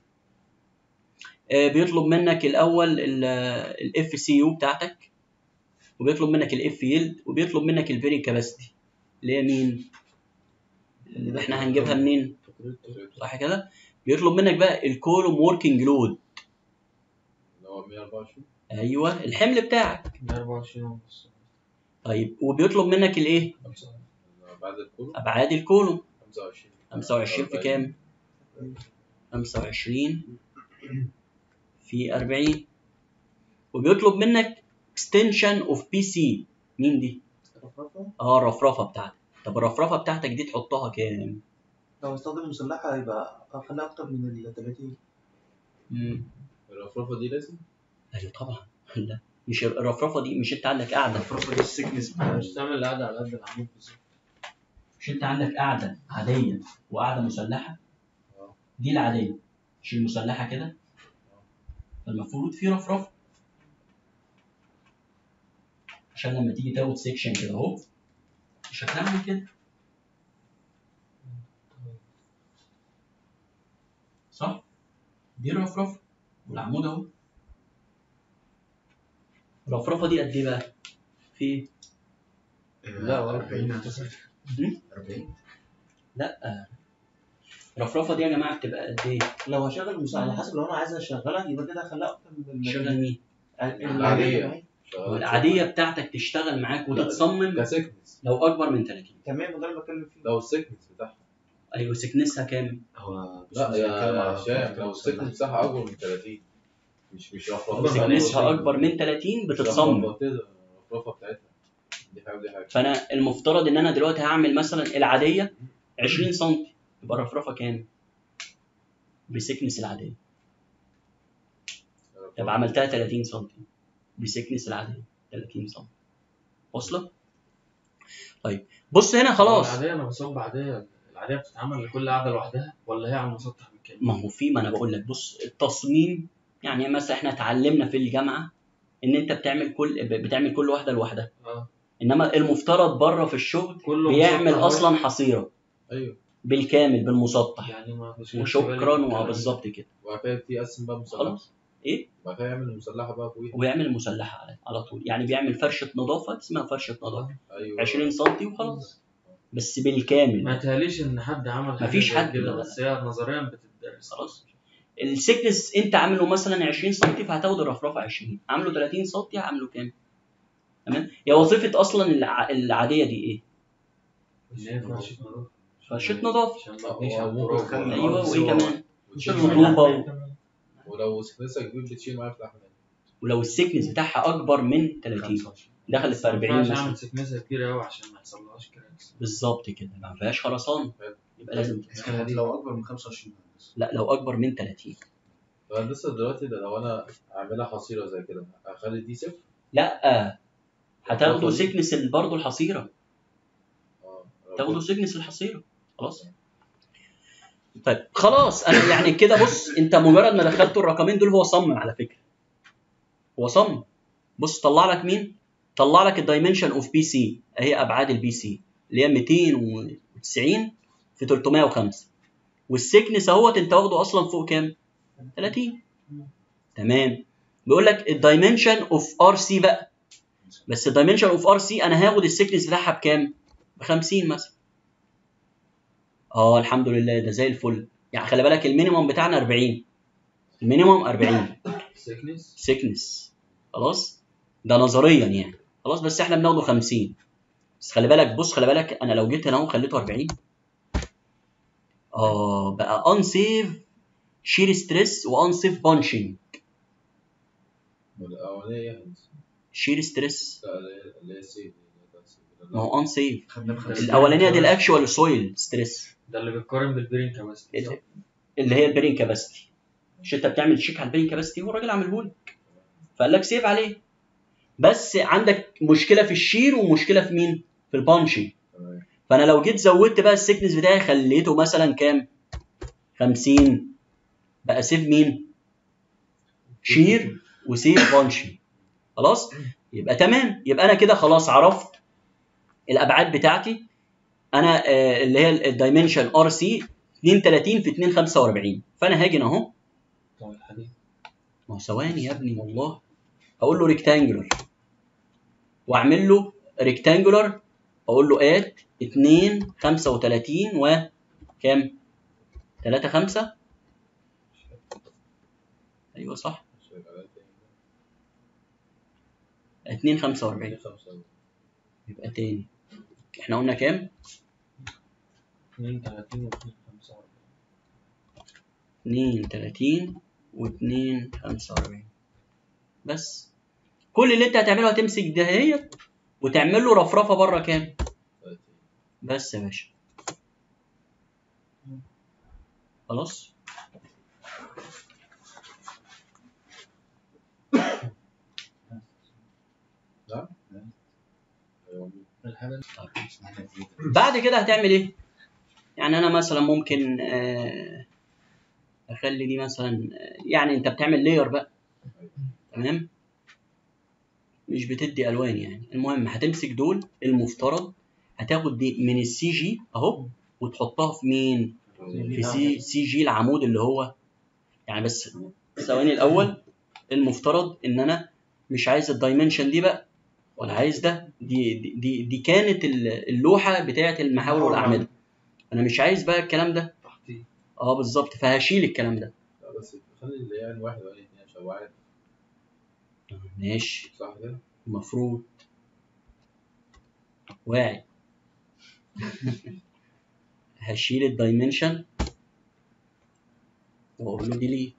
Speaker 1: آه، بيطلب منك الاول الاف سي يو بتاعتك وبيطلب منك الاف يلد وبيطلب منك الفيري كاباسيتي اللي هي مين اللي احنا هنجيبها منين صح كده بيطلب منك بقى الكولوم وركينج لود
Speaker 2: اللي هو 124
Speaker 1: ايوه الحمل بتاعك
Speaker 3: 124 ونص
Speaker 1: طيب وبيطلب منك الايه
Speaker 2: بعد الكولوم
Speaker 1: ابعاد الكولوم
Speaker 2: 25
Speaker 1: 25 في كام 25 في 40 وبيطلب منك extension of PC مين دي؟
Speaker 6: رفرفة
Speaker 1: اه الرفرفه بتاعتك طب الرفرفه بتاعتك دي تحطها كام؟
Speaker 6: لو استخدم مسلحة هيبقى أخليها أكتر من ال 30
Speaker 1: مم.
Speaker 2: الرفرفه دي لازم
Speaker 1: ايوه طبعا لا مش الرفرفه دي مش انت عندك قاعده
Speaker 5: الرفرفه دي السكنس بتاعها
Speaker 3: مش تعمل قاعدة على قد العمود بالظبط
Speaker 1: مش انت عندك قاعده عاديه وقاعده مسلحه
Speaker 2: اه.
Speaker 1: دي العاديه مش المسلحه كده فالمفروض في رفرفه عشان لما تيجي تاخد سيكشن كده اهو مش هتعمل كده صح دي الرفرفه والعمود اهو الرفرفه دي قد ايه بقى؟ في ايه؟
Speaker 3: لا، ولا
Speaker 5: 40
Speaker 1: هم؟
Speaker 5: 40
Speaker 1: لا الرفرفه دي يا جماعه بتبقى قد ايه؟
Speaker 6: لو هشغل المسلحة على حسب لو أنا عايز أشغلها يبقى كده هخليها أكتر من ال-
Speaker 1: شغل مين؟
Speaker 2: العادية. شغال
Speaker 1: والعاديه بتاعتك تشتغل معاك وتتصمم
Speaker 2: كسكنس
Speaker 1: لو اكبر من 30
Speaker 6: تمام وده اللي بتكلم فيه
Speaker 2: لو السكنس بتاعها
Speaker 1: ايوه سكنسها كام؟
Speaker 5: هو بس
Speaker 2: لا
Speaker 5: مش بيتكلم
Speaker 2: يا
Speaker 5: على
Speaker 2: هشام
Speaker 5: الرفرفة
Speaker 2: لو السكنس بتاعها اكبر من 30 مش مش رفرفه
Speaker 3: أكبر من
Speaker 1: سكنسها اكبر من 30 بتتصمم
Speaker 2: الرفرفه بتاعتها دي حاجه ودي حاجه
Speaker 1: فانا المفترض ان انا دلوقتي هعمل مثلا العاديه 20 سم يبقى الرفرفه كام؟ بسكنس العاديه طب عملتها 30 سم بسكنس العاديه 30 سم واصله؟ طيب بص هنا خلاص
Speaker 3: العادية أنا بصب عادية العادية بتتعمل لكل قاعدة لوحدها ولا هي على المسطح بالكامل؟
Speaker 1: ما هو في ما انا بقول لك بص التصميم يعني مثلا احنا اتعلمنا في الجامعه ان انت بتعمل كل بتعمل كل واحده لوحدها
Speaker 3: اه
Speaker 1: انما المفترض بره في الشغل
Speaker 3: كله
Speaker 1: بيعمل
Speaker 3: مسطح
Speaker 1: اصلا
Speaker 3: واحد.
Speaker 1: حصيره
Speaker 2: ايوه
Speaker 1: بالكامل بالمسطح
Speaker 3: يعني ما بشغلش بالي
Speaker 1: وشكرا
Speaker 3: بالكلام ده.
Speaker 1: وبالظبط كده
Speaker 2: وبعد كده يبتدي يقسم بقى مسلحه
Speaker 1: خلاص ايه
Speaker 2: وبعد كده يعمل المسلحه بقى فوقيها
Speaker 1: ويعمل مسلحه على على طول يعني بيعمل فرشه نظافه اسمها فرشه نظافه
Speaker 2: ايوه
Speaker 1: 20 سم وخلاص بس بالكامل
Speaker 3: ما يتهيأليش إن حد عمل حاجة
Speaker 1: مفيش
Speaker 3: زي
Speaker 1: حد-
Speaker 3: كده بس هي نظريا بتدرس
Speaker 1: خلاص السكنس انت عامله مثلا 20 سم فهتاخد الرفرفه 20 عامله 30 سم عامله كام تمام هي وظيفه اصلا الع... العاديه دي ايه
Speaker 3: إن هي فرشة نظافة
Speaker 1: فرشه نظافه
Speaker 3: عشان ما تبنيش على
Speaker 2: هو ممكن
Speaker 3: التراب
Speaker 2: يخلي
Speaker 1: ايوه
Speaker 5: الأرض
Speaker 1: وايه
Speaker 5: سوا.
Speaker 1: كمان
Speaker 2: وتشيل
Speaker 1: رطوبه و...
Speaker 2: ولو سكنسها كبير بتشيل معاك في الاحمال
Speaker 1: ولو السكنس بتاعها اكبر من 30 دخلت في 40
Speaker 3: ما ينفعش
Speaker 1: مثلا
Speaker 3: أعمل سكنسة كبيرة أوي عشان ما يحصلهاش كراكس
Speaker 1: بالظبط كده ما فيهاش خرسان يبقى لازم
Speaker 5: يعني لو اكبر من 25 هندسة.
Speaker 1: لا لو اكبر من 30
Speaker 2: فهندسه دلوقتي ده لو انا اعملها حصيره زي كده اخلي دي صفر
Speaker 1: لا هتاخدوا سكنس برضه الحصيره
Speaker 2: اه
Speaker 1: تاخدوا سكنس الحصيره خلاص طيب خلاص انا يعني كده بص انت مجرد ما دخلت الرقمين دول هو صمم على فكره هو صمم بص طلع لك مين طلع لك الدايمنشن اوف بي سي اهي ابعاد البي سي اللي هي 290 في 305 والسكنس اهوت انت واخده اصلا فوق كام 30 تمام بيقول لك الدايمنشن اوف ار سي بقى بس الدايمنشن اوف ار سي انا هاخد السكنس بتاعها بكام ب 50 مثلا اه الحمد لله ده زي الفل يعني خلي بالك المينيمم بتاعنا 40 المينيمم 40
Speaker 3: سكنس
Speaker 1: سيكنس خلاص ده نظريا يعني خلاص بس احنا بناخده 50 بس خلي بالك بص خلي بالك انا لو جيت هنا وخليته 40 اه بقى انسيف شير ستريس وانسيف بانشنج
Speaker 2: والاولانيه هندسة.
Speaker 1: شير ستريس
Speaker 2: لا اللي هي- اللي هي سي اللي هي
Speaker 1: ما هو ان سيف
Speaker 5: خدنا بخمسين.
Speaker 1: الاولانيه دي الاكشوال سويل ستريس
Speaker 3: ده اللي بيتقارن بالبرين كاباسيتي صح؟
Speaker 1: اللي هي البرين كاباسيتي مش انت بتعمل تشيك على البرين كاباسيتي هو الراجل عامله لك فقال لك سيف عليه بس عندك مشكله في الشير ومشكله في مين؟ في البانشنج
Speaker 2: تمام
Speaker 1: فانا لو جيت زودت بقى السكنس بتاعي خليته مثلا كام 50 بقى سيف مين شير وسيف بانشي خلاص يبقى تمام يبقى انا كده خلاص عرفت الابعاد بتاعتي انا آه، اللي هي الدايمنشن ار سي 32 في 2 45 فانا هاجي هنا اهو
Speaker 3: بتوع الحديد
Speaker 1: ما هو ثواني يا ابني والله هقول له ريكتانجولار واعمل له ريكتانجولار اقول له اد 2 35 و كام 3 5 ايوه صح
Speaker 2: مش هيبقى عليها تاني.
Speaker 1: 2 45
Speaker 2: خمسة.
Speaker 1: يبقى تاني احنا قلنا كام
Speaker 3: 32 و 45
Speaker 1: 2 30 و2 45 بس كل اللي انت هتعمله هتمسك دهيت وتعمل له رفرفه بره كام
Speaker 2: تلاتين.
Speaker 1: بس يا باشا خلاص
Speaker 2: أيوة.
Speaker 3: الحاجة
Speaker 1: بعد كده هتعمل ايه يعني انا مثلا ممكن آه، اخلي دي مثلا آه، يعني انت بتعمل لاير بقى تمام مش بتدي الوان يعني المهم هتمسك دول المفترض هتاخد دي من السي جي اهو وتحطها في مين في سي سي جي العمود اللي هو يعني بس ثواني الاول المفترض ان انا مش عايز الدايمنشن دي بقى ولا عايز ده دي دي دي, دي كانت ال- اللوحه بتاعه المحاور والاعمده انا مش عايز بقى الكلام ده
Speaker 3: تحتيه
Speaker 1: اه بالظبط فهشيل الكلام ده
Speaker 2: لا بس خلي اللي يعني واحد ولا اتنين عشان هو عارف
Speaker 1: ماشي
Speaker 2: صح كده؟
Speaker 1: المفروض واعي هشيل الدايمنشن واقول له ديليت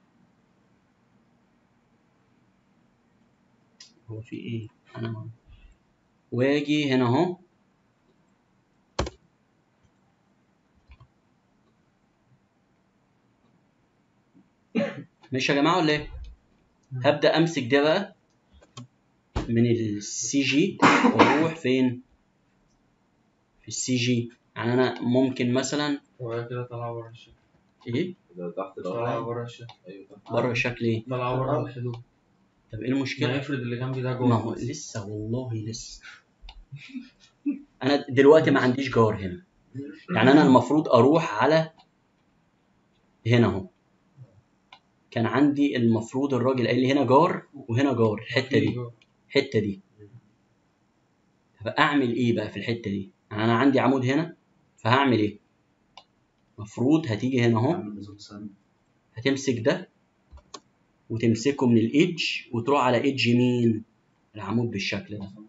Speaker 1: هو في ايه انا واجي هنا اهو ماشي يا جماعه ولا ايه هبدا امسك ده بقى من السي جي واروح فين في السي جي يعني انا ممكن مثلا
Speaker 3: وهي كده طالعة بره الشكل
Speaker 1: ايه
Speaker 2: ده تحت
Speaker 3: طالعة
Speaker 2: الأرض
Speaker 3: بره الشكل
Speaker 2: أيوه تحت
Speaker 1: بره الشكل ايه
Speaker 3: طالعة بره الحدود
Speaker 1: طب ايه
Speaker 3: ما
Speaker 1: المشكله
Speaker 3: يفرض اللي جنبي ده
Speaker 1: ما
Speaker 3: جوه
Speaker 1: هو لسه والله لسه انا دلوقتي ما عنديش جار هنا يعني انا المفروض اروح على هنا اهو كان عندي المفروض الراجل قال لي هنا جار وهنا جار الحته دي الحته دي طب اعمل ايه بقى في الحته دي يعني انا عندي عمود هنا فهعمل ايه المفروض هتيجي هنا اهو
Speaker 5: عامل نظام سن.
Speaker 1: هتمسك ده وتمسكه من الايدج وتروح على ايدج مين العمود بالشكل ده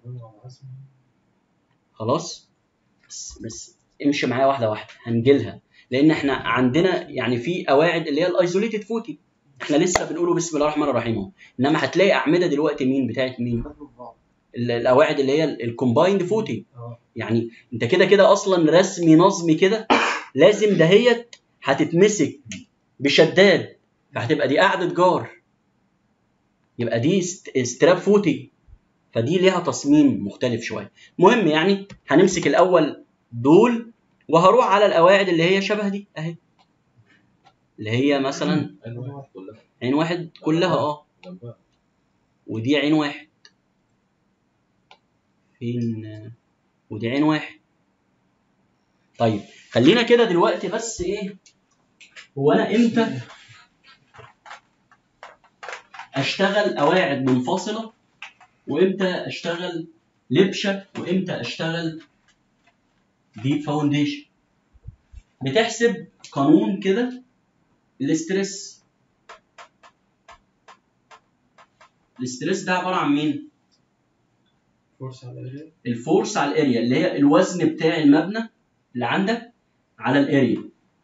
Speaker 1: خلاص بس بس امشي معايا واحده واحده هنجيلها لان احنا عندنا يعني في قواعد اللي هي الايزوليتد فوتي احنا لسه بنقوله بسم الله الرحمن الرحيم اهو انما هتلاقي اعمده دلوقتي مين بتاعت مين ال- القواعد اللي هي الكومبايند فوتي
Speaker 3: اه
Speaker 1: يعني انت كده كده اصلا رسمي نظمي كده لازم دهيت هتتمسك بشداد فهتبقى دي قاعده جار يبقى دي است- استراب فوتي فدي ليها تصميم مختلف شويه مهم يعني هنمسك الاول دول وهروح على القواعد اللي هي شبه دي اهي اللي هي مثلا
Speaker 2: عين واحد كلها
Speaker 1: عين واحد كلها اه
Speaker 2: جنبها
Speaker 1: ودي عين واحد فين ودي عين واحد طيب خلينا كده دلوقتي بس ايه هو انا امتى اشتغل قواعد منفصله وامتى اشتغل لبشه وامتى اشتغل ديب فاونديشن بتحسب قانون كده الاسترس الاسترس ده عباره عن مين
Speaker 3: فورس على الاريا
Speaker 1: الفورس على الاريا اللي هي الوزن بتاع المبنى اللي عندك على الاريا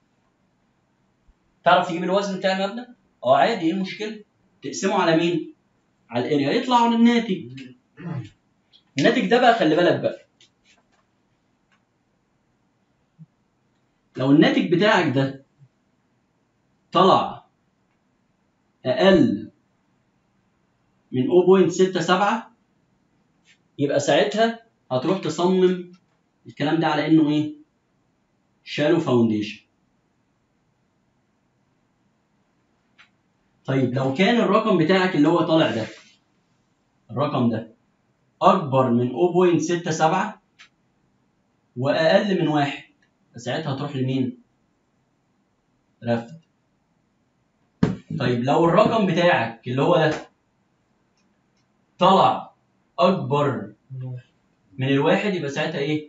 Speaker 1: تعرف تجيب الوزن بتاع المبنى اه عادي ايه المشكله تقسمه على مين على الاريا يطلع على الناتج الناتج ده بقى خلي بالك بقى لو الناتج بتاعك ده طلع اقل من 0.67 يبقى ساعتها هتروح تصمم الكلام ده على انه ايه شالو فاونديشن طيب لو كان الرقم بتاعك اللي هو طالع ده الرقم ده اكبر من 0.67 واقل من واحد ساعتها هتروح لمين رفض طيب لو الرقم بتاعك اللي هو ده طلع اكبر من الواحد يبقى ساعتها ايه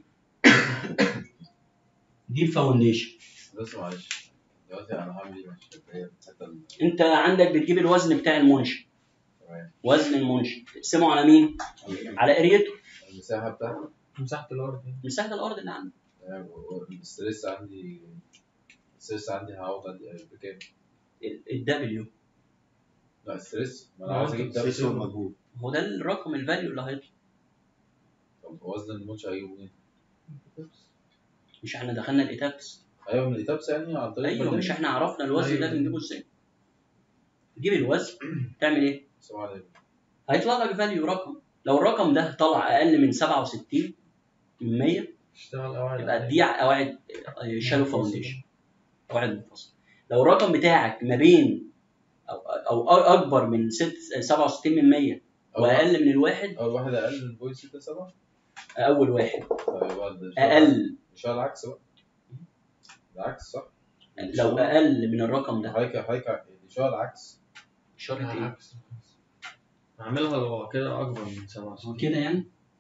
Speaker 1: دي فاونديشن
Speaker 2: بس معلش دلوقتي انا هعمل ايه مش هي الحته ال-
Speaker 1: انت عندك بتجيب الوزن بتاع المنشأ
Speaker 2: تمام
Speaker 1: وزن المنشأ تقسمه على مين على اريته
Speaker 2: المساحه بتاعتها
Speaker 3: مساحة الأرض يعني.
Speaker 1: مساحه الارض اللي عندك
Speaker 2: تمام والستريس عندي الستريس عندي هعوض عندي بكام؟
Speaker 1: الدبليو
Speaker 2: لا الستريس ما انا
Speaker 3: آه،
Speaker 2: عاوز اجيب ده
Speaker 5: سيسو مجهول
Speaker 1: هو ده الرقم الفاليو اللي هيطلع
Speaker 2: طب وزن المنشأ هجيبه منين؟
Speaker 1: مش احنا دخلنا الايتابس
Speaker 2: ايوه من الايتابس يعني عن طريق
Speaker 1: ايوه
Speaker 2: البرنامج.
Speaker 1: مش احنا عرفنا الوزن ده
Speaker 3: أيوة.
Speaker 1: بنجيبه ازاي تجيب الوزن تعمل ايه
Speaker 2: سلام عليكم
Speaker 1: هيطلع لك فاليو رقم لو الرقم ده طلع اقل من 67 من 100
Speaker 3: اشتغل قواعد
Speaker 1: يبقى دي قواعد شالو فاونديشن قواعد منفصله لو الرقم بتاعك ما بين او او اكبر من 6 67 من 100 واقل من الواحد
Speaker 2: اول واحد اقل من بوينت 6 7
Speaker 1: اول واحد
Speaker 2: طيب بعد
Speaker 1: اقل
Speaker 2: مش العكس بقى العكس صح
Speaker 1: لو اقل من الرقم ده
Speaker 2: حضرتك حضرتك مش هو العكس
Speaker 1: شرط ايه
Speaker 3: العكس اعملها لو كده أكبر من
Speaker 1: هو
Speaker 3: 67
Speaker 1: كده يعني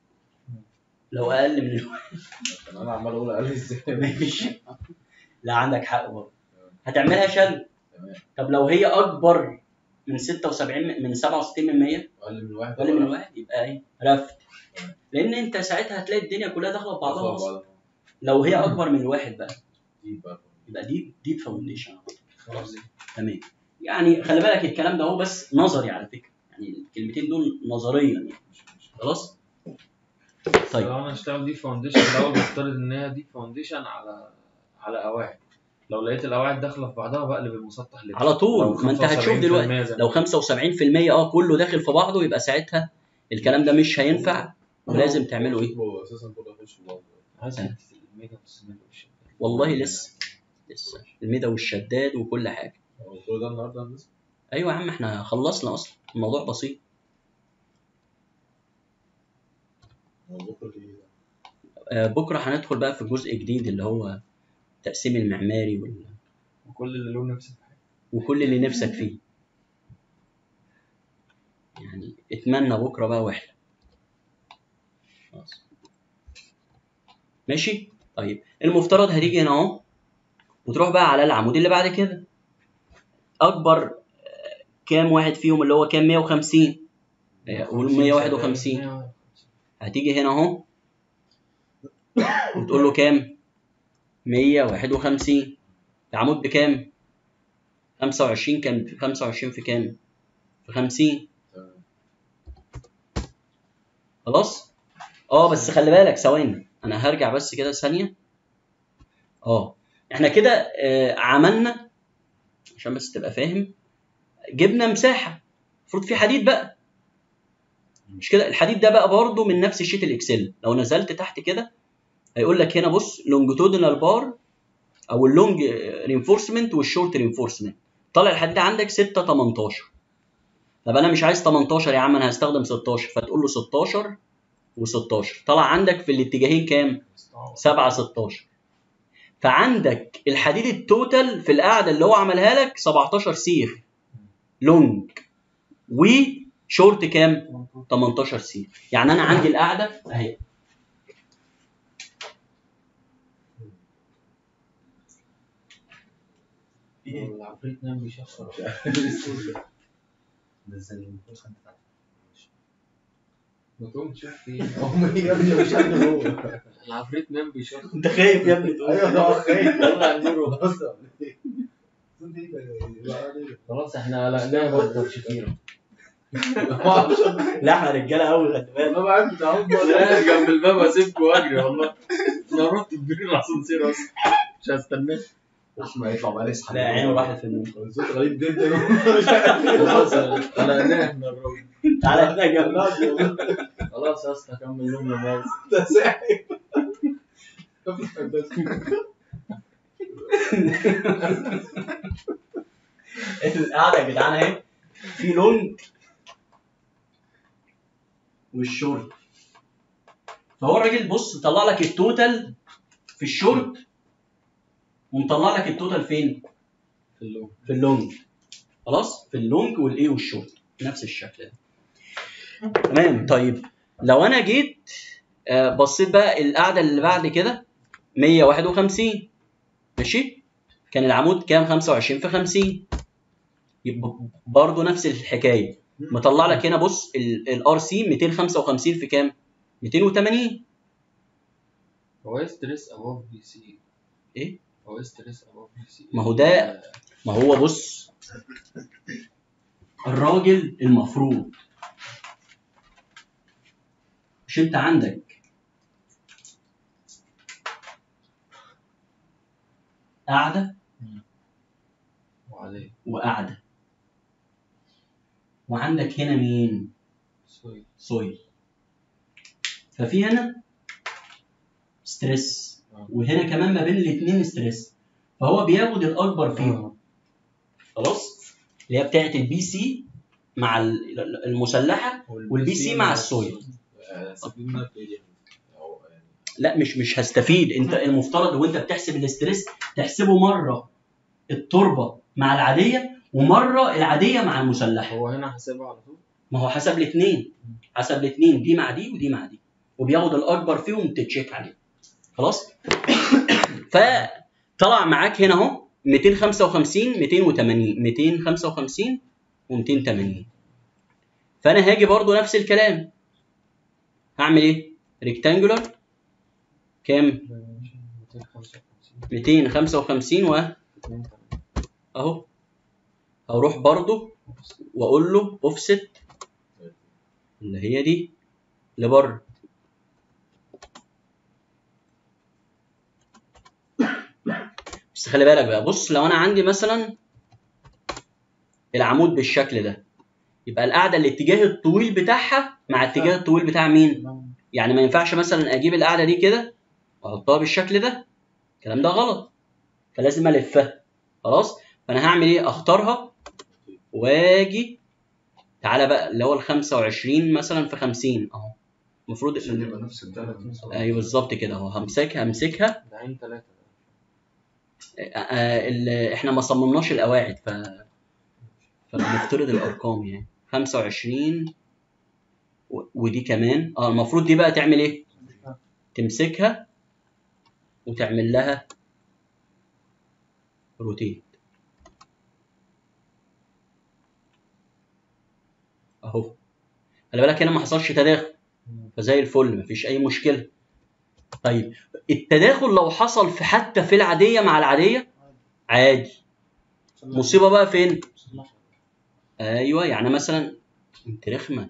Speaker 1: لو اقل من الواحد
Speaker 2: طب انا عمال اقول اقل ازاي
Speaker 1: ماشي لا عندك حق برضه هتعملها شل
Speaker 2: تمام
Speaker 1: طب لو هي اكبر من 76 من 67 من 100
Speaker 2: اقل من واحد
Speaker 1: اقل من واحد يبقى ايه رفض لان انت ساعتها هتلاقي الدنيا كلها داخله في بعضها أصلاً.
Speaker 2: بعض
Speaker 1: لو هي اكبر من الواحد بقى
Speaker 2: دي بقى
Speaker 1: يبقى دي ديب فاونديشن خلاص تمام يعني خلي بالك الكلام ده هو بس نظري على فكره يعني الكلمتين دول نظريا يعني
Speaker 2: مش مش
Speaker 1: خلاص طيب
Speaker 3: لو انا اشتغل دي فاونديشن الاول بفترض ان هي دي فاونديشن على على قواعد لو لقيت القواعد داخله في بعضها بقلب المسطح لبس
Speaker 1: على طول
Speaker 3: لو
Speaker 1: ما انت هتشوف
Speaker 3: 75%
Speaker 1: دلوقتي
Speaker 3: زي ما
Speaker 1: لو 75% اه كله داخل في بعضه يبقى ساعتها الكلام ده مش هينفع ولازم تعملوا ايه
Speaker 2: هو اساسا كله يخش في بعض
Speaker 3: عايز حتة الميجا والسمنت والشبكة.
Speaker 1: والله لسه لسه الميدا والشداد وكل حاجه
Speaker 2: هو كل ده النهارده هندسه
Speaker 1: ايوه يا عم احنا خلصنا اصلا الموضوع بسيط
Speaker 2: هو بكره في ايه
Speaker 1: آه بكره هندخل بقى في جزء جديد اللي هو التقسيم المعماري وال...
Speaker 3: وكل اللي له نفس الحاجة
Speaker 1: وكل اللي نفسك فيه يعني اتمنى بكره بقى واحلى خلاص ماشي طيب المفترض هتيجي هنا اهو وتروح بقى على العمود اللي بعد كده اكبر آه، كام واحد فيهم اللي هو كام 150 آه، قول 151 هتيجي هنا اهو وتقول له كام 151 العمود بكام 25 كام 25 في كام في 50
Speaker 2: تمام.
Speaker 1: خلاص اه بس خلي بالك ثواني انا هرجع بس كده ثانيه اه احنا كده آه عملنا عشان بس تبقى فاهم جبنا مساحه المفروض في حديد بقى مش كده الحديد ده بقى برضه من نفس شيت الاكسل لو نزلت تحت كده هيقول لك هنا بص لونجيتودينال بار او اللونج رينفورسمنت والشورت رينفورسمنت طالع الحديد عندك 6 18 طب انا مش عايز 18 يا عم انا هستخدم 16 فتقول له 16 و16 طلع عندك في الاتجاهين كام 7 16 فعندك الحديد التوتال في القاعده اللي هو عملها لك 17 سير لونج وشورت كام 18 سير يعني انا عندي القاعده اهي
Speaker 3: العفريت نام بيشخر
Speaker 5: ده ازاي الفرصة انت تعرف.
Speaker 3: ما تقوم تشوف في
Speaker 2: هم يا ابني مش حد جوه
Speaker 3: العفريت نام بيشخر
Speaker 1: انت خايف يا ابني تقول
Speaker 2: ايوه طبعا خايف
Speaker 3: طلع النور
Speaker 2: خلاص صوت ايه ده؟
Speaker 3: خلاص احنا قلقناه برضه شفيرة
Speaker 2: ما اعرفش
Speaker 1: لا احنا رجاله قوي خلي بالك
Speaker 2: والله ما عارف تعود
Speaker 3: لا جنب الباب اسيبكم واجري والله انا رحت تديني الاسانسير اصلا مش هستناه
Speaker 5: اسمع يطلع بقى يصحى
Speaker 1: لا عينه راحت في النوم
Speaker 2: صوت غريب جدا
Speaker 3: خلاص قلقناه احنا الراجل
Speaker 1: تعالى هنا جنب
Speaker 3: خلاص يا اسطى كمل يوم يا ماوس
Speaker 2: ده ساحر
Speaker 1: القعده يا جدعان اهي في لونج والشورت فهو الراجل بص طلع لك التوتال في الشورت ومطلع لك التوتال فين؟
Speaker 3: في اللون
Speaker 1: في اللونج خلاص في اللونج والايه والشورت نفس الشكل ده تمام طيب لو انا جيت آه، بصيت بقى القعده اللي بعد كده 151 ماشي كان العمود كام 25 في 50 يبقى برضه نفس الحكايه مطلع لك هنا بص الار سي 255 في كام 280
Speaker 3: هو ايه ستريس ابوف بي سي
Speaker 1: إيه؟
Speaker 3: هو ايه ستريس ابوف بي سي
Speaker 1: ما هو ده- ما هو بص الراجل المفروض مش انت عندك قاعده
Speaker 3: وعليه
Speaker 1: وقاعده وعندك هنا مين
Speaker 3: سوي
Speaker 1: سويل ففي هنا ستريس
Speaker 3: آه.
Speaker 1: وهنا كمان ما بين الاثنين ستريس فهو بياخد الاكبر فيهم خلاص اللي هي بتاعت البي سي مع ال- المسلحه والبي سي مع السويل
Speaker 2: استفيد منها في ايه يعني؟ أو يعني
Speaker 1: لا مش مش هستفيد انت المفترض وانت بتحسب الاستريس تحسبه مره التربه مع العاديه ومره العاديه مع المسلحه
Speaker 3: هو هنا حاسبها على طول
Speaker 1: ما هو حسب الاثنين حسب الاثنين دي مع دي ودي مع دي وبياخد الاكبر فيهم تتشيك عليه خلاص فطلع معاك هنا اهو 255 280 255 و280 فانا هاجي برضو نفس الكلام هعمل ايه ريكتانجولار كام
Speaker 3: 255
Speaker 1: 255 و
Speaker 3: 2
Speaker 1: اهو هروح برضو واقول له اوفست اللي هي دي لبره بس خلي بالك بقى بص لو انا عندي مثلا العمود بالشكل ده يبقى القاعده الاتجاه الطويل بتاعها مع الاتجاه الطويل بتاع مين يعني ما ينفعش مثلا اجيب القاعده دي كده واحطها بالشكل ده الكلام ده غلط فلازم الفها خلاص فانا هعمل ايه اختارها واجي تعالى بقى اللي هو ال 25 مثلا في 50 اهو المفروض
Speaker 5: عشان يبقى نفس الثلاث
Speaker 1: ايوه بالظبط كده اهو همسكها همسكها
Speaker 3: ده عين ثلاثة
Speaker 1: آه، آه، ال- احنا ما صممناش القواعد ف فبنفترض الارقام يعني 25 و- ودي كمان اه المفروض دي بقى تعمل ايه تمسكها وتعمل لها روتيت اهو خلي بالك هنا ما حصلش تداخل فزي الفل مفيش اي مشكله طيب التداخل لو حصل في حتى في العاديه مع العاديه عادي مصيبه بقى فين ايوه يعني مثلا انت رخمه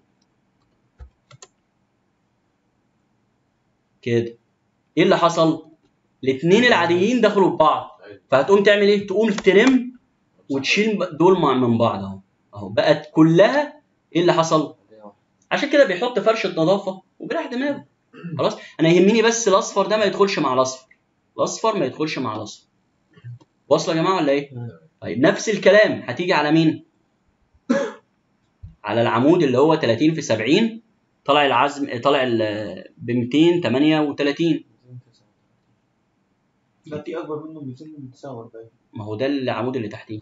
Speaker 1: كده ايه اللي حصل الاثنين العاديين دخلوا في بعض فهتقوم تعمل ايه تقوم ترم وتشيل دول مع- من بعض اهو اهو بقت كلها ايه اللي حصل
Speaker 3: عادية واحدة
Speaker 1: عشان كده بيحط فرشه نظافه وبيريح دماغه خلاص انا يهمني بس الاصفر ده ما يدخلش مع الاصفر الاصفر ما يدخلش مع الاصفر واصله يا جماعه ولا ايه طيب نفس الكلام هتيجي على مين على العمود اللي هو 30 في 70 طلع العزم طلع ب 238
Speaker 6: لا في اكبر منه 249
Speaker 1: ما هو ده العمود اللي تحتيه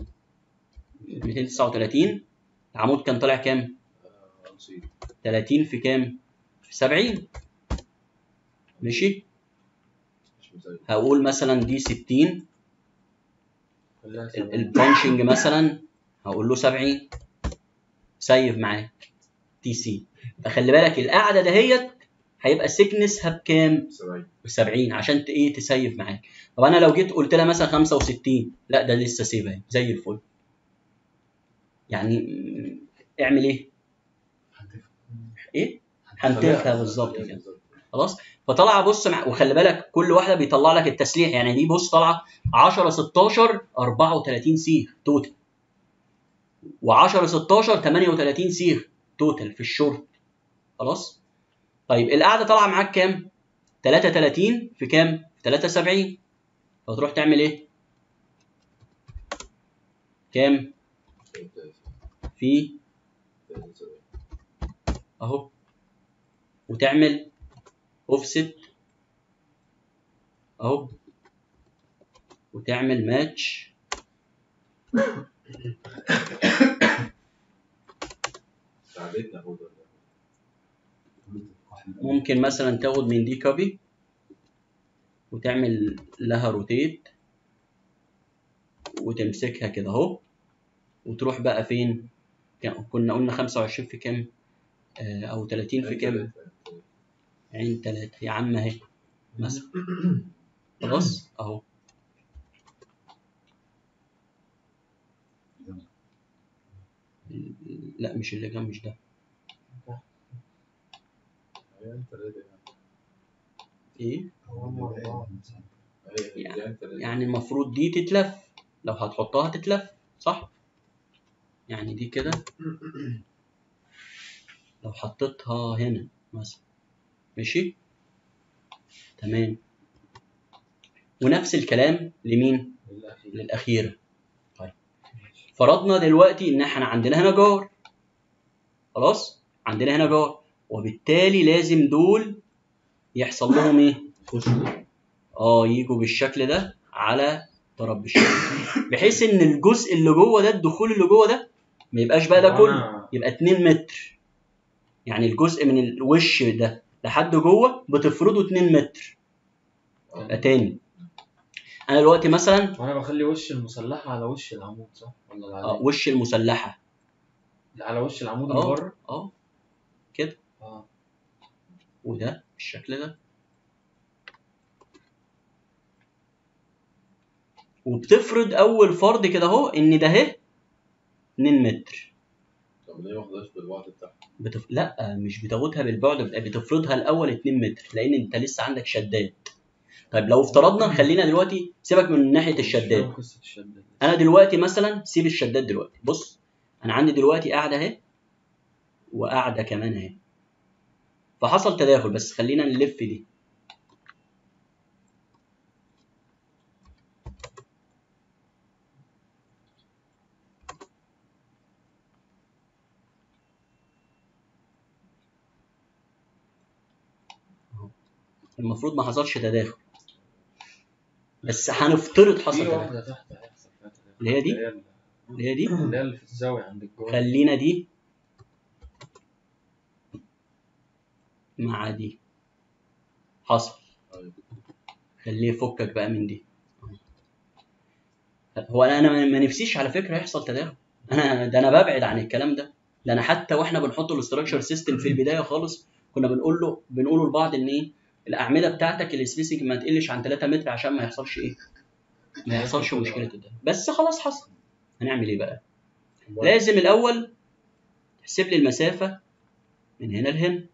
Speaker 1: 239 العمود كان طالع كام
Speaker 2: آه، نصيب
Speaker 1: 30 في كام في 70 ماشي
Speaker 2: مش مزاج
Speaker 1: هقول مثلا دي 60
Speaker 3: خليها
Speaker 1: ال-
Speaker 3: سبعين.
Speaker 1: البانشنج مثلا هقول له 70 سيف معاك تي سي فخلي بالك القاعده دهيت هيبقى سيكنسها بكام؟
Speaker 2: 70
Speaker 1: ب 70 عشان ت- ايه تسيف معاك طب انا لو جيت قلت لها مثلا 65 لا ده لسه سيف اهي زي الفل يعني م- اعمل ايه؟ ايه؟ هنتفها بالظبط كده خلاص فطالعه بص مع... وخلي بالك كل واحده بيطلع لك التسليح يعني دي بص طالعه 10 16 34 سيخ توتال و10 16 38 سيخ توتال في الشورت خلاص طيب القاعده طالعه معاك كام 33 في كام في 73 فتروح تعمل ايه كام في اهو وتعمل اوفست اهو وتعمل ماتش
Speaker 2: ساعدتنا هو ده
Speaker 1: ممكن مثلا تاخد من دي كوبي وتعمل لها روتيت وتمسكها كده اهو وتروح بقى فين كان- كنا قلنا 25 في كام آه، او 30 في كام عين تلاتة يا عم اهي مثلا خلاص اهو لا مش اللي جنب مش ده ايه يعني المفروض دي تتلف لو هتحطها تتلف صح يعني دي كده لو حطيتها هنا مثلا ماشي تمام ونفس الكلام لمين للأخيرة طيب فرضنا دلوقتي إن إحنا عندنا هنا جار خلاص عندنا هنا جار وبالتالي لازم دول يحصل لهم إيه؟ اه يجوا بالشكل ده على طرف بالشكل ده. بحيث ان الجزء اللي جوه ده الدخول اللي جوه ده ما يبقاش بقى ده كله يبقى 2 متر يعني الجزء من الوش ده لحد جوه بتفرضه 2 متر يبقى تاني انا دلوقتي مثلا
Speaker 3: وانا بخلي وش المسلحه على وش العمود صح ولا اللي
Speaker 1: آه،
Speaker 3: عليه؟
Speaker 1: وش المسلحه
Speaker 3: اللي على وش العمود اللي
Speaker 1: اه
Speaker 3: بره
Speaker 1: اه
Speaker 3: اه
Speaker 1: وده بالشكل ده وبتفرض اول فرض كده اهو ان ده اهي 2 متر
Speaker 2: طب ليه ما خدهاش بالوقت بتاعها؟
Speaker 1: بتف... لا مش بتاخدها بالبعد بت- بتفرضها الاول 2 متر لان انت لسه عندك شداد طيب لو افترضنا خلينا دلوقتي سيبك من ناحيه
Speaker 3: مش فاهم
Speaker 1: الشداد
Speaker 3: قصه الشداد
Speaker 1: انا دلوقتي مثلا سيب الشداد دلوقتي بص انا عندي دلوقتي قاعده اهي وقاعده كمان اهي فحصل تداخل بس خلينا نلف دي المفروض ما حصلش تداخل بس هنفترض حصل
Speaker 3: في
Speaker 1: تداخل
Speaker 3: واحده تحت هيحصل فيها تداخل.
Speaker 1: اللي هي دي؟
Speaker 3: اللي هي
Speaker 1: اللي هي دي
Speaker 3: اللي هي اللي في الزاويه عند الجول
Speaker 1: خلينا دي مع دي حصل خليه يفكك بقى من دي هو انا ما ما نفسيش على فكره يحصل تداخل انا ده انا ببعد عن الكلام ده ده انا حتى واحنا بنحط الاستراكشر سيستم في البدايه خالص كنا بنقول له بنقول لبعض ان ايه الاعمده بتاعتك السبيسنج ما تقلش عن 3 متر عشان ما يحصلش ايه ما يحصلش مشكله ده بس خلاص حصل هنعمل ايه بقى لازم الاول تحسب لي المسافه من هنا لهنا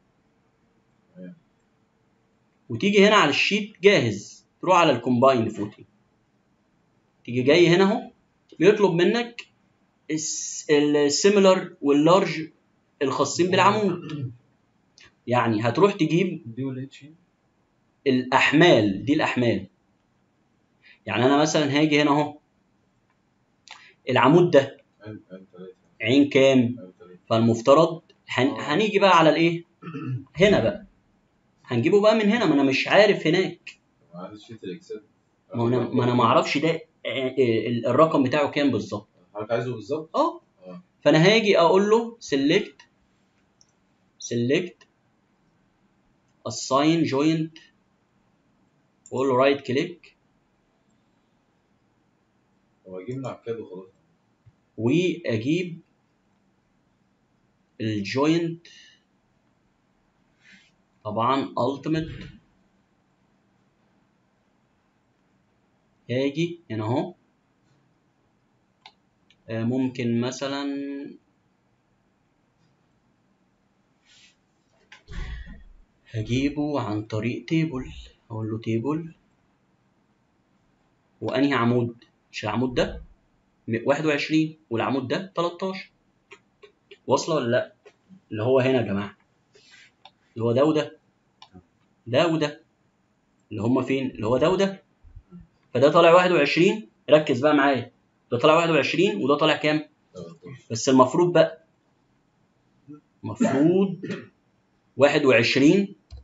Speaker 1: وتيجي هنا على الشيت جاهز تروح على الكومباين فوتنج تيجي جاي هنا اهو بيطلب منك السيميلر واللارج الخاصين بالعمود يعني هتروح تجيب
Speaker 3: دي ولا اتش
Speaker 1: الاحمال دي الاحمال يعني انا مثلا هاجي هنا اهو العمود ده
Speaker 2: عين عين تلاتة
Speaker 1: عين كام
Speaker 2: عين تلاتة
Speaker 1: فالمفترض هن... هنيجي بقى على الايه هنا بقى هنجيبه بقى من هنا ما انا مش عارف هناك
Speaker 2: ما عنديش شيت الاكسل
Speaker 1: ما انا ما انا ما اعرفش ده آه، ال- الرقم بتاعه كام بالظبط
Speaker 2: حضرتك عايزه بالظبط؟
Speaker 1: اه
Speaker 2: اه.
Speaker 1: فانا هاجي اقول له select select assign joint واقول له رايت كليك
Speaker 2: هو هيجيب لنا عكاد وخلاص
Speaker 1: واجيب الجوينت طبعا ultimate هاجي هنا اهو آه، ممكن مثلا هجيبه عن طريق تيبل اقول له تيبل وانهي عمود مش العمود ده م- 21 والعمود ده 13 واصله ولا لا اللي هو هنا يا جماعه اللي هو ده وده ده وده اللي هم فين اللي هو ده وده فده طالع 21 ركز بقى معايا ده طالع 21 وده طالع كام
Speaker 2: 13
Speaker 1: بس المفروض بقى المفروض 21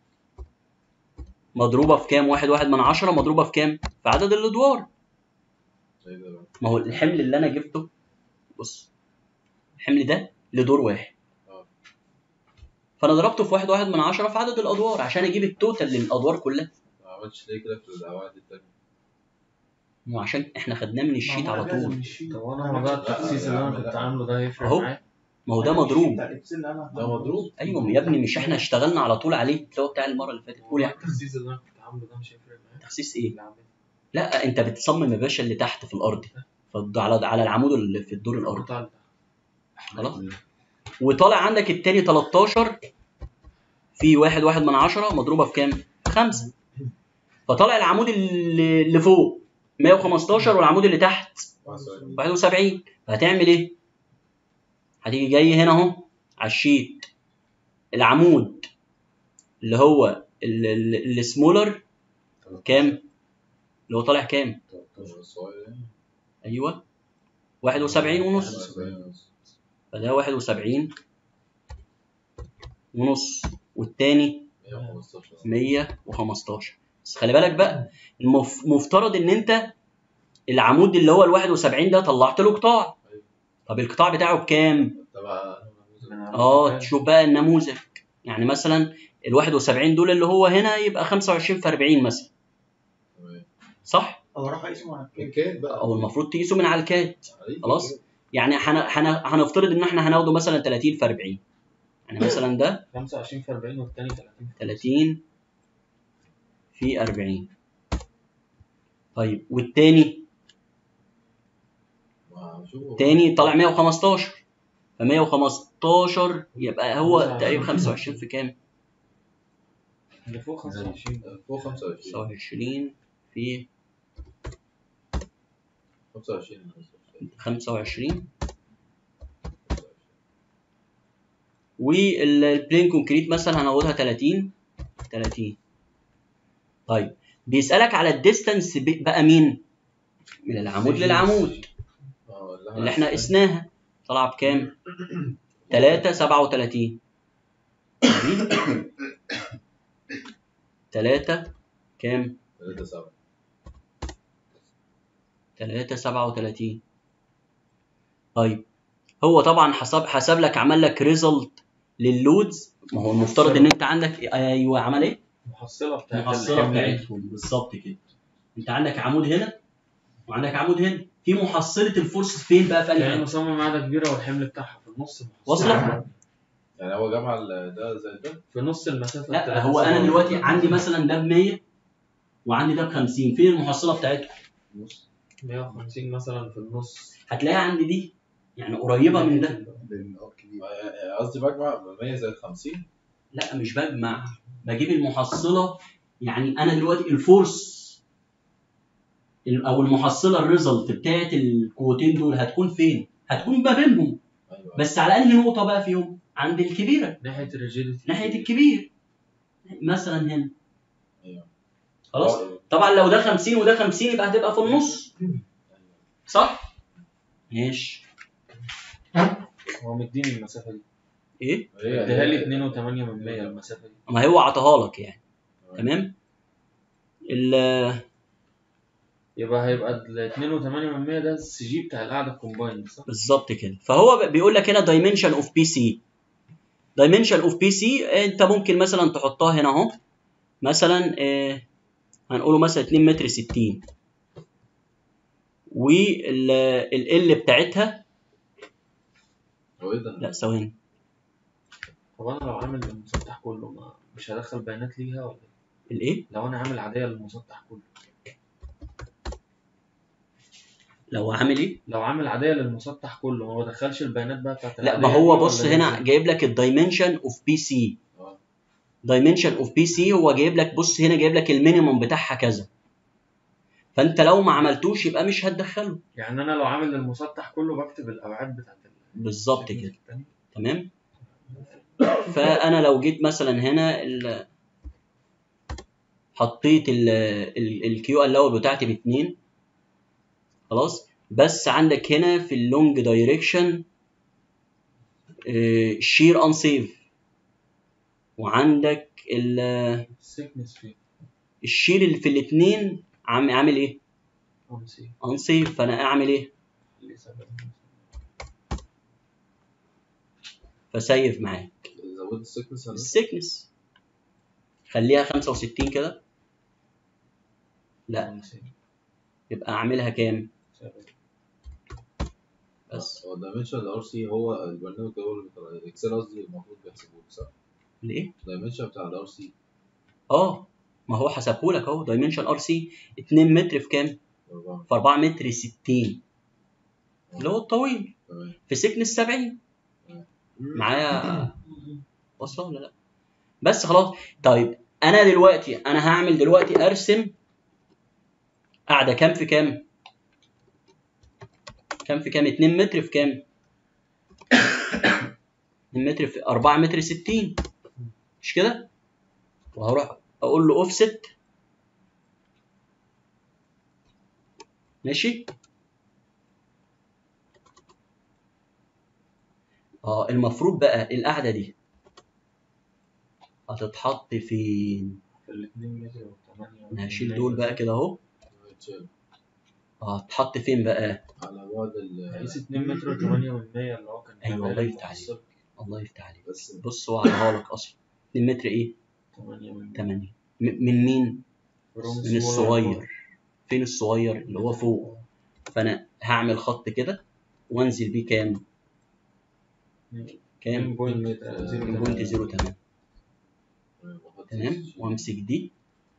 Speaker 1: مضروبة في كام؟ واحد واحد من عشرة مضروبة في كام؟ في عدد الأدوار
Speaker 2: ايه ده بقى؟
Speaker 1: ما هو الحمل اللي أنا جبته بص الحمل ده لدور واحد
Speaker 2: اه.
Speaker 1: فأنا ضربته في واحد واحد من عشرة في عدد الأدوار عشان أجيب التوتال للأدوار كلها
Speaker 2: ما عملتش ليه كده في القواعد التانية
Speaker 1: ما هو عشان إحنا خدناه من الشيت على طول
Speaker 3: طب وانا موضوع التخصيص اللي انا كنت عامله ده هيفرق
Speaker 1: أهو.
Speaker 3: معايا
Speaker 1: ما هو ده مضروب
Speaker 2: ده مضروب
Speaker 1: أيوه يا ابني مش إحنا اشتغلنا على طول عليه اللي هو بتاع المرة اللي فاتت قول يا أحمد.
Speaker 3: التخصيص اللي انا كنت عامله ده مش هيفرق معايا
Speaker 1: تخصيص إيه؟
Speaker 3: اللي عامله.
Speaker 1: لا انت بتصمم يا باشا اللي تحت في الارض فالد- على على العمود اللي في الدور الارضي
Speaker 3: بتاع ال-
Speaker 1: خلاص وطالع عندك التاني 13 في واحد واحد من عشرة مضروبة في كام؟ في خمسة فطالع العمود اللي اللي فوق 115 والعمود اللي تحت 71 فهتعمل ايه؟ هتيجي جاي هنا اهو على الشيت العمود اللي هو ال- ال- السمولر كام؟ اللي هو طالع كام؟
Speaker 2: الصغير يعني
Speaker 1: ايوه 71 ونص
Speaker 2: 71 ونص.
Speaker 1: فده 71 ونص والتاني
Speaker 2: 115
Speaker 1: 115 بس خلي بالك بقى المف- مفترض ان انت العمود اللي هو ال 71 ده طلعت له قطاع طب القطاع بتاعه بكام؟
Speaker 2: تبع
Speaker 3: من على
Speaker 1: اه
Speaker 3: البتاع.
Speaker 1: تشوف بقى النموذج يعني مثلا ال 71 دول اللي هو هنا يبقى 25 في 40 مثلا
Speaker 2: تمام.
Speaker 1: صح؟
Speaker 6: هو راح اسمه على الكيك.
Speaker 2: الكيت بقى
Speaker 1: او المفروض تقيسه من على الكات
Speaker 2: عليك
Speaker 1: خلاص؟
Speaker 2: الكيت.
Speaker 1: يعني هن... هن... هنفترض ان احنا هناخده مثلا 30 في 40 يعني مثلا ده
Speaker 3: 25 في 40 والتاني 30 في
Speaker 1: 30 في 40 طيب والتاني
Speaker 2: ما شوفوا.
Speaker 1: التاني طالع 115 ف 115 يبقى هو
Speaker 3: 25.
Speaker 1: تقريبا 25 في كام؟
Speaker 3: اللي فوق 25
Speaker 2: فوق 25
Speaker 1: 25 في
Speaker 2: 25
Speaker 1: 25 والبلين كونكريت مثلا هناخدها 30 30 طيب بيسألك على الديستانس بقى مين؟ من العمود للعمود
Speaker 2: اه
Speaker 1: اللي احنا قسناها طلع بكام؟ 3 37 3 كام؟
Speaker 2: 3 7
Speaker 1: 3 37 طيب هو طبعا حسب حسب لك عمل لك ريزلت لللودز ما هو المفترض ان انت عندك ايوه عمل ايه؟
Speaker 3: المحصلة بتاعت
Speaker 1: المحصله
Speaker 3: الحمل.
Speaker 1: بتاعتهم بالظبط كده انت عندك عمود هنا وعندك عمود هنا في محصله الفورس فين بقى في
Speaker 3: يعني
Speaker 1: انهي
Speaker 3: مصمم قاعدة كبيرة والحمل بتاعها في النص محصلة.
Speaker 1: واصله؟
Speaker 2: يعني هو جمع ال- ده زي ده
Speaker 3: في نص المسافة
Speaker 1: لا
Speaker 3: بتاعت
Speaker 1: هو انا
Speaker 3: السفر.
Speaker 1: دلوقتي عندي مثلا ده ب 100 وعندي ده ب 50 فين المحصله بتاعتهم؟
Speaker 3: 150 مثلا في النص
Speaker 1: هتلاقيها عندي دي يعني قريبه من ده
Speaker 5: بين اه كبير
Speaker 2: آه، قصدي بجمع 100 زائد 50
Speaker 1: لا مش بجمع بجيب المحصله يعني انا دلوقتي الفورس ال- او المحصله الريزلت بتاعت القوتين دول هتكون فين؟ هتكون ما بينهم
Speaker 2: ايوه
Speaker 1: بس على انهي نقطه بقى فيهم؟ عند الكبيره
Speaker 3: ناحية الريجيديتي
Speaker 1: ناحيه الكبير مثلا هنا
Speaker 2: ايوه
Speaker 1: خلاص طبعا لو ده 50 وده 50 يبقى هتبقى في النص صح؟ ماشي
Speaker 3: هو مديني المسافة دي
Speaker 1: ايه؟
Speaker 2: هي-
Speaker 3: اديها لي
Speaker 2: هي-
Speaker 3: 2 و8 من 100 المسافة دي
Speaker 1: ما هو عطاها لك يعني تمام؟ ال-
Speaker 3: يبقى هيبقى ال 2 و8 من 100 ده السي جي بتاع القعدة الكومبايند صح؟
Speaker 1: بالظبط كده فهو بيقول لك هنا دايمنشن اوف بي سي دايمنشن اوف بي سي انت ممكن مثلا تحطها هنا اهو مثلا آه هنقوله مثلا 2 متر 60 وال بتاعتها
Speaker 2: هو ايه ده؟
Speaker 1: لا ثواني
Speaker 3: طب انا لو عامل المسطح كله ما مش هدخل بيانات ليها ولا إيه؟
Speaker 1: الايه
Speaker 3: لو انا عامل عادية للمسطح كله
Speaker 1: لو عامل ايه
Speaker 3: لو عامل عادية للمسطح كله ما بدخلش البيانات بقى بتاعت
Speaker 1: لا ما
Speaker 3: العادية
Speaker 1: هو
Speaker 3: دي
Speaker 1: بص
Speaker 3: ولا
Speaker 1: هنا
Speaker 3: إيه؟
Speaker 1: جايب لك الدايمنشن اوف بي سي
Speaker 2: اه
Speaker 1: دايمنشن اوف بي سي هو جايب لك بص هنا جايب لك المينيمم بتاعها كذا فانت لو ما عملتوش يبقى مش هتدخله
Speaker 3: يعني انا لو عامل المسطح كله بكتب الابعاد بتاعت ال-
Speaker 1: بالظبط كده
Speaker 3: التاني.
Speaker 1: تمام فانا لو جيت مثلا هنا ال... حطيت الكيو الاول بتاعتي باتنين خلاص بس عندك هنا في اللونج دايركشن شير ان سيف وعندك ال-
Speaker 3: السيكنس فيه
Speaker 1: الشير اللي في الاثنين عم عامل ايه؟
Speaker 3: أمسي
Speaker 1: ان سيف فانا اعمل ايه؟
Speaker 3: اللي سبب
Speaker 1: فسيف معاك
Speaker 2: زودت السكنس انا
Speaker 1: السيكنس خليها 65 كده لا
Speaker 3: أمسي
Speaker 1: يبقى اعملها كام؟
Speaker 3: سبب.
Speaker 1: بس
Speaker 2: هو دايمنشن الار سي هو البرنامج ده هو اللي بتاع الاكسل قصدي المفروض بيحسبه لك صح؟
Speaker 1: ليه؟
Speaker 2: الدايمنشن بتاع الار سي
Speaker 1: اه ما هو حسبهولك اهو دايمنشن ار سي 2 متر في كام؟ في 4 متر 60 اللي هو الطويل
Speaker 2: تمام
Speaker 1: في سكنس 70 معايا واصله ولا لا؟ بس خلاص طيب انا دلوقتي انا هعمل دلوقتي ارسم قاعده كام في كام؟ كام في كام؟ 2 متر في كام؟ 2 متر في 4 متر 60 مش كده؟ وهروح اقول له اوفست ماشي؟ اه المفروض بقى القعده دي هتتحط فين؟
Speaker 3: في الاتنين متر والتمانية
Speaker 1: انا هشيل دول بقى كده اهو
Speaker 2: هيتشال.
Speaker 1: اه هتحط فين بقى؟
Speaker 2: على بعد ال
Speaker 3: قيس 2 متر و8 من 100 اللي هو كان
Speaker 1: أيوة،
Speaker 3: جايبها
Speaker 1: الله
Speaker 3: لي
Speaker 1: يفتح عليك.
Speaker 3: محصل.
Speaker 1: الله يفتح عليك
Speaker 2: بس
Speaker 1: بص هو عطاها لك اصلا 2 متر ايه؟
Speaker 3: 8 من 100
Speaker 1: 8 من مين؟
Speaker 3: روم
Speaker 1: من الصغير فين الصغير اللي هو فوق فانا هعمل خط كده وانزل بيه كام؟ كام؟ 2.08 تمام وامسك دي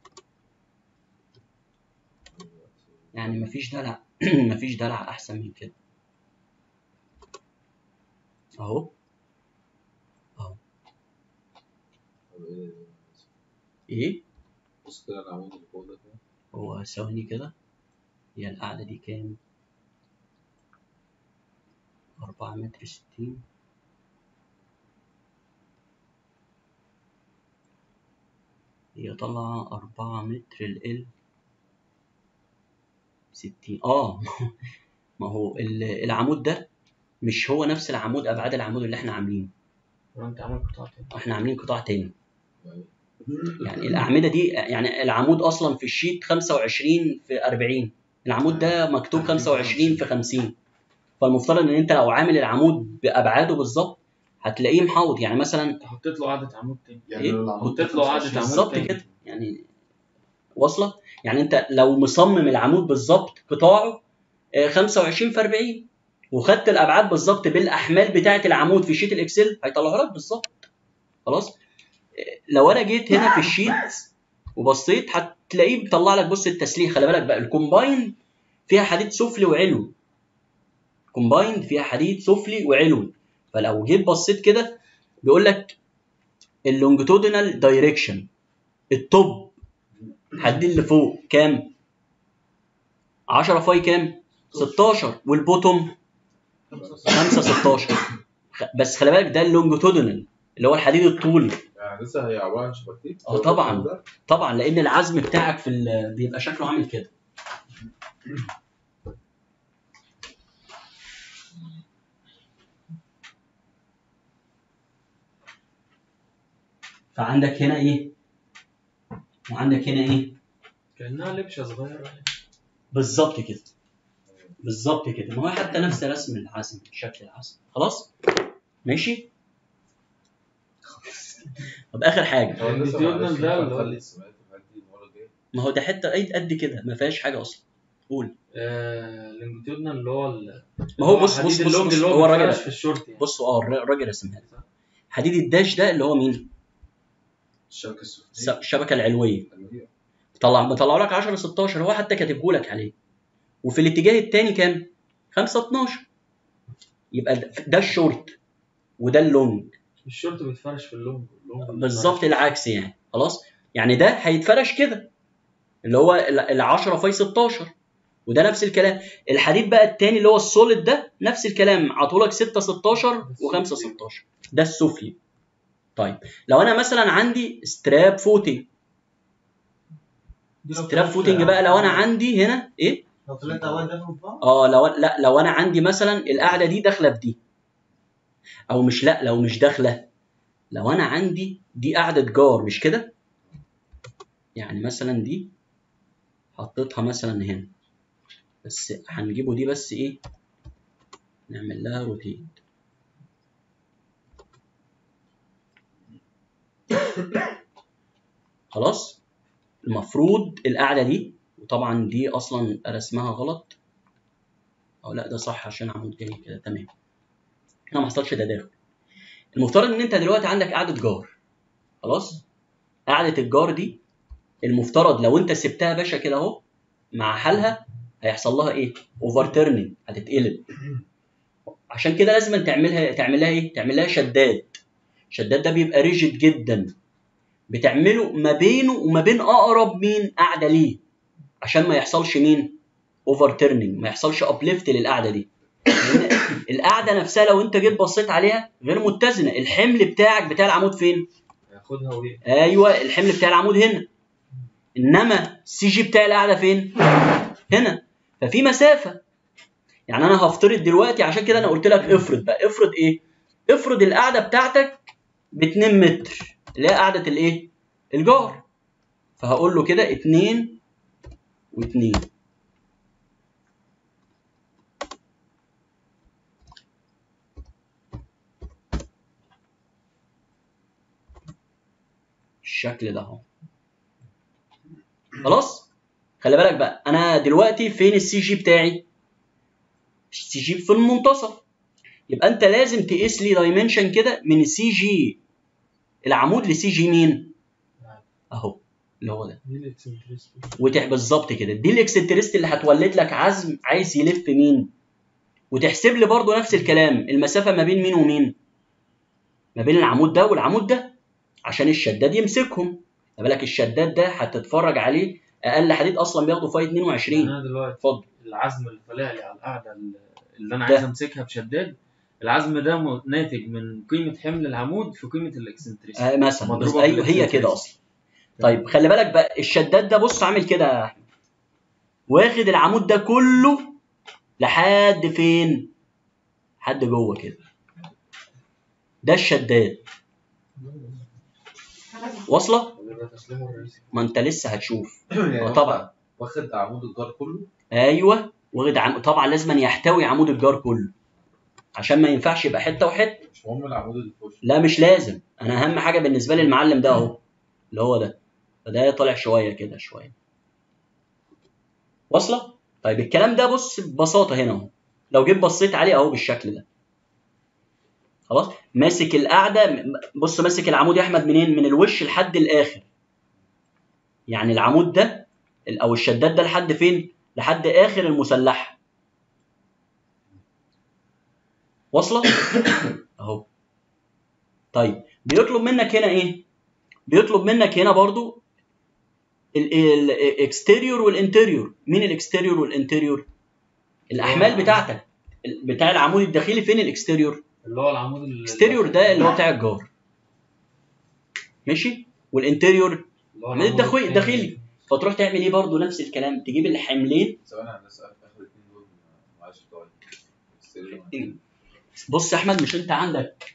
Speaker 1: يعني مفيش دلع مفيش دلع احسن من كده اهو ايه
Speaker 2: بص كده العمود اللي فوق ده كده
Speaker 1: هو ثواني كده هي القعدة دي كام؟ أربعة متر ستين هي طالعة أربعة متر ال ستين اه ما هو ال- العمود ده مش هو نفس العمود أبعاد العمود اللي احنا عاملينه
Speaker 3: انت عامل قطعة تاني
Speaker 1: احنا عاملين قطاع تاني
Speaker 2: يعني
Speaker 1: يعني الأعمدة دي يعني العمود أصلا في الشيت 25 في 40 العمود ده مكتوب 25 في 50 فالمفترض إن أنت لو عامل العمود بأبعاده بالظبط هتلاقيه محاوط يعني مثلا
Speaker 3: انت حطيت له قعدة عمود تاني
Speaker 1: إيه؟
Speaker 5: يعني لو العمود
Speaker 3: حطيت له قعدة
Speaker 5: 25
Speaker 3: عمود
Speaker 1: بالظبط
Speaker 3: تاني.
Speaker 1: كده يعني واصلة يعني أنت لو مصمم العمود بالظبط قطاعه آه، 25 في 40 وخدت الأبعاد بالظبط بالأحمال بتاعة العمود في شيت الإكسل هيطلعها لك بالظبط خلاص آه، لو أنا جيت هنا في الشيت وبصيت هتلاقيه بيطلع لك بص التسليح خلي بالك بقى الكومباين فيها حديد سفلي وعلوي كومباين فيها حديد سفلي وعلوي فلو جيت بصيت كده بيقول لك اللونجيتودينال دايركشن التوب حد اللي فوق كام 10 فاي كام 16 والبوتوم 5 16 خ- بس خلي بالك ده اللونجيتودينال اللي هو الحديد الطولي
Speaker 2: يعني لسه هي عباره عن شبكتين
Speaker 1: اه طبعا. طبعا لان العزم بتاعك في ال- بيبقى شكله عامل كده فعندك هنا ايه وعندك هنا ايه
Speaker 3: كأنها لبشة صغيرة
Speaker 1: بالظبط كده بالظبط كده ما هو حتى نفس رسم العزم شكل العزم خلاص ماشي طب اخر حاجه
Speaker 2: هو لسه
Speaker 3: الفيديو
Speaker 2: معلش
Speaker 3: ده
Speaker 2: ينفع
Speaker 3: اللي هو-
Speaker 2: نخلي السماعات والحاجات دي المره الجايه
Speaker 1: ما هو ده حته ايد قد كده ما فيهاش حاجه اصلا قول
Speaker 3: آه اللونجيتيودنال اللى هو ال-
Speaker 1: ما هو بص
Speaker 3: الحديد
Speaker 1: بص بص,
Speaker 3: اللونج
Speaker 1: بص
Speaker 3: اللي
Speaker 1: هو
Speaker 3: هو
Speaker 1: الراجل
Speaker 3: بيتفرش في الشورت يعني
Speaker 1: بصوا اه الر- الراجل رسمها لي حديد الداش ده اللي هو مين؟
Speaker 5: الشبكه
Speaker 1: الس-
Speaker 5: السفليه
Speaker 1: الشبكه العلويه
Speaker 5: العلوية.
Speaker 1: طلع مطلع لك 10 16 هو حتى كاتبه لك عليه وفي الاتجاه الثاني كام؟ 5 12 يبقى ده- ده الشورت وده اللونج
Speaker 3: الشورت بيتفرش في اللونج اللونج
Speaker 1: بالظبط العكس يعني خلاص يعني ده هيتفرش كده اللي هو ال 10 في 16 وده نفس الكلام الحديد بقى التاني اللي هو السوليد ده نفس الكلام عطولك 6 16 و5 16 ده السفلي طيب لو انا مثلا عندي ستراب فوتنج ستراب فوتنج بقى لو انا عندي هنا ايه
Speaker 6: لو طلعت اوان داخل في بعض
Speaker 1: اه لو لا لو انا عندي مثلا القاعده دي داخله في دي او مش لا لو مش داخله لو انا عندي دي قاعده جار مش كده يعني مثلا دي حطيتها مثلا هنا بس هنجيبه دي بس ايه نعمل لها روتيت خلاص المفروض القاعده دي وطبعا دي اصلا رسمها غلط او لا ده صح عشان عمود جاي كده تمام هنا ما حصلش تداخل المفترض ان انت دلوقتي عندك قاعده جار خلاص قاعده الجار دي المفترض لو انت سبتها يا باشا كده اهو مع حالها هيحصل لها ايه اوفر تيرنينج هتتقلب عشان كده لازم تعملها تعمل لها ايه تعمل لها شداد شداد ده بيبقى ريجيد جدا بتعمله ما بينه وما بين اقرب مين قاعده ليه عشان ما يحصلش مين اوفر تيرنينج ما يحصلش ابليفت للقاعده دي لأن القاعده نفسها لو انت جيت بصيت عليها غير متزنه الحمل بتاعك بتاع العمود فين
Speaker 3: هياخدها وايه
Speaker 1: ايوه الحمل بتاع العمود هنا انما السي جي بتاع القاعده فين هنا ففي مسافه يعني انا هفترض دلوقتي عشان كده انا قلت لك افرض بقى افرض ايه افرض القاعده بتاعتك ب 2 متر اللي هي قاعده الايه الجار فهقول له كده 2 و2 الشكل ده اهو خلاص خلي بالك بقى انا دلوقتي فين السي جي بتاعي السي جي في المنتصف يبقى انت لازم تقيس لي دايمنشن كده من سي جي العمود لسي جي مين اهو اللي هو ده
Speaker 3: دي الاكسنتريستي
Speaker 1: وتح بالظبط كده دي الاكسنتريست اللي هتولد لك عزم عايز يلف مين وتحسب لي برضو نفس الكلام المسافه ما بين مين ومين ما بين العمود ده والعمود ده عشان الشداد يمسكهم خلي بالك الشداد ده هتتفرج عليه اقل حديد اصلا بياخده فاي 22
Speaker 3: انا دلوقتي
Speaker 1: اتفضل
Speaker 3: العزم اللي طالع لي على القاعده اللي انا
Speaker 1: ده.
Speaker 3: عايز امسكها بشداد العزم ده م- ناتج من قيمه حمل العمود في قيمه الاكسنتريستي
Speaker 1: آه مثلا
Speaker 3: مضروبة
Speaker 1: بس
Speaker 3: في
Speaker 1: ايوه هي
Speaker 3: الإكسنتريستي.
Speaker 1: كده اصلا طيب خلي بالك بقى الشداد ده بص عامل كده يا احمد واخد العمود ده كله لحد فين لحد جوه كده ده الشداد واصله
Speaker 3: وده تسليمه الرئيسي
Speaker 1: ما انت لسه هتشوف
Speaker 2: يعني
Speaker 1: آه طبعا
Speaker 2: واخد عمود الجار كله
Speaker 1: ايوه واخد عم... طبعا لازم يحتوي عمود الجار كله عشان ما ينفعش يبقى حته وحته
Speaker 2: مش مهم العمود اللي في وشه
Speaker 1: لا مش لازم انا اهم حاجه بالنسبه لي المعلم ده اهو اللي هو ده فده طالع شويه كده شويه واصله طيب الكلام ده بص ببساطه هنا اهو لو جيت بصيت عليه اهو بالشكل ده خلاص ماسك القاعده بص ماسك العمود يا احمد منين من الوش لحد الاخر يعني العمود ده او الشداد ده لحد فين لحد اخر المسلحه واصله اهو طيب بيطلب منك هنا ايه بيطلب منك هنا برضو الاكستيريور والانتيريور مين الاكستيريور والانتيريور الاحمال بتاعتك ال- بتاع العمود الداخلي فين الاكستيريور
Speaker 3: اللي هو العمود ال-
Speaker 1: الاكستيريور ده اللي هو بتاع الجار ماشي والانتيريور
Speaker 3: اللي هو
Speaker 1: من
Speaker 3: العمود
Speaker 1: الدخوي-
Speaker 3: التاني.
Speaker 1: الداخلي. فتروح تعمل ايه برضو نفس الكلام تجيب الحملين
Speaker 2: ثواني انا اسال اخر الاثنين دول معلش طيب السرير.
Speaker 1: بص يا احمد مش انت عندك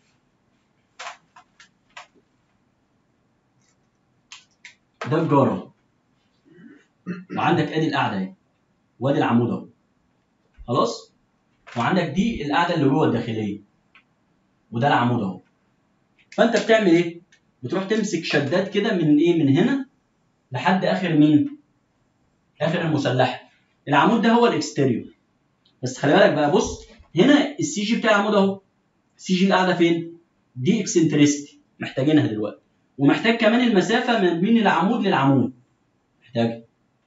Speaker 1: ده الجاره وعندك ادي القاعده اهي وادي العمود اهو خلاص وعندك دي القاعده اللي جوه الداخليه وده العمود اهو فانت بتعمل ايه بتروح تمسك شداد كده من ايه من هنا لحد اخر مين اخر المسلحه العمود ده هو الاكستيريور بس خلي بالك بقى بص هنا السي جي بتاع العمود اهو السي جي اللي قاعده فين دي اكسنتريستي محتاجينها دلوقتي ومحتاج كمان المسافه من بين العمود للعمود محتاج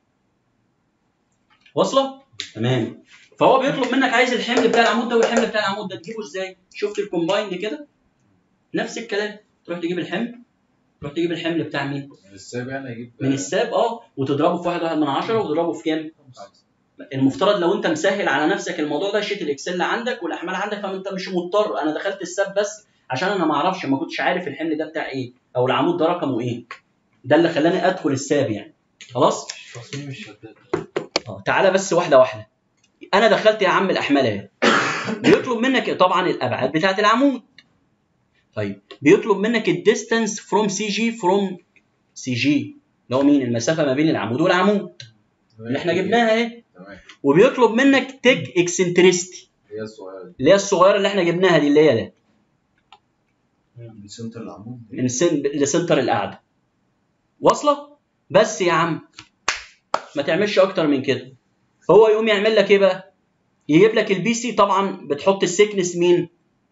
Speaker 1: واصله تمام فهو بيطلب منك عايز الحمل بتاع العمود ده والحمل بتاع العمود ده تجيبه ازاي شفت الكومبايند كده نفس الكلام تروح تجيب الحمل تروح تجيب الحمل بتاع مين
Speaker 2: من الساب يعني اجيب
Speaker 1: من الساب اه وتضربه في واحد واحد من عشرة وتضربه في كام
Speaker 2: خمسة.
Speaker 1: المفترض لو انت مسهل على نفسك الموضوع ده شيت الاكسل عندك والاحمال عندك فانت مش مضطر انا دخلت الساب بس عشان انا ما اعرفش ما كنتش عارف الحمل ده بتاع ايه او العمود ده رقمه ايه ده اللي خلاني ادخل الساب يعني خلاص
Speaker 3: تصميم الشداد
Speaker 1: اه تعالى بس واحده واحده انا دخلت يا عم الاحمال اهي بيطلب منك طبعا الابعاد بتاعت العمود طيب بيطلب منك الديستانس فروم سي جي فروم سي جي اللي هو مين المسافه ما بين العمود والعمود اللي احنا جبناها اهي
Speaker 2: تمام
Speaker 1: وبيطلب منك تيك اكسنتريستي
Speaker 2: هي الصغيره دي
Speaker 1: اللي هي الصغيره اللي احنا جبناها دي اللي هي ده
Speaker 5: من سنتر العمود
Speaker 1: من سن لسنتر القعده واصله بس يا عم ما تعملش اكتر من كده هو يقوم يعمل لك ايه بقى يجيب لك البي سي طبعا بتحط السيكنس مين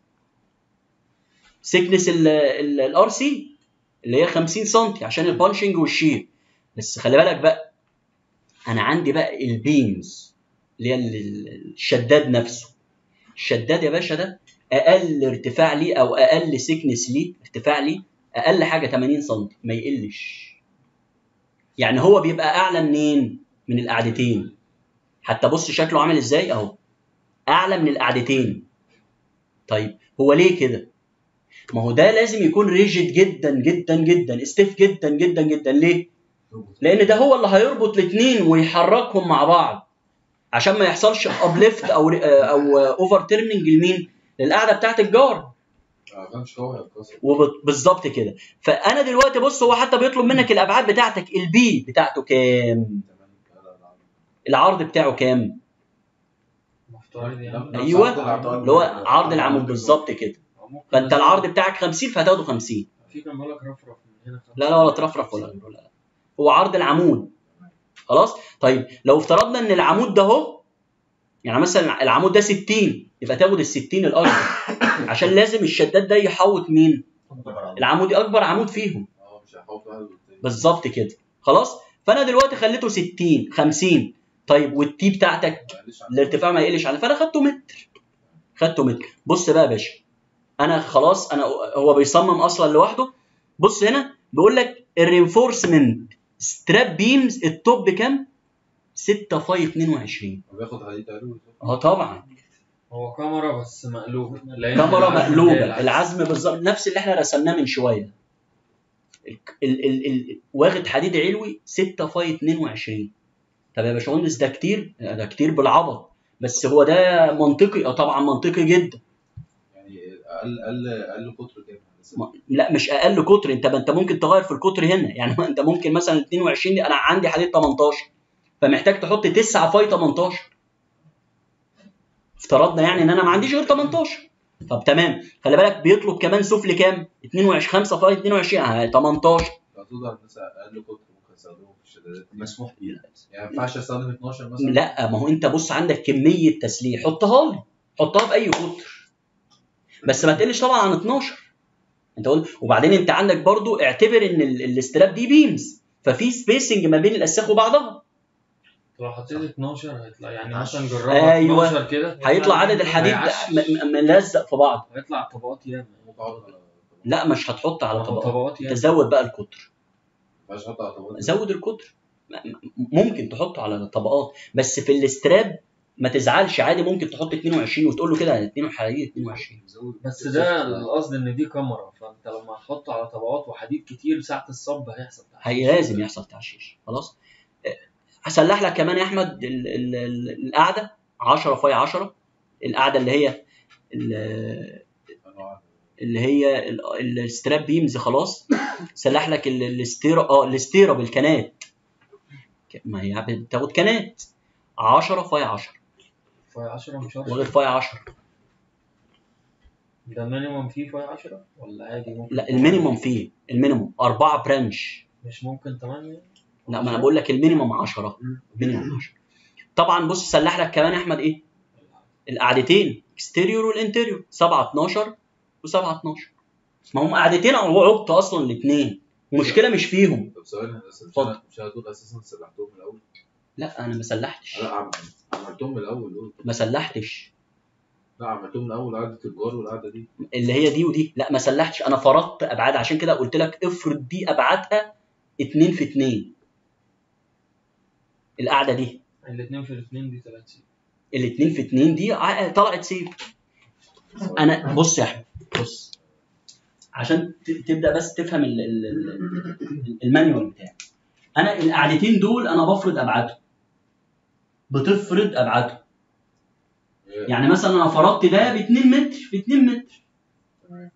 Speaker 1: سيكنس الار سي اللي هي 50 سم عشان البانشنج والشير بس خلي بالك بقى انا عندي بقى البيمز اللي هي ال- ال- الشداد نفسه الشداد يا باشا ده اقل ارتفاع ليه او اقل سيكنس ليه ارتفاع ليه اقل حاجه 80 سم ما يقلش يعني هو بيبقى اعلى منين من القعدتين حتى بص شكله عامل ازاي اهو اعلى من القعدتين طيب هو ليه كده ما هو ده لازم يكون ريجيد جدا جدا جدا استيف جدا جدا جدا ليه لان ده هو اللي هيربط الاثنين ويحركهم مع بعض عشان ما يحصلش ابليفت او او اوفر تيرنينج لمين للقعده بتاعت الجار
Speaker 2: اه كانش هو هيتكسر
Speaker 1: وبالظبط كده فانا دلوقتي بص هو حتى بيطلب منك الابعاد بتاعتك البي بتاعته كام
Speaker 2: تمام لا لا لا
Speaker 1: العرض بتاعه كام
Speaker 3: مفترض يعني
Speaker 2: لا،
Speaker 1: أيوة.
Speaker 2: نفس عرض العمود.
Speaker 1: اللي هو عرض العمود بالظبط كده
Speaker 3: أو ممكن
Speaker 1: فانت
Speaker 3: مثلاً-
Speaker 1: العرض بتاعك 50 فهتاخده 50
Speaker 3: في كان بيقول لك رفرف من هنا
Speaker 1: لا لا ولا ترفرف ولا ولا لا. هو عرض العمود خلاص طيب لو افترضنا ان العمود ده اهو يعني مثلا العمود ده 60 يبقى تاخد ال 60 الاكبر عشان لازم الشداد ده يحوط مين العمود اكبر عمود فيهم
Speaker 2: اه مش هيحط واحد والتاني.
Speaker 1: بالظبط كده خلاص فانا دلوقتي خليته 60 50 طيب والتي بتاعتك
Speaker 2: معلش عن-
Speaker 1: الارتفاع ما يقلش عنه فانا خدته متر خدته متر بص بقى يا باشا انا خلاص انا هو بيصمم اصلا لوحده بص هنا بيقول لك الرينفورسمنت ستراب بيمز التوب كام 6 فاي 22
Speaker 2: هو بياخد حديد قالوا
Speaker 1: اه طبعا
Speaker 3: هو كاميرا بس مقلوبة لأن
Speaker 1: كاميرا
Speaker 3: العزم زي
Speaker 1: مقلوبه
Speaker 3: العزم.
Speaker 1: العزم بالظبط نفس اللي احنا رسمناه من شويه ال ال ال ال واخد حديد علوي 6 فاي 22 طب يا باشمهندس ده كتير ده كتير بالعبط بس هو ده منطقي اه طبعا منطقي جدا
Speaker 2: يعني اقل اقل اقل قطر كام
Speaker 1: ما- لا مش اقل قطر انت ما انت ممكن تغير في القطر هنا يعني ما انت ممكن مثلا 22 دي انا عندي حديد 18 فمحتاج تحط 9 فاي 18 افترضنا يعني ان انا ما عنديش غير 18 طب تمام خلي بالك بيطلب كمان سفل كام 22 5 فاي 22 آه، 18
Speaker 2: فتقدر مثلا اقل قطر ممكن استخدمه في الشدادات
Speaker 5: مسموح بيه
Speaker 2: يعني ما ينفعش استخدم 12 مثلا
Speaker 1: لا ما هو انت بص عندك كميه تسليح حطها لي حطها باي قطر بس ما تقلش طبعا عن 12 انت قلت وبعدين انت عندك برضو اعتبر ان ال- الاستراب دي بيمز ففي سبيسنج ما بين الاساخ وبعضها
Speaker 3: لو حطيت 12 هيطلع يعني
Speaker 5: عشرة.
Speaker 3: مثلا جربها
Speaker 1: أيوة.
Speaker 3: 12 كده
Speaker 1: هيطلع عدد الحديد
Speaker 3: هيعش.
Speaker 1: م- م- ملزق في بعض
Speaker 3: هيطلع طبقات ياما
Speaker 2: ممكن اقعد على
Speaker 1: لا مش هتحط على
Speaker 3: هو
Speaker 1: طبقات
Speaker 3: طبقات ياما
Speaker 1: تزود بقى القطر
Speaker 2: ما ينفعش احط على طبقات
Speaker 1: زود القطر م- م- ممكن تحطه على طبقات بس في الاستراب ما تزعلش عادي ممكن تحط 22 وتقول له كده 22 حديد 22
Speaker 3: بس ده القصد ان دي كاميرا فانت لما هتحطه على طبقات وحديد كتير ساعة الصب هيحصل تحت
Speaker 1: هي لازم يحصل تعشيش خلاص أه، هسلح لك كمان يا احمد ال- ال- ال- القعده 10 فاي 10 القعده اللي هي ال-
Speaker 2: انواع
Speaker 1: اللي هي ال- الستراب بيمز خلاص سلح لك ال- الاستيرا اه الاستيرا بالكنات ك- ما هي بتاخد كنات 10 فاي 10
Speaker 3: فاي 10 مش
Speaker 1: وغير
Speaker 3: 10
Speaker 1: فاي 10
Speaker 3: ده مينيمم فيه فاي 10 ولا عادي ممكن
Speaker 1: لا المينيموم فيه المينيموم 4 برانش
Speaker 3: مش ممكن 8
Speaker 1: لا ما انا بقول لك المينيموم 10 مينيموم 10 طبعا بص سلح لك كمان يا احمد ايه القعدتين اكستيريور والانتيريور 7 12 و7 12 ما هم قعدتين او عبط اصلا الاثنين المشكله مش فيهم
Speaker 2: طب ثواني بس مش
Speaker 1: اتفضل.
Speaker 2: انا مش انا دول اساسا سلحتهم من الاول
Speaker 1: لا انا ما سلحتش
Speaker 2: لا عم- عملتهم من الاول دول
Speaker 1: ما سلحتش
Speaker 2: لا عملتهم من اول قعده الجار والقعده دي
Speaker 1: اللي هي دي ودي لا ما سلحتش انا فرضت ابعاد عشان كده قلت لك افرض دي ابعادها 2 في 2 القعده دي
Speaker 3: الاثنين في الاثنين دي ثلاث سنين
Speaker 1: الاثنين في اتنين دي ع- طلعت سيف انا بص يا احمد بص عشان ت- تبدا بس تفهم ال- ال- ال- المانيوال بتاعي انا القعدتين دول انا بفرض ابعادهم بتفرض ابعادهم يعني مثلا انا فرضت ده ب 2 متر في 2 متر
Speaker 2: تمام.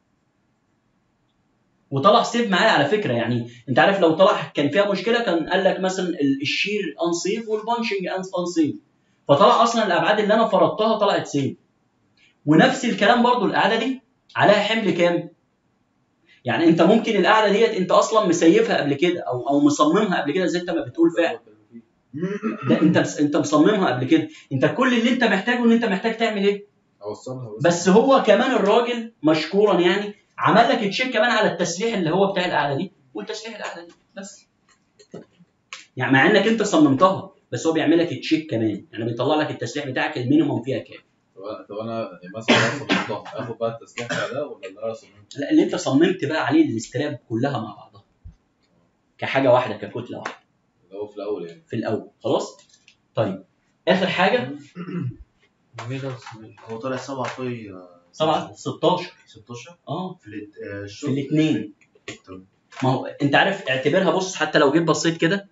Speaker 1: وطلع سيف معايا على فكره يعني انت عارف لو طلع كان فيها مشكله كان قال لك مثلا ال- الشير انسيف والبانشنج انسيف فطلع اصلا الابعاد اللي انا فرضتها طلعت سيف ونفس الكلام برضو القعده دي عليها حمل كام يعني انت ممكن القعده ديت انت اصلا مسيفها قبل كده او او مصممها قبل كده زي انت ما بتقول فعلا ده انت انت مصممها قبل كده انت كل اللي انت محتاجه ان انت محتاج تعمل ايه
Speaker 2: اوصلها
Speaker 1: بس هو كمان الراجل مشكورا يعني عمل لك تشيك كمان على التسليح اللي هو بتاع القعده دي والتسليح القعده دي بس يعني مع انك انت صممتها بس هو بيعمل لك تشيك كمان يعني بيطلع لك التسليح بتاعك المينيموم فيها كام
Speaker 2: طب طب انا مثلا لو صممتها اخد بقى التسليح بتاع ده ولا اللي انا صممته؟
Speaker 1: لا اللي انت صممت بقى عليه الاستراب كلها مع بعضها كحاجه واحده ككتله واحده
Speaker 2: اللي هو في الاول يعني
Speaker 1: في الاول خلاص طيب اخر حاجه
Speaker 3: ميجا وسميل
Speaker 5: هو طلع سبعة في
Speaker 1: 7 16
Speaker 5: 16
Speaker 1: اه
Speaker 5: في الات- آه،
Speaker 1: في
Speaker 5: الشغل
Speaker 1: الاثنين
Speaker 5: طب.
Speaker 1: ما هو انت عارف اعتبرها بص حتى لو جيت بصيت كده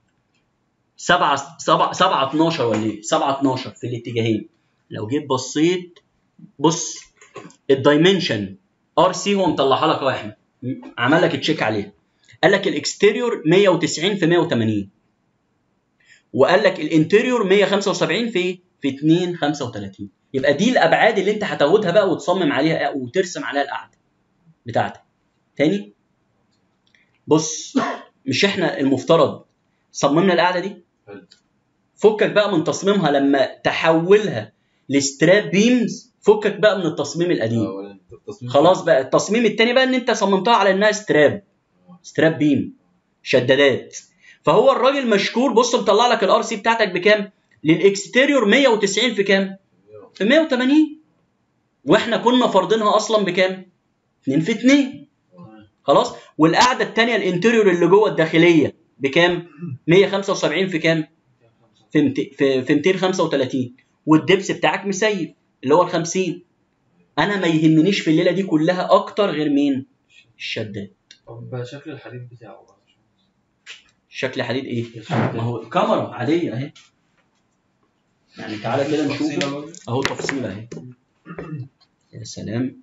Speaker 1: 7 7 7 12 ولا ايه 7 12 في الاتجاهين لو جيت بصيت بص الدايمنشن ار سي هو مطلعها لك اهو يا احمد م- عمل لك تشيك عليها قال لك الاكستيريور 190 في 180 وقال لك الانتيريور 175 في في 2 35 يبقى دي الابعاد اللي انت هتاخدها بقى وتصمم عليها وترسم عليها القعده بتاعتك تاني بص مش احنا المفترض صممنا القعده دي
Speaker 2: حلو.
Speaker 1: فكك بقى من تصميمها لما تحولها لستراب بيمز فكك بقى من التصميم القديم
Speaker 2: آه، ولا التصميم
Speaker 1: خلاص بقى التصميم التاني بقى ان انت صممتها على انها ستراب ستراب بيم شدادات فهو الراجل مشكور بص مطلع لك الار سي بتاعتك بكام للاكستيريور 190 في كام في 180 واحنا كنا فرضينها اصلا بكام 2 في 2 خلاص والقاعده الثانيه الانتيريور اللي جوه الداخليه بكام 175 في كام في مت- في في 235 والدبس بتاعك مسيف اللي هو ال 50 انا ما يهمنيش في الليله دي كلها اكتر غير مين الشداد
Speaker 3: طب شكل الحديد بتاعه بقى
Speaker 1: شكل حديد ايه ما هو كاميرا عاديه اهي يعني تعالى كده نشوف اهو تفصيله اهي يا سلام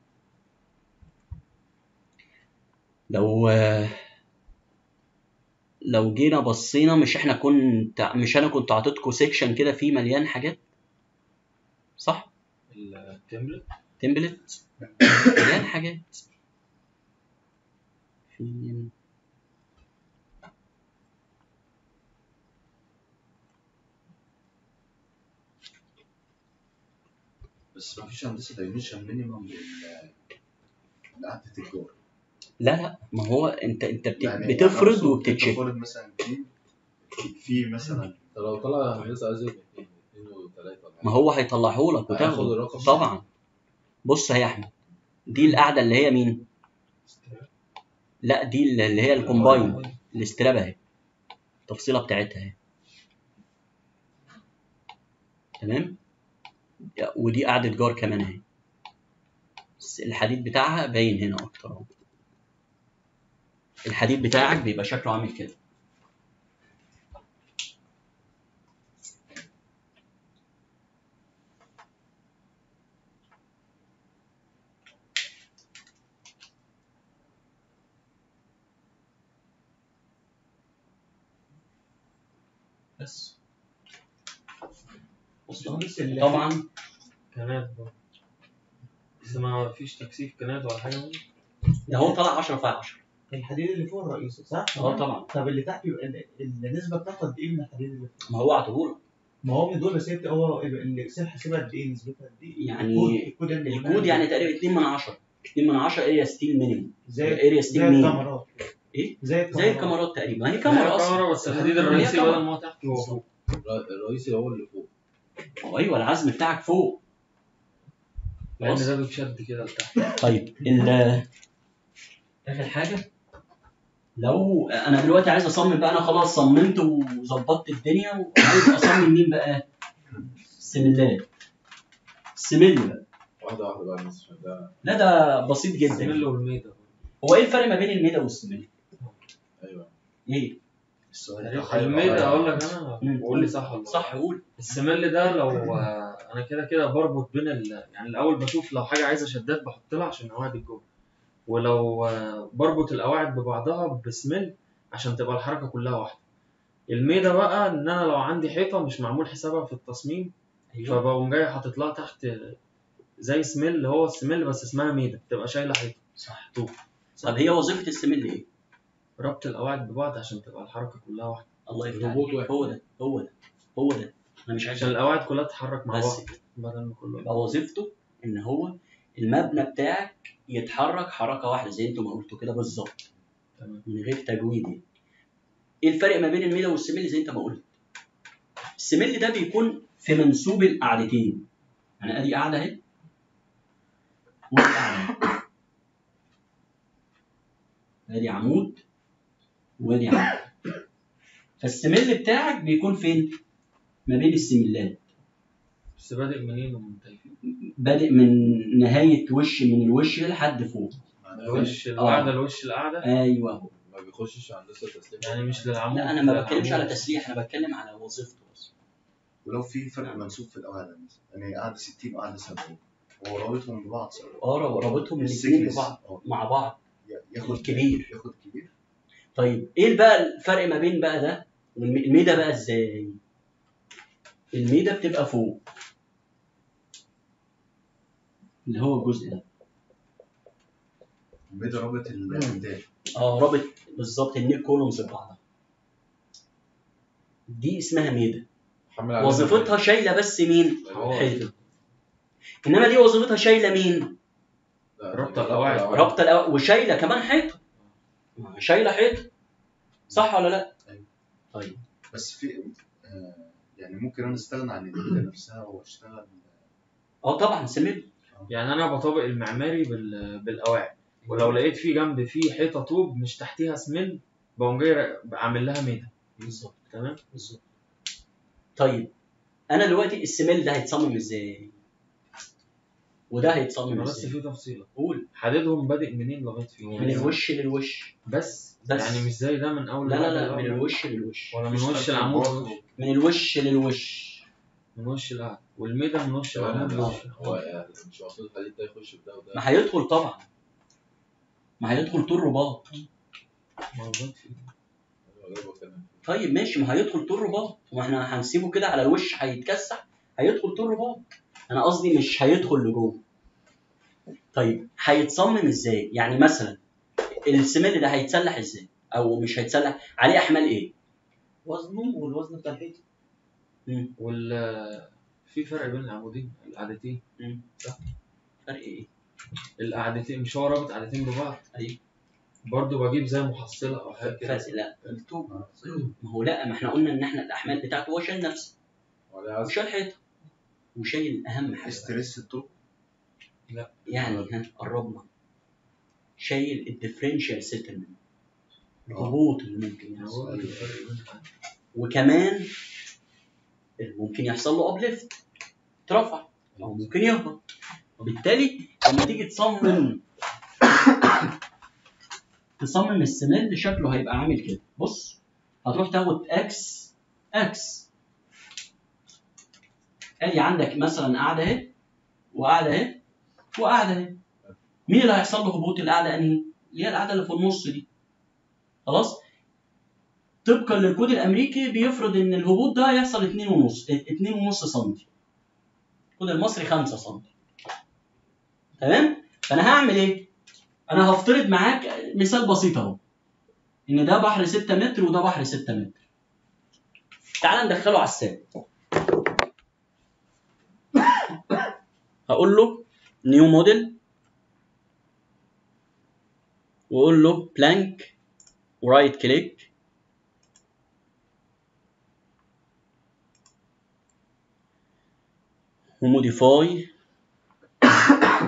Speaker 1: لو لو جينا بصينا مش احنا كنت مش انا كنت عطيتكم سيكشن كده فيه مليان حاجات صح
Speaker 3: التمبلت
Speaker 1: تمبلت مليان حاجات فين
Speaker 5: بس ما فيش هندسه دايمنشن مينيمم لقعده الجار
Speaker 1: لا لا ما هو انت انت بت-
Speaker 5: يعني
Speaker 1: بتفرض
Speaker 5: أقصد
Speaker 1: وبتتشيك
Speaker 5: أنت فارض مثلا في في مثلا
Speaker 2: طب لو طلع هندسه عايز اثنين اثنين وثلاثه ولا
Speaker 1: ما هو هيطلعه لك
Speaker 2: هياخد
Speaker 1: وتاخده
Speaker 2: الرقم ده؟
Speaker 1: طبعا بص يا احمد دي القعده اللي هي مين لا دي اللي هي الكومباين الاستراب اهي التفصيله بتاعتها اهي تمام ودي قعده جار كمان اهي بس الحديد بتاعها باين هنا اكتر اهو الحديد بتاعك بيبقى شكله عامل كده بس بص
Speaker 6: بس ال-
Speaker 1: طبعا
Speaker 3: كنات برضه بس ما فيش تكثيف كنات ولا حاجه منه
Speaker 1: ده هو طلع 10 في 10
Speaker 6: الحديد اللي فوق الرئيسي صح؟
Speaker 1: اه طبعا
Speaker 6: طب اللي تحت يبقى ال- النسبه بتاعته قد ايه من الحديد اللي فوق؟
Speaker 1: ما هو عطوهولك
Speaker 6: ما هو من دول بس انت هو الاكسل حاسبها قد ايه نسبتها قد ايه؟
Speaker 1: يعني
Speaker 6: الكود الكود اللي
Speaker 1: الكود يعني تقريبا 2 من 10 2 من 10 اريا ستيل مينيمم
Speaker 6: زي
Speaker 1: اريا
Speaker 6: زي
Speaker 1: ستيل مين
Speaker 6: الكاميرات
Speaker 1: ايه
Speaker 6: زي الكاميرات
Speaker 1: زي الكاميرات تقريبا ما هي كاميرا اصلا
Speaker 3: كاميرا بس الحديد
Speaker 1: هي
Speaker 3: الرئيسي
Speaker 1: كاميرا.
Speaker 3: بدل ما هو تحت هو فوق
Speaker 2: الر- الرئيسي هو اللي فوق
Speaker 1: هو ايوه العزم بتاعك فوق
Speaker 3: لان
Speaker 1: خلاص
Speaker 3: ده بيتشد كده لتحت
Speaker 1: طيب ال اخر حاجه لو انا دلوقتي عايز اصمم بقى انا خلاص صممت وظبطت الدنيا وعايز اصمم مين بقى؟ السملات السمل بقى
Speaker 2: واحده واحده بقى الناس عشان ده
Speaker 1: لا ده بسيط جدا
Speaker 3: السمل والميدا
Speaker 1: هو ايه الفرق ما بين الميدا والسمل؟
Speaker 2: ايوه
Speaker 1: ايه؟
Speaker 5: السؤال ده حلو.
Speaker 3: الميدا اقول لك انا
Speaker 1: مم.
Speaker 3: وقول لي صح ولا
Speaker 1: صح قول
Speaker 3: السمل ده لو آه، انا كده كده بربط بين ال... يعني الاول بشوف لو حاجه عايزه شدات بحط لها عشان قواعد الجو ولو آه، بربط القواعد ببعضها بسمل عشان تبقى الحركه كلها واحده الميدا بقى ان انا لو عندي حيطه مش معمول حسابها في التصميم
Speaker 1: ايوه
Speaker 3: فبقوم جاي حاطط لها تحت زي سميل هو السميل بس اسمها ميدا تبقى شايله حيطه
Speaker 1: صح
Speaker 3: طوب
Speaker 1: طب هي وظيفه السمل ايه؟
Speaker 3: ربط القواعد ببعض عشان تبقى الحركه كلها واحده
Speaker 1: الله يفتح
Speaker 2: الهبوط
Speaker 1: عليك
Speaker 2: واحد.
Speaker 1: هو ده هو ده هو ده انا مش عايز
Speaker 3: عشان القواعد كلها تتحرك مع
Speaker 1: بس
Speaker 3: بعض
Speaker 1: كده.
Speaker 3: بدل ما كله
Speaker 1: يبقى وظيفته ان هو المبنى بتاعك يتحرك حركه واحده زي انتوا ما قلتوا كده بالظبط
Speaker 3: تمام
Speaker 1: من غير تجويد يعني. ايه الفرق ما بين الميدا والسمل زي انت ما قلت السمل ده بيكون في منسوب القعدتين يعني ادي قاعده اهي ودي قاعده اهي ادي عمود وادي عمود فالسمل بتاعك بيكون فين ما بين السملات
Speaker 3: بس بادئ منين ومنتهي
Speaker 1: بادئ من نهايه وش من الوش لحد فوق
Speaker 3: الوش القعده الوش القعده
Speaker 1: ايوه هو
Speaker 2: ما بيخشش هندسه تسليم
Speaker 3: يعني مش للعمود
Speaker 1: لا انا ما
Speaker 3: لا،
Speaker 1: بتكلمش على
Speaker 3: العمود.
Speaker 1: تسريح انا بتكلم على وظيفته بس
Speaker 5: ولو في فرق منسوب في القعده مثلا يعني قعده 60 وقعده 70 هو رابطهم ببعض سوا.
Speaker 1: اه رابطهم الاثنين
Speaker 5: السكنس،
Speaker 1: ببعض
Speaker 5: اه.
Speaker 1: مع بعض
Speaker 5: ياخد
Speaker 1: الكبير.
Speaker 5: ياخد كبير
Speaker 1: طيب ايه بقى الفرق ما بين بقى ده والميدا بقى ازاي الميدا بتبقى فوق اللي هو الجزء ده
Speaker 5: الميدا رابط البدايه
Speaker 1: اه رابط بالظبط النيك كولومز ببعضها دي اسمها ميدا
Speaker 2: حمل علينا
Speaker 1: وظيفتها شايله بس مين
Speaker 2: هو-
Speaker 1: حيطه انما دي وظيفتها شايله مين
Speaker 2: لا،
Speaker 3: ربط
Speaker 2: دي
Speaker 3: القواعد.
Speaker 1: رابطه الأو- وشايله كمان حيطه شايله حيطه صح ولا لا
Speaker 5: أيوة.
Speaker 1: طيب
Speaker 5: بس في آه يعني ممكن انا استغنى عن الميدا نفسها واشتغل
Speaker 1: اه طبعا سمير
Speaker 3: يعني انا بطابق المعماري بال... بالقواعد ولو لقيت في جنب في حيطه طوب مش تحتيها سمل بقوم جاي عامل لها ميدا
Speaker 1: بالظبط
Speaker 3: تمام
Speaker 1: بالظبط طيب انا دلوقتي السميل ده هيتصمم ازاي وده هيتصمم
Speaker 3: انا بس
Speaker 1: ازاي
Speaker 3: في تفصيله
Speaker 1: قول
Speaker 3: حددهم بادئ منين لغايه فين
Speaker 1: من الوش للوش
Speaker 3: بس
Speaker 1: بس.
Speaker 3: يعني مش زي ده من اول
Speaker 1: لا لا
Speaker 3: واحد
Speaker 1: لا
Speaker 3: لأول
Speaker 1: من
Speaker 3: واحد.
Speaker 1: الوش للوش
Speaker 3: ولا من
Speaker 5: مش
Speaker 3: وش
Speaker 5: ترتيب
Speaker 3: العمود
Speaker 5: برضه.
Speaker 1: من الوش للوش
Speaker 3: من وش القعده والميدا من وش
Speaker 2: هو
Speaker 3: العمود
Speaker 2: أنا-
Speaker 3: لوش
Speaker 2: هو يعني مش المفروض الحديد ده يخش في ده وده
Speaker 1: ما هيدخل طبعا ما هيدخل طول رباط
Speaker 3: موجود فيه
Speaker 2: هو ده اللي بتكلم فيه.
Speaker 1: طيب ماشي ما هيدخل طول رباط واحنا هنسيبه كده على الوش هيتكسح هيدخل طول رباط انا قصدي مش هيدخل لجوه طيب هيتصمم ازاي يعني مثلا السمل ده هيتسلح ازاي او مش هيتسلح عليه احمال ايه
Speaker 6: وزنه والوزن بتاع الحيطه
Speaker 3: وال في فرق بين العمودين القعدتين
Speaker 1: فرق ايه
Speaker 3: القعدتين مش هو رابط قعدتين ببعض
Speaker 1: أيوة.
Speaker 3: برضه بجيب زي محصله او حاجه كده
Speaker 1: فرق لا الطوب ما هو لا ما احنا قلنا ان احنا الاحمال بتاعته هو شايل نفسه
Speaker 2: هو ده عايز
Speaker 1: وشايل حيطه وشايل اهم حاجه
Speaker 5: استرس الطوب
Speaker 1: يعني ها قربنا شايل الديفرنشال سيتلمنت الهبوط اللي ممكن يحصل
Speaker 3: هو ده الفرق بين القعدتين.
Speaker 1: وكمان ممكن يحصل له ابليفت اترفع او ممكن يهبط وبالتالي لما تيجي تصمم تصمم السمل شكله هيبقى عامل كده بص هتروح تاخد اكس اكس ادي عندك مثلا قاعده اهي وقاعده اهي وقاعده اهي مين اللي هيحصل له هبوط القاعده انهي؟ اللي هي القاعده اللي في النص دي خلاص طبقا للكود الامريكي بيفرض ان الهبوط ده يحصل 2 ونص 2 ونص سم الكود المصري 5 سم تمام فانا هعمل ايه انا هفترض معاك مثال بسيط اهو ان ده بحر 6 متر وده بحر 6 متر تعال ندخله على الساب هقول له نيو موديل واقول له بلانك ورايت كليك وموديفاي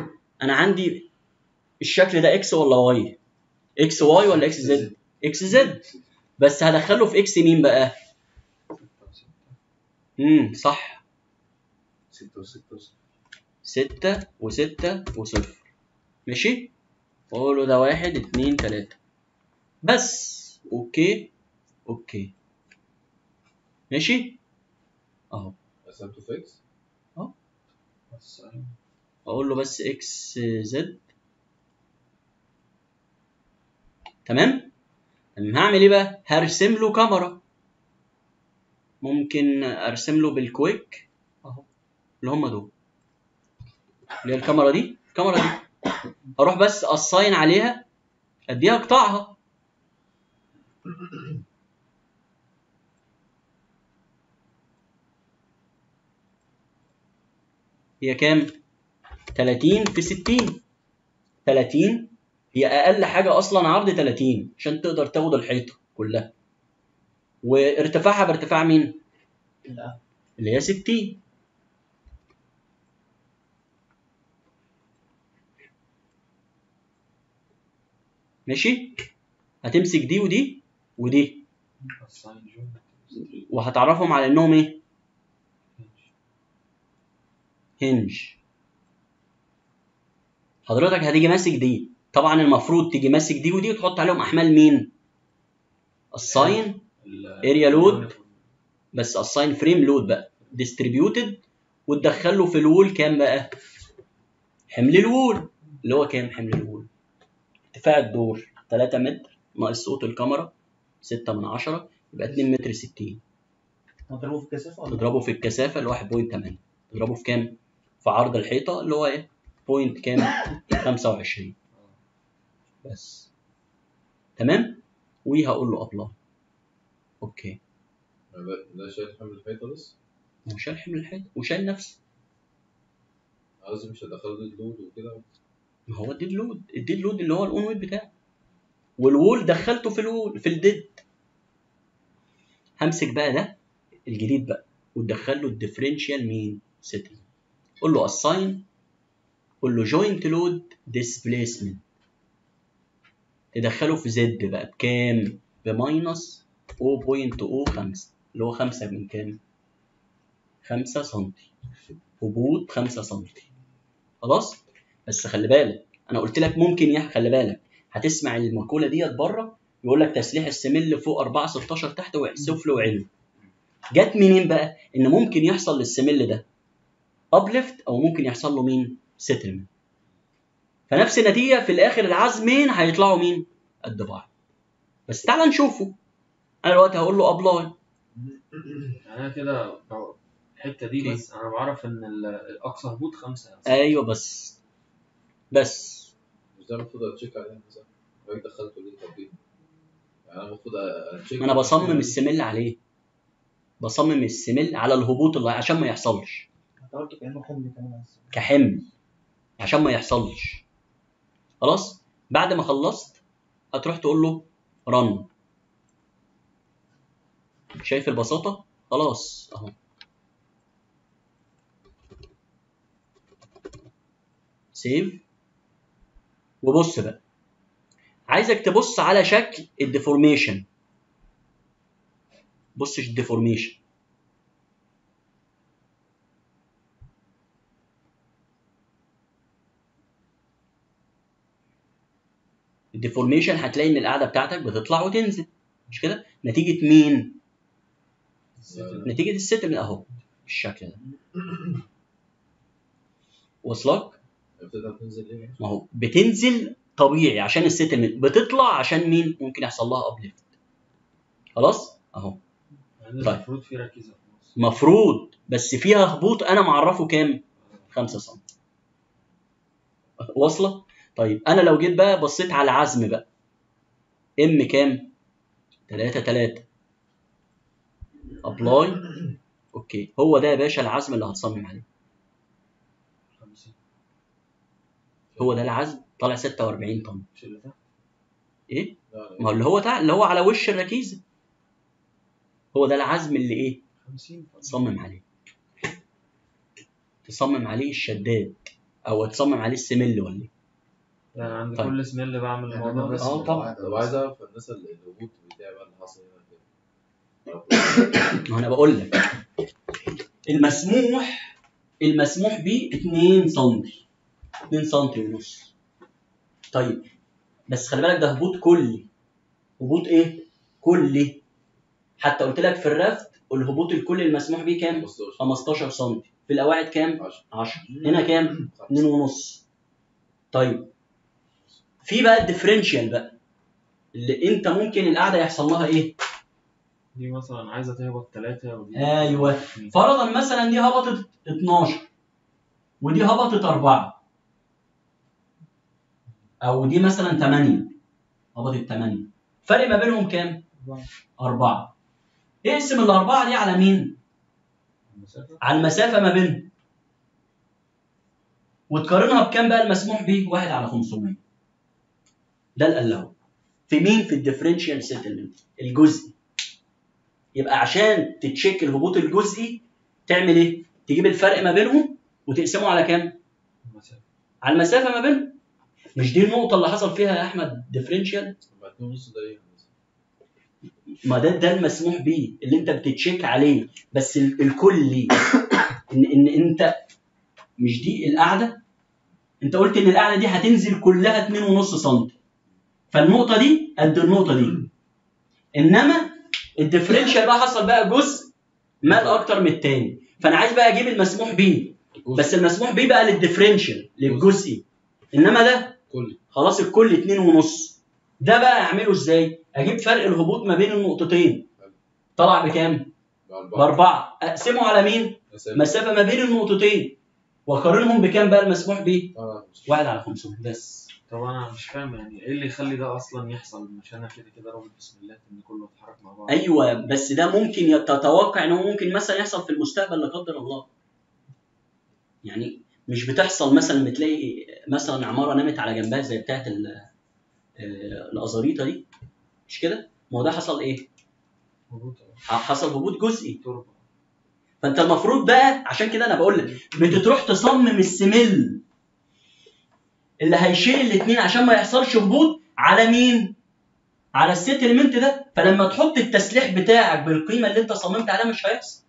Speaker 1: انا عندي الشكل ده اكس ولا واي اكس واي ولا اكس زد اكس زد بس هدخله في اكس مين بقى امم صح
Speaker 5: ستة وستة وستة
Speaker 1: ستة وستة وصفر ماشي واقول له ده واحد اتنين تلاتة بس اوكي اوكي ماشي اهو
Speaker 2: قسمته في اكس
Speaker 3: بس
Speaker 1: اقول له بس اكس زد تمام تمام هعمل ايه بقى هرسم له كاميرا ممكن ارسم له بالكويك اهو اللي هم دول اللي هي الكاميرا دي الكاميرا دي اروح بس اصاين عليها اديها قطعها هي كام 30 في 60 30 هي اقل حاجه اصلا عرض 30 عشان تقدر تاخد الحيطه كلها وارتفاعها بارتفاع مين
Speaker 6: لا
Speaker 1: اللي هي 60 ماشي هتمسك دي ودي ودي
Speaker 3: الساين جون
Speaker 1: وهتعرفهم على انهم ايه هنج حضرتك هتيجي ماسك دي طبعا المفروض تيجي ماسك دي ودي وتحط عليهم احمال مين الساين اريا لود بس الساين فريم لود بقى ديستريبيوتد وتدخله في الوول كام بقى حمل الوول اللي هو كام حمل الوول ارتفاع الدور 3 متر ناقص صوت الكاميرا 6 من 10 يبقى 2 متر 60
Speaker 6: هضربه في الكثافه ولا
Speaker 1: تضربه في الكثافه اللي هو 1.8 تضربه في كام في عرض الحيطه اللي هو ايه بوينت كام 25 بس تمام وهقول له ابلاي اوكي
Speaker 2: ده- ده شايل حمل الحيطه بس
Speaker 1: هو شال حمل الحيطه وشال نفسه
Speaker 2: قصدي مش هدخله ديد لود وكده
Speaker 1: ما هو الديد لود الديد لود اللي هو الاون ويت بتاعه والوول دخلته في الوول في الديد همسك بقى ده الجديد بقى وتدخل له الديفرنشال مين سيتل قول له اساين قول له جوينت لود ديسبليسمنت تدخله في زد بقى بكام بماينس 0.05 اللي هو 5 من كام 5 سنتي هبوط 5 سنتي خلاص بس خلي بالك انا قلت لك ممكن يا خلي بالك هتسمع المقوله ديت بره يقول لك تسليح السمل فوق 4 16 تحت وسفل وعلو جت منين بقى ان ممكن يحصل للسمل ده ابليفت او ممكن يحصل له مين سيتلمنت فنفس النتيجه في الاخر العزمين هيطلعوا مين قد بعض بس تعال نشوفه انا دلوقتي هقول له ابلاي
Speaker 3: يعني انا كده لو الحته دي
Speaker 1: اوكي.
Speaker 3: بس انا بعرف ان ال- الاقصى هبوط خمسه
Speaker 1: ايوه بس بس
Speaker 2: مش ده المفروض اتشيك عليه مثلا حضرتك دخلته ليه طب ليه؟ يعني انا المفروض اتشيك
Speaker 1: ما انا بصمم السمل عليه بصمم السمل على الهبوط اللي عشان ما يحصلش
Speaker 6: انت قلت كانه حمل كمان عايز.
Speaker 1: كحمل عشان ما يحصلش خلاص بعد ما خلصت هتروح تقول له رن شايف البساطة خلاص اهو سيف وبص بقى عايزك تبص على شكل الديفورميشن بصش الديفورميشن الديفورميشن هتلاقي ان القاعده بتاعتك بتطلع وتنزل مش كده نتيجه مين نتيجه الستل اهو بالشكل ده وصلك
Speaker 2: بتقدر تنزل ليه؟
Speaker 1: ما هو بتنزل طبيعي عشان الستلمنت بتطلع عشان مين ممكن يحصل لها ابليفت خلاص اهو
Speaker 3: يعني
Speaker 1: طيب.
Speaker 3: المفروض في ركيزه في النص
Speaker 1: مفروض بس فيها هبوط انا معرفه كام 5 سم واصله طيب انا لو جيت بقى بصيت على العزم بقى ام كام 3 3 ابلاي اوكي هو ده يا باشا العزم اللي هتصمم عليه
Speaker 3: 50
Speaker 1: هو ده العزم طالع 46 طن
Speaker 3: مش اللي تحت
Speaker 1: ايه
Speaker 2: لا
Speaker 1: ما هو اللي هو تع... اللي هو على وش الركيزه هو ده العزم اللي ايه
Speaker 3: 50
Speaker 1: تصمم عليه تصمم عليه الشداد او تصمم عليه السمل ولا ايه
Speaker 3: يعني عند
Speaker 1: طيب.
Speaker 3: كل سميل بعمل
Speaker 5: يعني
Speaker 3: الموضوع
Speaker 5: انا
Speaker 3: ده
Speaker 5: بس
Speaker 1: آه، طبعا.
Speaker 2: طب عايز اعرف الناس اللي الهبوط بتاعي بقى اللي حصل هنا كده
Speaker 1: ما انا بقول لك المسموح المسموح به 2 سم 2 سم ونص طيب بس خلي بالك ده هبوط كلي هبوط ايه كلي حتى قلت لك في الرفد الهبوط الكلي المسموح به كام
Speaker 2: 15
Speaker 1: 15 سم في القواعد كام
Speaker 2: 10
Speaker 1: 10 هنا كام 2 ونص طيب في بقى الديفرنشال بقى اللي انت ممكن القعده يحصل لها ايه
Speaker 3: دي مثلا عايزه تهبط ثلاثة ودي
Speaker 1: ايوه فرضا مثلا دي هبطت 12 ودي هبطت 4 او دي مثلا 8 هبطت 8 فرق ما بينهم كام؟
Speaker 3: أربعة.
Speaker 1: 4 اقسم الأربعة دي على مين؟
Speaker 3: المسافة
Speaker 1: على المسافة ما بينهم وتقارنها بكام بقى المسموح به؟ 1 على 500 ده الألاو في مين؟ في الديفرنشال سيتلمنت الجزئي يبقى عشان تتشيك الهبوط الجزئي تعمل ايه؟ تجيب الفرق ما بينهم وتقسمه على كام؟
Speaker 3: المسافة
Speaker 1: على المسافة ما بينهم مش دي النقطة اللي حصل فيها يا أحمد ديفرنشال؟
Speaker 2: يبقى 2 ونص ده ايه؟
Speaker 1: ما ده ده المسموح بيه اللي انت بتتشيك عليه بس ال- الكلي ان ان انت مش دي القاعده انت قلت ان القاعده دي هتنزل كلها 2.5 سم فالنقطه دي قد النقطه دي انما الديفرنشال بقى حصل بقى جزء مال اكتر من التاني فانا عايز بقى اجيب المسموح بيه بس المسموح بيه بقى للديفرنشال للجزئي انما ده
Speaker 2: كل
Speaker 1: خلاص الكل اتنين ونص ده بقى اعمله ازاي؟ اجيب فرق الهبوط ما بين النقطتين طلع بكام؟
Speaker 2: بأربعة
Speaker 1: باربعه اقسمه على مين؟
Speaker 2: مسافة
Speaker 1: مسافه ما بين النقطتين واقارنهم بكام بقى المسموح بيه؟
Speaker 2: طبعا مش-
Speaker 1: واحد على 500 بس
Speaker 3: طب انا مش فاهم يعني ايه اللي يخلي ده اصلا يحصل مش انا كده كده رابط بسم الله ان كله يتحرك مع بعض
Speaker 1: ايوه بس ده ممكن تتوقع ان هو ممكن مثلا يحصل في المستقبل لا قدر الله يعني مش بتحصل مثلا بتلاقي مثلا عماره نامت على جنبها زي بتاعه ال- آه، الازاريطه دي مش كده؟ ما هو ده حصل ايه؟
Speaker 3: هبوط
Speaker 1: حصل هبوط جزئي
Speaker 3: تربة
Speaker 1: فانت المفروض بقى عشان كده انا بقول لك بتروح تصمم السمل اللي هيشيل الاثنين عشان ما يحصلش هبوط على مين؟ على السيتلمنت ده فلما تحط التسليح بتاعك بالقيمه اللي انت صممت عليها مش هيحصل.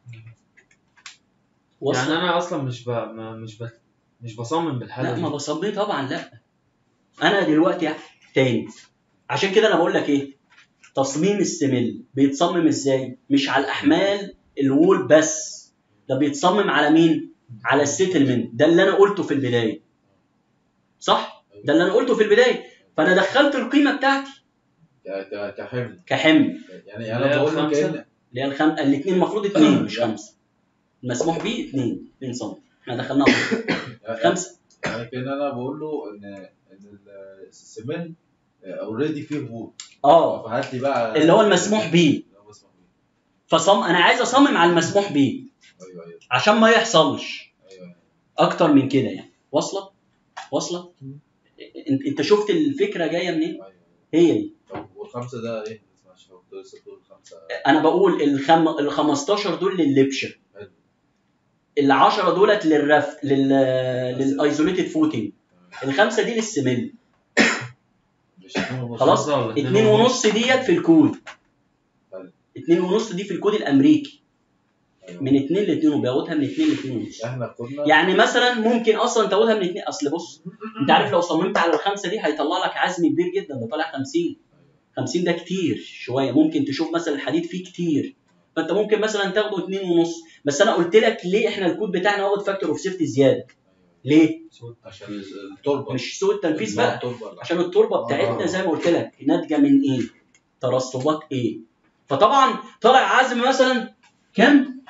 Speaker 1: وصل؟
Speaker 3: يعني انا اصلا مش ب... ما مش ب... مش بصمم بالحاجه
Speaker 1: لا
Speaker 3: دي
Speaker 1: ما بصمم طبعا لا. انا دلوقتي تاني عشان كده انا بقول لك ايه؟ تصميم السمل بيتصمم ازاي؟ مش على الاحمال الوول بس ده بيتصمم على مين؟ على السيتلمنت ده اللي انا قلته في البدايه. صح؟ ده اللي انا قلته في البدايه فانا دخلت القيمه بتاعتي
Speaker 2: ك- ك- كحمل
Speaker 1: كحمل
Speaker 2: يعني
Speaker 3: اللي هي
Speaker 2: انا بقول لك
Speaker 3: الخمسة؟
Speaker 2: كأن
Speaker 1: اللي هي الخم... الاثنين المفروض اثنين مش خمسه المسموح به اثنين 2 سم احنا دخلناها
Speaker 2: يعني-
Speaker 1: خمسه
Speaker 2: يعني كان انا بقول له ان ان ال- السمنت اوريدي فيه هبوط
Speaker 1: اه
Speaker 2: فهات لي بقى
Speaker 1: اللي هو المسموح به
Speaker 2: اللي هو مسموح بيه
Speaker 1: فصم انا عايز اصمم على المسموح به
Speaker 2: ايوه ايوه
Speaker 1: عشان ما يحصلش
Speaker 2: ايوه
Speaker 1: اكتر من كده يعني واصله واصله انت انت شفت الفكره جايه منين
Speaker 2: ايوه
Speaker 1: هي دي
Speaker 2: طب والخمسه ده ايه؟ عشان كنت لسه بتقول خمسه
Speaker 1: انا بقول الخم... ال 15 دول لللبشه
Speaker 2: حلو.
Speaker 1: ال 10 دولت للرفت لل للايزوليتد فوتنج الخمسه دي للسمل
Speaker 2: مش اتنين ونص.
Speaker 1: خلاص
Speaker 3: خمسة ولا
Speaker 1: اتنين ونص ديت في الكود
Speaker 2: حلو.
Speaker 1: اتنين ونص دي في الكود الامريكي
Speaker 2: أيوة.
Speaker 1: من اتنين لاتنين وبياخدها من اتنين لاتنين ونص
Speaker 2: احنا كنا
Speaker 1: يعني مثلا ممكن اصلا تاخدها من اتنين اصل بص انت عارف لو صممت على الخمسه دي هيطلع لك عزم كبير جدا ده طالع 50 50 ده كتير شويه ممكن تشوف مثلا الحديد فيه كتير فانت ممكن مثلا تاخده اتنين ونص بس انا قلت لك ليه احنا الكود بتاعنا واخد فاكتور اوف سيفتي زياده ليه؟
Speaker 2: عشان التربه
Speaker 1: مش سوء التنفيذ
Speaker 2: مع
Speaker 1: بقى
Speaker 2: التربه لا.
Speaker 1: عشان التربه بتاعتنا زي ما قلت لك ناتجه من ايه؟ ترسبات ايه؟ فطبعا طالع عزم مثلا كام؟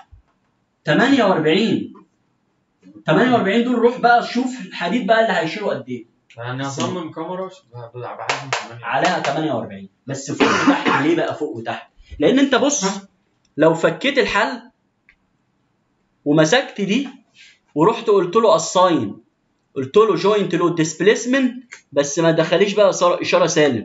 Speaker 1: 48 48 دول روح بقى شوف الحديد بقى اللي هيشيله قد ايه
Speaker 3: يعني اصمم كاميرا ش- ب- ب- بعزم 8
Speaker 1: عليها 48 بس فوق وتحت ليه بقى فوق وتحت؟ لان انت بص لو فكيت الحل ومسكت دي ورحت قلت له اساين قلت له جوينت له ديسبيسمنت بس ما دخليش بقى صار- اشاره سالب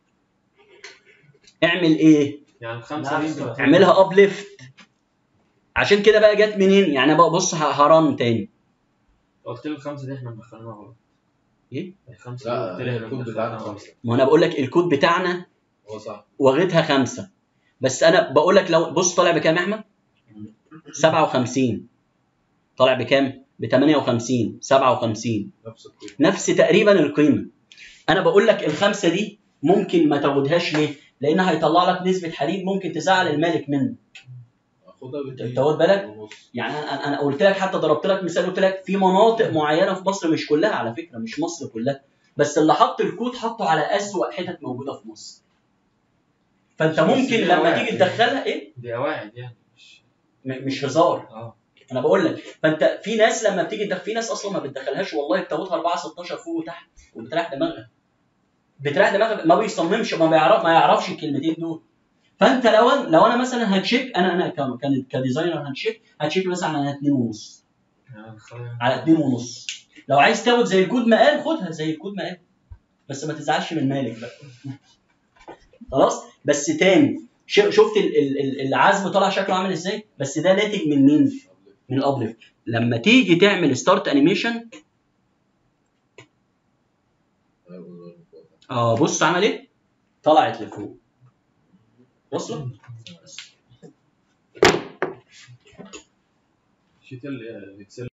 Speaker 1: اعمل ايه؟
Speaker 3: يعني الخمسه دي انت بتقول-
Speaker 1: اعملها اب ليفت عشان كده بقى جت منين يعني بقى بص ه- هران تاني
Speaker 3: قلت لي الخمسه دي احنا مدخلينها غلط
Speaker 1: ايه؟
Speaker 3: الخمسه دي قلت لي
Speaker 2: لا
Speaker 3: احنا
Speaker 2: الكود
Speaker 3: مدخلينها
Speaker 2: بتاعنا
Speaker 3: غلط
Speaker 2: خمسة
Speaker 1: ما انا بقول لك الكود بتاعنا
Speaker 2: هو صح
Speaker 1: واخدها خمسة بس انا بقول لك لو بص طالع بكام يا احمد 57 طالع بكام ب 58 57
Speaker 2: نفس الكود
Speaker 1: نفس تقريبا القيمه انا بقول لك الخمسه دي ممكن ما تاخدهاش ليه لانها هيطلع لك نسبه حديد ممكن تزعل المالك منك
Speaker 2: خدها باتنين
Speaker 1: أنت واخد بالك؟
Speaker 2: ونص.
Speaker 1: يعني انا انا قلت لك حتى ضربت لك مثال قلت لك في مناطق معينه في مصر مش كلها على فكره مش مصر كلها بس اللي حط الكود حطه على اسوأ حتت موجوده في مصر فانت
Speaker 3: بس
Speaker 1: ممكن
Speaker 3: دي
Speaker 1: لما
Speaker 3: قواعد
Speaker 1: تيجي
Speaker 3: يعني.
Speaker 1: تدخلها ايه
Speaker 3: دي قواعد يعني مش
Speaker 1: م- مش هزار
Speaker 3: اه
Speaker 1: انا بقول لك فانت في ناس لما بتيجي تدخل في ناس اصلا ما بتدخلهاش والله بتاخدها 4 16 فوق وتحت وبتريح دماغها بتريح دماغها ما بيصممش ما بيعرف ما يعرفش الكلمتين دول فانت لو أنا لو انا مثلا هتشيك انا انا ك- كان كديزاينر هتشيك هتشيك مثلا على 2 ونص
Speaker 3: يعني خلينا-
Speaker 1: على 2 ونص لو عايز تاخد زي الكود ما قال خدها زي الكود ما قال بس ما تزعلش من مالك بقى خلاص بس تاني ش- شفت ال- ال- ال- العزم طالع شكله عامل ازاي بس ده ناتج من مين من الابليفت لما تيجي تعمل ستارت انيميشن اه بص عمل ايه طلعت لفوق وصلت
Speaker 3: شيت ال- الاكسل